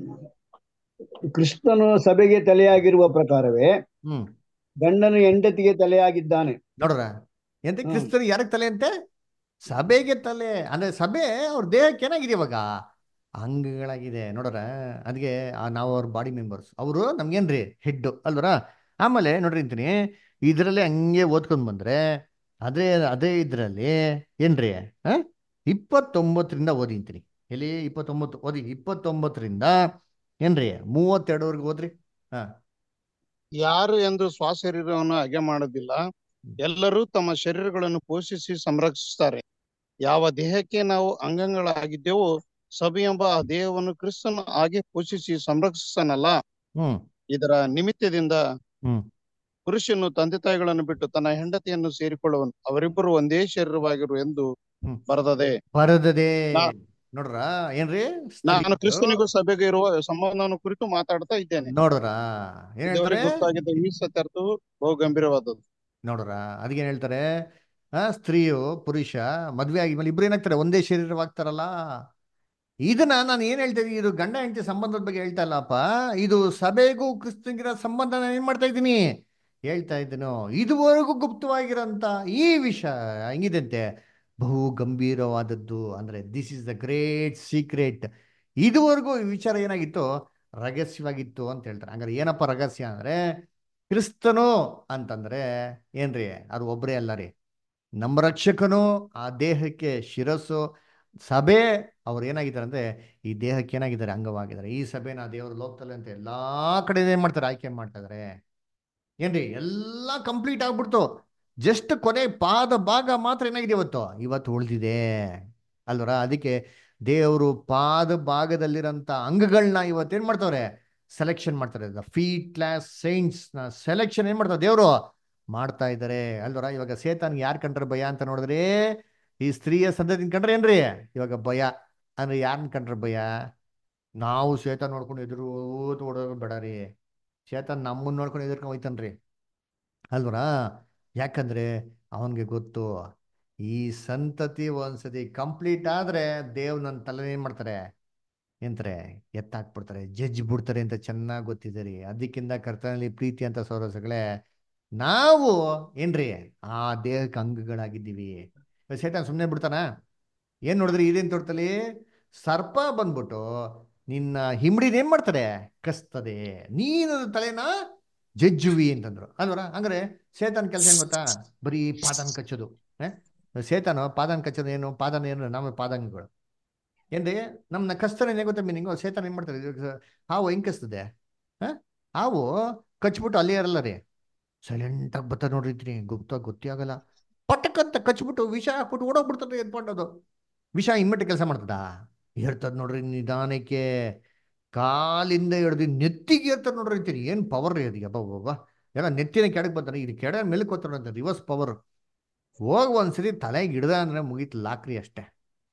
ಕ್ರಿಸ್ತನು ಸಭೆಗೆ ತಲೆಯಾಗಿರುವ ಪ್ರಕಾರವೇ ಹ್ಮ್ ಗಂಡನು ಹೆಂಡತಿಗೆ ತಲೆಯಾಗಿದ್ದಾನೆ ನೋಡ್ರ ಎಂತ ಹ್ಮ್. ಕ್ರಿಸ್ತರು ಯಾರಿಗೆ ತಲೆ ಅಂತೆ ಸಭೆಗೆ ತಲೆ ಅಂದ್ರೆ ಸಭೆ ಅವ್ರ ದೇಹಕ್ಕೆ ಏನಾಗಿದೆ ಇವಾಗ ಅಂಗಗಳಾಗಿದೆ ನೋಡ್ರ ಅದಕ್ಕೆ ನಾವು ಅವ್ರ ಬಾಡಿ ಮೆಂಬರ್ಸ್ ಅವರು ನಮ್ಗೇನ್ರಿ ಹೆಡ್ ಅಲ್ವರ ಆಮೇಲೆ ನೋಡ್ರಿ ಅಂತೀನಿ ಇದರಲ್ಲಿ ಹಂಗೆ ಓದ್ಕೊಂಡ್ ಬಂದ್ರೆ ಅದೇ ಅದೇ ಇದ್ರಲ್ಲಿ ಏನ್ರಿ ಆ ಇಪ್ಪತ್ತೊಂಬತ್ತರಿಂದ ಓದಿ ಅಂತೀನಿ ಎಲ್ಲಿ ಇಪ್ಪತ್ತೊಂಬತ್ತು ಓದಿ ಇಪ್ಪತ್ತೊಂಬತ್ತರಿಂದ ಏನ್ರಿ ಮೂವತ್ತೆರಡವರೆಗೆ ಓದ್ರಿ ಹಾ ಯಾರು ಎಂದು ಸ್ವಶರೀರವನ್ನು ಹಗೆ ಮಾಡೋದಿಲ್ಲ ಎಲ್ಲರೂ ತಮ್ಮ ಶರೀರಗಳನ್ನು ಪೋಷಿಸಿ ಸಂರಕ್ಷಿಸುತ್ತಾರೆ ಯಾವ ದೇಹಕ್ಕೆ ನಾವು ಅಂಗಗಳಾಗಿದ್ದೆವೋ ಸಭೆ ಎಂಬ ಆ ದೇಹವನ್ನು ಕ್ರಿಸ್ತನು ಹಾಗೆ ಪೋಷಿಸಿ ಸಂರಕ್ಷಿಸನಲ್ಲ ಹ್ಮ್ ಇದರ ನಿಮಿತ್ತದಿಂದ ಹ್ಮ್ ಪುರುಷನು ತಂದೆ ತಾಯಿಗಳನ್ನು ಬಿಟ್ಟು ತನ್ನ ಹೆಂಡತಿಯನ್ನು ಸೇರಿಕೊಳ್ಳುವನು ಅವರಿಬ್ಬರು ಒಂದೇ ಶರೀರವಾಗಿರು ಎಂದು ಹ್ಮ್. ಬರೆದದೆ ಬರದದೆ ನಾ- ನೋಡ್ರ ಏನ್ರಿ ನಾನು ಸ್ಥಗಿತ್ತು. ಕ್ರಿಸ್ತನಿಗೂ ಸಭೆಗೂ ಇರುವ ಸಂಬಂಧವನ್ನು ಕುರಿತು ಮಾತಾಡ್ತಾ ಇದ್ದೇನೆ ನೋಡ್ರ ಏನ್ ಹೇಳ್ತಾರೆ ದೇವರಿಗೆ ಗೊತ್ತಾಗಿದ್ದ ಈ ಸತ್ಯಾರ್ಥವು ಬಹು ಗಂಭೀರವಾದದ್ದು ನೋಡ್ರ ಅದಕ್ಕೇನ್ ಹೇಳ್ತಾರೆ ಆ ಸ್ತ್ರೀಯು ಪುರುಷ ಮದ್ವೆ ಆಗಿದ್ಮೇಲೆ ಇಬ್ರು ಏನಾಗ್ತಾರೆ ಒಂದೇ ಶರೀರವಾಗ್ತಾರಲ್ಲ ಇದನ್ನ ನಾನು ಏನ್ ಹೇಳ್ತಾ ಇದೀನಿ ಇದು ಗಂಡ ಹೆಂಡತಿ ಸಂಬಂಧದ ಬಗ್ಗೆ ಹೇಳ್ತಾ ಇಲ್ಲಪ್ಪ ಇದು ಸಭೆಗೂ ಕ್ರಿಸ್ತನಿಗಿರೋ ಸಂಬಂಧ ನಾನು ಏನ್ ಮಾಡ್ತಾ ಇದ್ದೀನಿ ಹೇಳ್ತಾ ಇದ್ದೀನೋ ಇದುವರೆಗೂ ಗುಪ್ತವಾಗಿರೋಂಥ ಈ ವಿಷಯ ಹೆಂಗಿದಂತೆ ಬಹು ಗಂಭೀರವಾದದ್ದು ಅಂದ್ರೆ this is the great secret ಇದುವರೆಗೂ ಈ ವಿಚಾರ ಏನಾಗಿತ್ತು ರಹಸ್ಯವಾಗಿತ್ತು ಅಂತ ಹೇಳ್ತಾರೆ ಹಂಗಾರೆ ಏನಪ್ಪ ರಹಸ್ಯ ಅಂದ್ರೆ ಕ್ರಿಸ್ತನು ಅಂತಂದ್ರೆ ಏನ್ರಿ ಅದು ಒಬ್ಬರೇ ಅಲ್ಲ ರೀ ನಮ್ಮ ರಕ್ಷಕನು ಆ ದೇಹಕ್ಕೆ ಶಿರಸ್ಸು ಸಭೆ ಅವ್ರು ಏನಾಗಿದ್ದಾರೆ ಅಂದ್ರೆ ಈ ದೇಹಕ್ಕೆ ಏನಾಗಿದ್ದಾರೆ ಅಂಗವಾಗಿದ್ದಾರೆ ಈ ಸಭೆನ ದೇವರು ಲೋಕದಲ್ಲಿ ಅಂತ ಎಲ್ಲಾ ಕಡೆ ಏನ್ ಮಾಡ್ತಾರೆ ಆಯ್ಕೆ ಮಾಡ್ತಾ ಇದಾರೆ ಏನ್ರಿ ಎಲ್ಲ ಕಂಪ್ಲೀಟ್ ಆಗ್ಬಿಡ್ತು ಜಸ್ಟ್ ಕೊನೆ ಪಾದ ಭಾಗ ಮಾತ್ರ ಏನಾಗಿದೆ ಇವತ್ತು ಇವತ್ತು ಉಳಿದಿದೆ ಅಲ್ವರ ಅದಕ್ಕೆ ದೇವರು ಪಾದ ಭಾಗದಲ್ಲಿರೋಂಥ ಅಂಗಗಳನ್ನ ಇವತ್ತೇನ್ ಮಾಡ್ತಾವ್ರೆ ಸೆಲೆಕ್ಷನ್ ಮಾಡ್ತಾರೆ ಫೀಟ್ ಕ್ಲಾಸ್ ಸೈನ್ಸ್ ನ ಸೆಲೆಕ್ಷನ್ ಏನ್ ಮಾಡ್ತಾರೆ ದೇವರು ಮಾಡ್ತಾ ಇದ್ದಾರೆ ಅಲ್ವರ ಇವಾಗ ಸೇತಾನ್ಗೆ ಯಾರು ಕಂಡ್ರೆ ಭಯ ಅಂತ ನೋಡಿದ್ರೆ ಈ ಸ್ತ್ರೀಯ ಸಂತತಿ ಕಂಡ್ರೆ ಏನ್ರಿ ಇವಾಗ ಭಯ ಅಂದ್ರೆ ಯಾರನ್ನ ಕಂಡ್ರೆ ಭಯ ನಾವು ಶ್ವೇತ ನೋಡ್ಕೊಂಡು ಎದುರು ಓಡೋದು ಬೇಡ ರೀ ಶ್ವೇತ ನಮ್ಮನ್ನ ನೋಡ್ಕೊಂಡು ಎದುರ್ಕೊಂಡು ಹೋಯ್ತಾನ್ರಿ ಅಲ್ವರಾ ಯಾಕಂದ್ರೆ ಅವನಿಗೆ ಗೊತ್ತು ಈ ಸಂತತಿ ಒಂದ್ಸತಿ ಕಂಪ್ಲೀಟ್ ಆದ್ರೆ ದೇವ್ ನನ್ನ ತಲೆ ಏನ್ ಮಾಡ್ತಾರೆ ಎಂತಾರೆ ಎತ್ತಾಕ್ಬಿಡ್ತಾರೆ ಜಡ್ಜ್ ಬಿಡ್ತಾರೆ ಅಂತ ಚೆನ್ನಾಗಿ ಗೊತ್ತಿದೆ ರೀ ಅದಕ್ಕಿಂತ ಕರ್ತನಲ್ಲಿ ಪ್ರೀತಿ ಅಂತ ಸೌರಸಗಳೇ ನಾವು ಏನ್ರಿ ಆ ದೇಹಕ್ಕೆ ಅಂಗಗಳಾಗಿದ್ದೀವಿ ಸೇತಾನ್ ಸುಮ್ಮನೆ ಬಿಡ್ತಾನ ಏನ್ ನೋಡಿದ್ರಿ ಇದೇನ್ ತೋಟದಲ್ಲಿ ಸರ್ಪ ಬಂದ್ಬಿಟ್ಟು ನಿನ್ನ ಹಿಮ್ಡಿನ ಏನ್ ಮಾಡ್ತಾರೆ ಕಸ್ತದೆ ನೀನು ತಲೆನ ಜಜ್ಜುವಿ ಅಂತಂದ್ರು ಅಲ್ವರ ಹಂಗಾರೆ ಸೇತಾನ್ ಕೆಲಸ ಏನ್ ಗೊತ್ತಾ ಬರೀ ಪಾದನ್ ಕಚ್ಚೋದು ಸೇತಾನು ಪಾದನ್ ಕಚ್ಚೋದು ಏನು ಪಾದನ ಏನು ನಮ್ಮ ಪಾದಂಗಗಳು ಏನ್ರಿ ನಮ್ಮನ್ನ ಕಸ್ತಾನೆ ಏನೇ ಗೊತ್ತಾ ಮೀನಿಂಗು ಸೇತಾನ ಏನ್ ಮಾಡ್ತಾರೆ ಇವಾಗ ಹಾವು ಹೆಂಗ್ ಕಸ್ತದೆ ಹಾ ಹಾವು ಕಚ್ಬಿಟ್ಟು ಅಲ್ಲೇ ಇರಲ್ಲ ರೀ ಸೈಲೆಂಟ್ ಆಗಿ ಬರ್ತಾರೆ ನೋಡಿರ್ತೀನಿ ಗುಪ್ತ ಗೊತ್ತೇ ಆಗಲ್ಲ ಪಟಕ್ಕಂತ ಕಚ್ಬಿಟ್ಟು ವಿಷ ಹಾಕ್ಬಿಟ್ಟು ಓಡೋಗ್ಬಿಡ್ತದೆ ಎದ್ಕೊಂಡದು ವಿಷ ಇಮ್ಮಿಟ್ಟು ಕೆಲಸ ಮಾಡ್ತದ ಹೇಳ್ತದ ನೋಡ್ರಿ ನಿಧಾನಕ್ಕೆ ಕಾಲಿಂದ ಹಿಡ್ದು ನೆತ್ತಿಗೆ ಇರ್ತದೆ ನೋಡ್ರಿ ಅಂತೀನಿ ಏನು ಪವರ್ ರೀ ಅದಕ್ಕೆ ಅಬ್ಬಬ್ಬ ಎಲ್ಲ ನೆತ್ತಿನ ಕೆಳಗೆ ಬರ್ತಾನೆ ಇದು ಕೆಳ ಮೇಲಕ್ಕೆ ಹೋಗ್ತಾರೆ ಅಂತ ರಿವರ್ಸ್ ಪವರ್ ಹೋಗಿ ಒಂದ್ಸರಿ ತಲೆಗೆ ಹಿಡ್ದ ಅಂದ್ರೆ ಮುಗೀತು ಲಾಕ್ರಿ ಅಷ್ಟೇ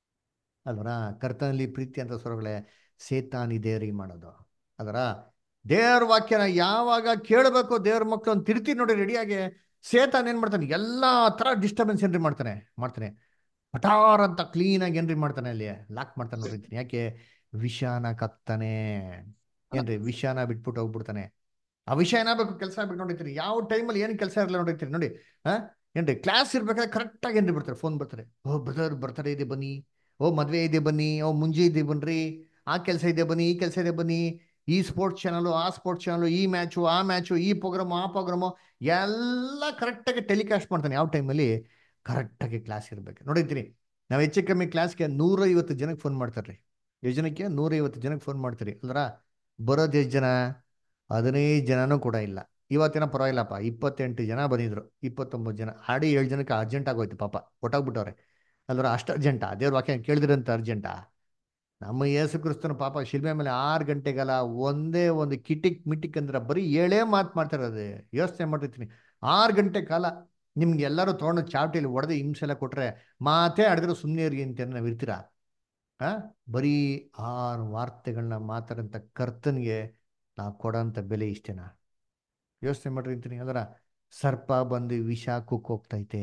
ಅಲ್ವರ ಕರ್ತನಲ್ಲಿ ಪ್ರೀತಿ ಅಂತ ಸ್ವರಗಳೇ ಸೇತಾನಿ ದೇವರಿಗೆ ಮಾಡೋದು ಅದರ ದೇವ್ರ ವಾಕ್ಯನ ಯಾವಾಗ ಕೇಳಬೇಕು ದೇವ್ರ ಮಕ್ಕಳು ಒಂದು ತಿರ್ತಿ ನೋಡಿ ರೆಡಿಯಾಗಿ ಸೇತಾನ್ ಏನ್ ಮಾಡ್ತಾನೆ ಎಲ್ಲಾ ತರ ಡಿಸ್ಟರ್ಬೆನ್ಸ್ ಏನ್ರಿ ಮಾಡ್ತಾನೆ ಮಾಡ್ತಾನೆ ಪಟಾರ್ ಅಂತ ಕ್ಲೀನಾಗಿ ಏನ್ರಿ ಮಾಡ್ತಾನೆ ಅಲ್ಲಿ ಲಾಕ್ ಮಾಡ್ತಾನೆ ನೋಡಿರ್ತೀನಿ ಯಾಕೆ ವಿಷಾನ ಕಕ್ತಾನೆ ಏನ್ರಿ ವಿಷಾನ ಬಿಟ್ಬಿಟ್ಟು ಹೋಗ್ಬಿಡ್ತಾನೆ ಆ ವಿಷಯ ಏನಾಗಬೇಕು ಕೆಲಸ ಆಗ್ಬೇಕು ನೋಡಿರ್ತೀರಿ ಯಾವ ಟೈಮಲ್ಲಿ ಏನು ಕೆಲಸ ಇರಲ್ಲ ನೋಡಿರ್ತೀರಿ ನೋಡಿ ಹಾ ಏನ್ರಿ ಕ್ಲಾಸ್ ಇರ್ಬೇಕಾದ್ರೆ ಕರೆಕ್ಟಾಗಿ ಏನ್ರಿ ಬರ್ತಾರೆ ಫೋನ್ ಬರ್ತಾರೆ ಓ ಬ್ರದರ್ ಬರ್ತಡೇ ಇದೆ ಬನ್ನಿ ಓ ಮದ್ವೆ ಇದೆ ಬನ್ನಿ ಓ ಮುಂಜಿ ಇದೆ ಬನ್ರಿ ಆ ಕೆಲಸ ಇದೆ ಬನ್ನಿ ಈ ಕೆಲಸ ಇದೆ ಬನ್ನಿ ಈ ಸ್ಪೋರ್ಟ್ಸ್ ಚಾನಲು ಆ ಸ್ಪೋರ್ಟ್ಸ್ ಚಾನಲು ಈ ಮ್ಯಾಚು ಆ ಮ್ಯಾಚು ಈ ಪ್ರೋಗ್ರಾಮು ಆ ಪ್ರೋಗ್ರಾಮು ಎಲ್ಲ ಕರೆಕ್ಟಾಗಿ ಟೆಲಿಕಾಸ್ಟ್ ಮಾಡ್ತಾನೆ ಯಾವ ಟೈಮಲ್ಲಿ ಕರೆಕ್ಟಾಗಿ ಕ್ಲಾಸ್ ಇರ್ಬೇಕು ನೋಡಿರ್ತೀನಿ ನಾವು ಹೆಚ್ಚು ಕಮ್ಮಿ ಕ್ಲಾಸ್ಗೆ ನೂರೈವತ್ತು ಜನಕ್ಕೆ ಫೋನ್ ಮಾಡ್ತಾರೆ ಎಷ್ಟು ಜನಕ್ಕೆ ನೂರೈವತ್ತು ಜನಕ್ಕೆ ಫೋನ್ ಮಾಡ್ತೀರಿ ಅಲ್ರ ಬರೋದು ಎಷ್ಟು ಜನ ಹದಿನೈದು ಜನನೂ ಕೂಡ ಇಲ್ಲ ಇವತ್ತಿನ ಪರವಾಗಿಲ್ಲಪ್ಪ ಇಪ್ಪತ್ತೆಂಟು ಜನ ಬಂದಿದ್ರು ಇಪ್ಪತ್ತೊಂಬತ್ತು ಜನ ಆಡಿ ಏಳು ಜನಕ್ಕೆ ಅರ್ಜೆಂಟ್ ಆಗೋಯ್ತು ಪಾಪ ಒಟ್ಟಾಗ್ಬಿಟ್ಟವ್ರೆ ಅಲ್ರ ಅಷ್ಟು ಅರ್ಜೆಂಟಾ ದೇವ್ರ ವಾಕ್ಯ ಕೇಳಿದ್ರಂತ ಅರ್ಜೆಂಟಾ ನಮ್ಮ ಯೇಸು ಕ್ರಿಸ್ತನ ಪಾಪ ಶಿಲ್ಮೆ ಮೇಲೆ ಆರು ಗಂಟೆಗಲ್ಲ ಒಂದೇ ಒಂದು ಕಿಟಿಕ್ ಮಿಟಿಕ್ ಅಂದ್ರೆ ಬರೀ ಏಳೇ ಮಾತು ಮಾಡ್ತಿರೋದು ಯೋಚನೆ ಮಾಡಿರ್ತೀನಿ ಆರು ಗಂಟೆ ಕಾಲ ನಿಮ್ಗೆ ಎಲ್ಲರೂ ತೊಗೊಂಡು ಚಾವಟಿಲಿ ಹೊಡೆದು ಹಿಂಸೆಲ್ಲ ಕೊಟ್ರೆ ಮಾತೇ ಆಡಿದ್ರೆ ಸುಮ್ಮನೆ ಇರಿ ಅಂತ ನಾವು ಇರ್ತೀರಾ ಆ ಬರೀ ಆರು ವಾರ್ತೆಗಳನ್ನ ಮಾತಾಡಂತ ಕರ್ತನ್ಗೆ ನಾವು ಕೊಡೋಂಥ ಬೆಲೆ ಇಷ್ಟೇನಾ ಯೋಚನೆ ಮಾಡಿರ್ತೀನಿ ಅದರ ಸರ್ಪ ಬಂದು ವಿಷ ಕುಕ್ಕೋಗ್ತೈತೆ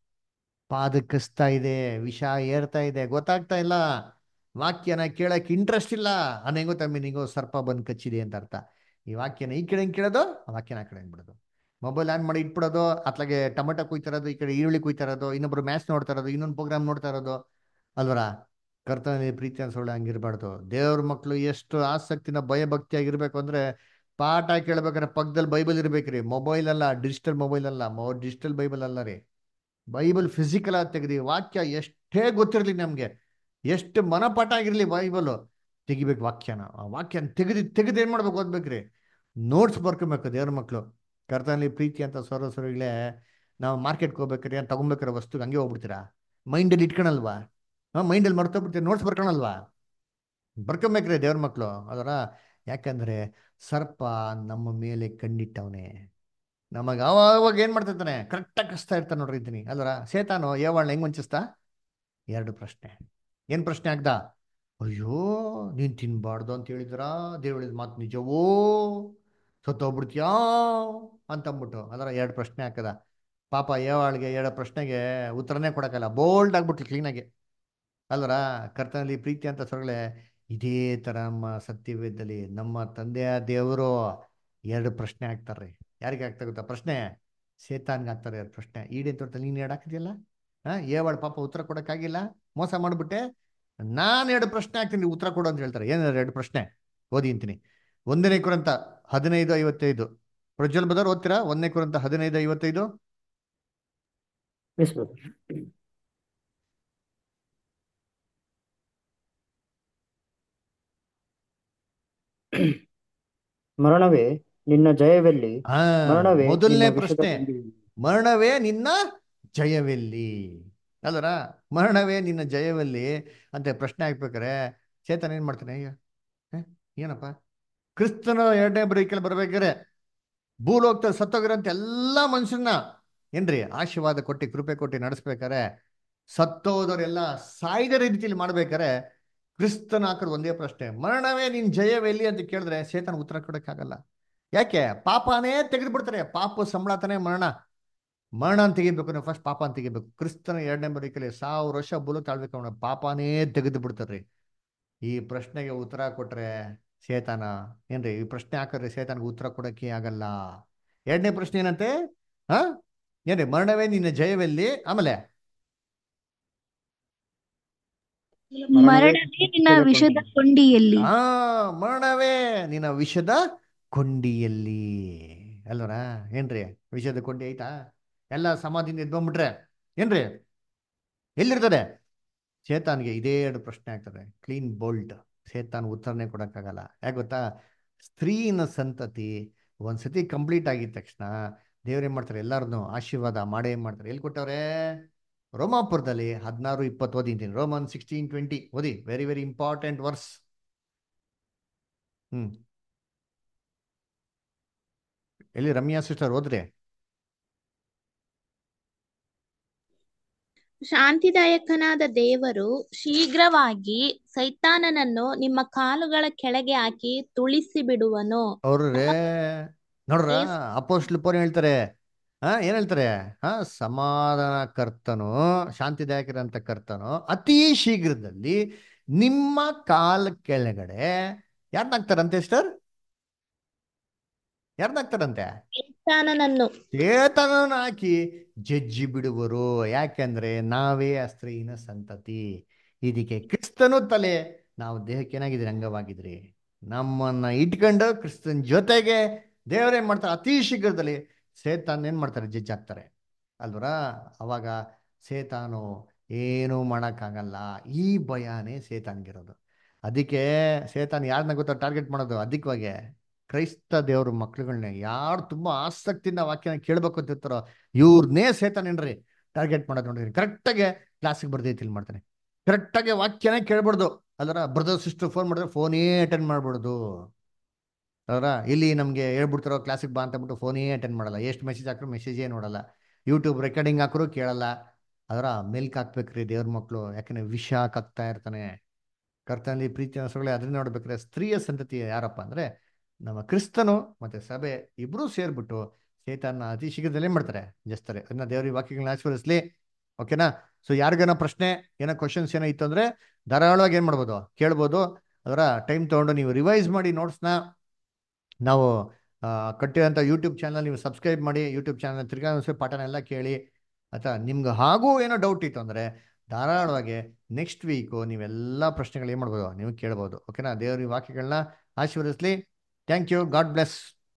ಪಾದ ಕಸ್ತಾ ಇದೆ ವಿಷ ಏರ್ತಾ ಇದೆ ಗೊತ್ತಾಗ್ತಾ ಇಲ್ಲ ವಾಕ್ಯನ ಕೇಳಕ್ಕೆ ಇಂಟ್ರೆಸ್ಟ್ ಇಲ್ಲ ಅನ್ನೋ ಗೊತ್ತಾ ಮೀನಿಂಗು ಸರ್ಪ ಬಂದು ಕಚ್ಚಿದೆ ಅಂತ ಅರ್ಥ ಈ ವಾಕ್ಯನ ಈ ಕಡೆ ಹೆಂಗೆ ಕೇಳೋದು ಆ ವಾಕ್ಯನ ಆ ಕಡೆ ಹೆಂಗೆ ಬಿಡೋದು ಮೊಬೈಲ್ ಆನ್ ಮಾಡಿ ಇಟ್ಬಿಡೋದು ಅತ್ಲಾಗೆ ಟೊಮೆಟೊ ಕುಯ್ತಾ ಇರೋದು ಈ ಕಡೆ ಈರುಳ್ಳಿ ಕುಯ್ತಾ ಇರೋದು ಇನ್ನೊಬ್ರು ಮ್ಯಾಚ್ ನೋಡ್ತಾ ಇರೋದು ಇನ್ನೊಂದು ಪ್ರೋಗ್ರಾಮ್ ನೋಡ್ತಾ ಇರೋದು ಅಲ್ವರ ಕರ್ತನಲ್ಲಿ ಪ್ರೀತಿ ಅನ್ಸೋಳೆ ಹಂಗಿರ್ಬಾರ್ದು ದೇವ್ರ ಮಕ್ಕಳು ಎಷ್ಟು ಆಸಕ್ತಿನ ಭಯಭಕ್ತಿಯಾಗಿರ್ಬೇಕು ಅಂದ್ರೆ ಪಾಠ ಕೇಳ್ಬೇಕಾದ್ರೆ ಪಕ್ಕದಲ್ಲಿ ಬೈಬಲ್ ಇರ್ಬೇಕ್ರಿ ಮೊಬೈಲ್ ಅಲ್ಲ ಡಿಜಿಟಲ್ ಮೊಬೈಲ್ ಅಲ್ಲ ಮೊ ಡಿಜಿಟಲ್ ಬೈಬಲ್ ಅಲ್ಲ ರೀ ಬೈಬಲ್ ಫಿಸಿಕಲ್ ಆಗಿ ತೆಗ್ದಿ ವಾಕ್ಯ ಎಷ್ಟೇ ಗೊತ್ತಿರಲಿ ನಮಗೆ ಎಷ್ಟು ಮನಪಾಠ ಆಗಿರಲಿ ಬೈಬಲ್ ತೆಗಿಬೇಕು ವಾಕ್ಯನ ಆ ವಾಕ್ಯನ ತೆಗೆದು ತೆಗೆದು ಏನು ಮಾಡ್ಬೇಕು ಓದ್ಬೇಕ್ರಿ ನೋಟ್ಸ್ ಬರ್ಕೊಬೇಕು ದೇವ್ರ ಮಕ್ಕಳು ಕರ್ತನಲ್ಲಿ ಪ್ರೀತಿ ಅಂತ ಸೊರ ಸೊರಗಳೇ ನಾವು ಮಾರ್ಕೆಟ್ಗೆ ಹೋಗ್ಬೇಕಾರೆ ಏನು ತಗೊಬೇಕಾರೆ ವಸ್ತು ಹಂಗೆ ಹೋಗ್ಬಿಡ್ತೀರಾ ಮೈಂಡಲ್ಲಿ ಇಟ್ಕೊಳಲ್ವಾ ಹಾಂ ಮೈಂಡಲ್ಲಿ ಮರ್ತೋಗ್ಬಿಡ್ತೀರಿ ನೋಟ್ಸ್ ಬರ್ಕೊಳಲ್ವಾ ಬರ್ಕೊಬೇಕ್ರಿ ದೇವ್ರ ಮಕ್ಕಳು ಅದರ ಯಾಕಂದ್ರೆ ಸರ್ಪ ನಮ್ಮ ಮೇಲೆ ಕಣ್ಣಿಟ್ಟವನೇ ನಮಗೆ ಅವಾಗ ಏನು ಮಾಡ್ತಿರ್ತಾನೆ ಕರೆಕ್ಟಾಗಿ ಕಸ್ತಾ ಇರ್ತಾನೆ ನೋಡ್ರಿ ಇದ್ದೀನಿ ಅಲ್ವರ ಸೇತಾನು ಏವಾಳ್ನ ಹೆಂಗ್ ವಂಚಿಸ್ತಾ ಎರಡು ಪ್ರಶ್ನೆ ಏನು ಪ್ರಶ್ನೆ ಆಗ್ದ ಅಯ್ಯೋ ನೀನು ತಿನ್ಬಾರ್ದು ಅಂತ ಹೇಳಿದ್ರಾ ದೇವ್ ಹೇಳಿದ ಮಾತು ನಿಜವೋ ಸತ್ತೋಗ್ಬಿಡ್ತೀಯಾ ಅಂತಂದ್ಬಿಟ್ಟು ಅದರ ಎರಡು ಪ್ರಶ್ನೆ ಹಾಕದ ಪಾಪ ಏವಾಳಿಗೆ ಎರಡು ಪ್ರಶ್ನೆಗೆ ಉತ್ತರನೇ ಕೊಡಕ್ಕಲ್ಲ ಬೋಲ್ಡ್ ಆಗ್ಬಿಟ್ಲು ಕ್ಲೀನಾಗಿ ಅಲ್ವರ ಕರ್ತನಲ್ಲಿ ಪ್ರೀತಿ ಅಂತ ಸೊರಳೆ ಇದೇ ಥರ ನಮ್ಮ ಸತ್ಯವೇದದಲ್ಲಿ ನಮ್ಮ ತಂದೆಯ ದೇವರು ಎರಡು ಪ್ರಶ್ನೆ ಹಾಕ್ತಾರೆ ಯಾರಿಗೆ ಆಗ್ತಾ ಗೊತ್ತಾ ಪ್ರಶ್ನೆ ಸೇತಾನ್ಗೆ ಹಾಕ್ತಾರೆ ಎರಡು ಪ್ರಶ್ನೆ ಈಡೇನ್ ತೋಟ ನೀನು ಎರಡು ಹಾಕಿದ್ಯಲ್ಲ ಹಾಂ ಏವಾಳು ಪಾಪ ಉತ್ತರ ಕೊಡೋಕ್ಕಾಗಿಲ್ಲ ಮೋಸ ಮಾಡಿಬಿಟ್ಟೆ ನಾನು ಎರಡು ಪ್ರಶ್ನೆ ಹಾಕ್ತೀನಿ ಉತ್ತರ ಕೊಡು ಅಂತ ಹೇಳ್ತಾರೆ ಏನು ಎರಡು ಪ್ರಶ್ನೆ ಓದಿ ಅಂತೀನಿ ಒಂದನೇ ಕುರಂತ ಹದಿನೈದು ಐವತ್ತೈದು ಪ್ರಜ್ವಲ್ ಬದರ್ ಓದ್ತೀರಾ ಒಂದನೇ ಕುರಂತ ಹದಿನೈದು ಐವತ್ತೈದು ಎಸ್ ಬ್ರದರ್ ಮರಣವೇ ನಿನ್ನ ಜಯವೆಲ್ಲಿ ಆ ಮರಣವೇ ಮೊದಲನೇ ನಿನ್ನ ವಿಷದ ಪ್ರಶ್ನೆ ಗುಂಡಿಯಲ್ಲಿ ಮರಣವೇ ನಿನ್ನ ಜಯವೆಲ್ಲಿ ಅಲ್ವರ ಮರಣವೇ ನಿನ್ನ ಜಯವೆಲ್ಲಿ ಅಂತ ಪ್ರಶ್ನೆ ಹಾಕ್ಬೇಕಾರೆ ಚೇತನ್ ಏನ್ ಮಾಡ್ತಾನೆ ಅಯ್ಯ ಏ, ಏನಪ್ಪ ಕ್ರಿಸ್ತನ ಎರಡನೇ ಬರೀಕಲ್ಲಿ ಬರ್ಬೇಕಾರೆ ಭೂಲೋಕದಲ್ಲಿ ಸತ್ತೋಗಿರೋಂಥ ಎಲ್ಲ ಮನುಷ್ಯರನ್ನ ಏನ್ರಿ ಆಶೀರ್ವಾದ ಕೊಟ್ಟು ಕೃಪೆ ಕೊಟ್ಟು ನಡೆಸ್ಬೇಕಾರೆ ಸತ್ತೋದವರೆಲ್ಲ ಸಾಯ್ದ ರೀತಿಯಲ್ಲಿ ಮಾಡ್ಬೇಕಾರೆ ಕ್ರಿಸ್ತನ ಹಾಕೋದು ಒಂದೇ ಪ್ರಶ್ನೆ ಮರಣವೇ ನಿನ್ ಜಯವೆಲ್ಲಿ ಅಂತ ಕೇಳಿದ್ರೆ ಸೇತನ ಉತ್ತರ ಕೊಡಕ್ಕಾಗಲ್ಲ ಯಾಕೆ ಪಾಪನೇ ತೆಗೆದು ಬಿಡ್ತಾರೆ ಪಾಪ ಸಂಬಳತನೇ ಮರಣ ಮರಣ ಅಂತ ತೆಗಿಬೇಕು ನಾವು ಫಸ್ಟ್ ಪಾಪ ಅಂತ ತೆಗಿಬೇಕು ಕ್ರಿಸ್ತನ ಎರಡನೇ ಬರೀಕಲ್ಲಿ ಸಾವಿರ ವರ್ಷ ಬುಲು ತಾಳ್ಬೇಕು ಅವನ ಪಾಪನೇ ತೆಗೆದು ಬಿಡ್ತಾರ್ರಿ ಈ ಪ್ರಶ್ನೆಗೆ ಉತ್ತರ ಕೊಟ್ರೆ ಸೇತಾನ ಏನ್ರಿ ಈ ಪ್ರಶ್ನೆ ಹಾಕಿದ್ರೆ ಸೇತಾನಿಗೆ ಉತ್ತರ ಕೊಡಕ್ಕೆ ಆಗಲ್ಲ ಎರಡನೇ ಪ್ರಶ್ನೆ ಏನಂತೆ ಹಾ ಏನ್ರಿ ಮರಣವೇ ನಿನ್ನ ಜಯವೆಲ್ಲಿ ಆಮೇಲೆ ಮರಣವೇ ನಿನ್ನ ವಿಷದ ಕೊಂಡಿಯಲ್ಲಿ ಆ ಮರಣವೇ ನಿನ್ನ ವಿಷದ ಕೊಂಡಿಯಲ್ಲಿ ಅಲ್ವರ ಏನ್ರಿ ವಿಷದ ಕೊಂಡಿ ಐತಾ ಎಲ್ಲ ಸಮಾಧಿಯಿಂದ ಎದ್ಕೊಂಡ್ಬಿಟ್ರೆ ಏನ್ರಿ ಎಲ್ಲಿರ್ತದೆ ಚೇತಾನ್ಗೆ ಇದೇ ಎರಡು ಪ್ರಶ್ನೆ ಆಗ್ತದೆ ಕ್ಲೀನ್ ಬೋಲ್ಟ್ ಚೇತಾನ್ ಉತ್ತರನೇ ಕೊಡಕ್ಕಾಗಲ್ಲ ಯಾಕೆ ಗೊತ್ತಾ ಸ್ತ್ರೀನ ಸಂತತಿ ಒಂದ್ಸತಿ ಕಂಪ್ಲೀಟ್ ಆಗಿದ ತಕ್ಷಣ ದೇವ್ರು ಏನ್ ಮಾಡ್ತಾರೆ ಎಲ್ಲಾರನ್ನು ಆಶೀರ್ವಾದ ಮಾಡೇ ಮಾಡ್ತಾರೆ ಎಲ್ಲಿ ಕೊಟ್ಟವ್ರೆ ರೋಮಾಪುರದಲ್ಲಿ ಹದಿನಾರು ಇಪ್ಪತ್ತು ಓದಿಂತೀನಿ ರೋಮನ್ ಸಿಕ್ಸ್ಟೀನ್ ಟ್ವೆಂಟಿ ಓದಿ very very important verse hmm ಎಲ್ಲಿ ರಮ್ಯಾ ಸಿಸ್ಟರ್ ಓದ್ರಿ ಶಾಂತಿದಾಯಕನಾದ ದೇವರು ಶೀಘ್ರವಾಗಿ ಸೈತಾನನನ್ನು ನಿಮ್ಮ ಕಾಲುಗಳ ಕೆಳಗೆ ಹಾಕಿ ತುಳಿಸಿ ಬಿಡುವನು ಅವ್ರೇ ನೋಡ್ರ ಅಪೋಸ್ಟ್ಲ್ ಪೋರ್ ಹೇಳ್ತಾರೆ ಹಾ ಏನ್ ಹೇಳ್ತಾರೆ ಹಾ ಸಮಾಧಾನ ಕರ್ತನು ಶಾಂತಿದಾಯಕರಂತ ಕರ್ತನು ಅತಿ ಶೀಘ್ರದಲ್ಲಿ ನಿಮ್ಮ ಕಾಲ ಕೆಳಗಡೆ ಯಾರನ್ನಾಗ್ತಾರಂತೆ ಸಿಸ್ಟರ್ ಯಾರನ್ನಾಗ್ತಾರಂತೆ ಸೈತಾನನನ್ನು ಚೇತನನ ಹಾಕಿ ಜಜ್ಜಿ ಬಿಡುವರು ಯಾಕೆಂದ್ರೆ ನಾವೇ ಆ ಸ್ತ್ರೀನ ಸಂತತಿ ಇದಕ್ಕೆ ಕ್ರಿಸ್ತನು ತಲೆ ನಾವು ದೇಹಕ್ಕೆ ಏನಾಗಿದ್ರಿ ಅಂಗವಾಗಿದ್ರಿ ನಮ್ಮನ್ನ ಇಟ್ಕೊಂಡು ಕ್ರಿಸ್ತನ್ ಜೊತೆಗೆ ದೇವರೇನ್ ಮಾಡ್ತಾರೆ ಅತಿ ಶೀಘ್ರದಲ್ಲಿ ಸೇತಾನ್ ಏನ್ ಮಾಡ್ತಾರೆ ಜಡ್ಜ್ ಆಗ್ತಾರೆ ಅಲ್ವರ ಅವಾಗ ಸೇತಾನು ಏನೂ ಮಾಡೋಕ್ಕಾಗಲ್ಲ ಈ ಭಯನೇ ಸೇತಾನ್ಗಿರೋದು ಅದಕ್ಕೆ ಸೇತಾನ್ ಯಾರನ್ನ ಗೊತ್ತಾ ಟಾರ್ಗೆಟ್ ಮಾಡೋದು ಅಧಿಕವಾಗಿ ಕ್ರೈಸ್ತ ದೇವ್ರ ಮಕ್ಳುಗಳನ್ನ ಯಾರು ತುಂಬಾ ಆಸಕ್ತಿಯಿಂದ ವಾಕ್ಯನ ಕೇಳ್ಬೇಕು ಅಂತ ಇರ್ತಾರೋ ಇವ್ರನ್ನೇ ಸೇತಾನೇನ್ರಿ ಟಾರ್ಗೆಟ್ ಮಾಡೋದು ನೋಡಿದ್ರಿ ಕರೆಕ್ಟಾಗಿ ಕ್ಲಾಸಿಗೆ ಬರ್ದೈತಿ ಇಲ್ಲಿ ಮಾಡ್ತಾನೆ ಕರೆಕ್ಟಾಗಿ ವಾಕ್ಯನೇ ಕೇಳ್ಬಾರ್ದು ಅದರ ಬ್ರದರ್ ಸಿಸ್ಟರ್ ಫೋನ್ ಮಾಡಿದ್ರೆ ಫೋನೇ ಅಟೆಂಡ್ ಮಾಡ್ಬಿಡ್ದು ಅದರ ಇಲ್ಲಿ ನಮಗೆ ಹೇಳ್ಬಿಡ್ತಾರೋ ಕ್ಲಾಸಿಗೆ ಬಾ ಅಂತ ಬಿಟ್ಟು ಫೋನೇ ಅಟೆಂಡ್ ಮಾಡಲ್ಲ ಎಷ್ಟು ಮೆಸೇಜ್ ಹಾಕ್ರು ಮೆಸೇಜೇ ನೋಡಲ್ಲ ಯೂಟ್ಯೂಬ್ ರೆಕಾರ್ಡಿಂಗ್ ಹಾಕ್ರು ಕೇಳಲ್ಲ ಅದರ ಮೆಲ್ಕ್ ಹಾಕ್ಬೇಕ್ರಿ ದೇವ್ರ ಮಕ್ಕಳು ಯಾಕಂದ್ರೆ ವಿಷ ಹಾಕ್ತಾ ಇರ್ತಾನೆ ಕರ್ತನಲ್ಲಿ ಪ್ರೀತಿ ಹಸುಗಳೇ ಅದನ್ನ ನೋಡ್ಬೇಕ್ರೆ ಸ್ತ್ರೀಯ ಸಂತತಿ ಯಾರಪ್ಪ ಅಂದ್ರೆ ನಮ್ಮ ಕ್ರಿಸ್ತನು ಮತ್ತೆ ಸಭೆ ಇಬ್ರು ಸೇರ್ಬಿಟ್ಟು ಚೇತನ ಅತಿ ಶೀಘ್ರದಲ್ಲೇ ಮಾಡ್ತಾರೆ ಜಸ್ತಾರೆ ಅದನ್ನ ದೇವ್ರ ವಾಕ್ಯಗಳನ್ನ ಆಶೀರ್ವದಿಸ್ಲಿ ಓಕೆನಾ ಸೊ ಯಾರಿಗೇನೋ ಪ್ರಶ್ನೆ ಏನೋ ಕ್ವಶನ್ಸ್ ಏನೋ ಇತ್ತು ಅಂದ್ರೆ ಧಾರಾಳವಾಗಿ ಏನ್ ಮಾಡ್ಬೋದು ಕೇಳ್ಬೋದು ಅದರ ಟೈಮ್ ತಗೊಂಡು ನೀವು ರಿವೈಸ್ ಮಾಡಿ ನೋಟ್ಸ್ನ ನಾವು ಕಟ್ಟಿರೋಂಥ ಯೂಟ್ಯೂಬ್ ಚಾನಲ್ ನೀವು ಸಬ್ಸ್ಕ್ರೈಬ್ ಮಾಡಿ ಯೂಟ್ಯೂಬ್ ಚಾನಲ್ ತಿರ್ಗಾ ಒಂದ್ಸರಿ ಪಾಠನ ಎಲ್ಲ ಕೇಳಿ ಅಥವಾ ನಿಮ್ಗೆ ಹಾಗೂ ಏನೋ ಡೌಟ್ ಇತ್ತು ಅಂದರೆ ಧಾರಾಳವಾಗಿ ನೆಕ್ಸ್ಟ್ ವೀಕು ನೀವೆಲ್ಲ ಪ್ರಶ್ನೆಗಳು ಏನು ಮಾಡ್ಬೋದು ನೀವು ಕೇಳ್ಬೋದು ಓಕೆನಾ ದೇವ್ರ ಈ ವಾಕ್ಯಗಳನ್ನ ಆಶೀರ್ವದಿಸ್ಲಿ ಥ್ಯಾಂಕ್ ಯು ಗಾಡ್ ಬ್ಲೆಸ್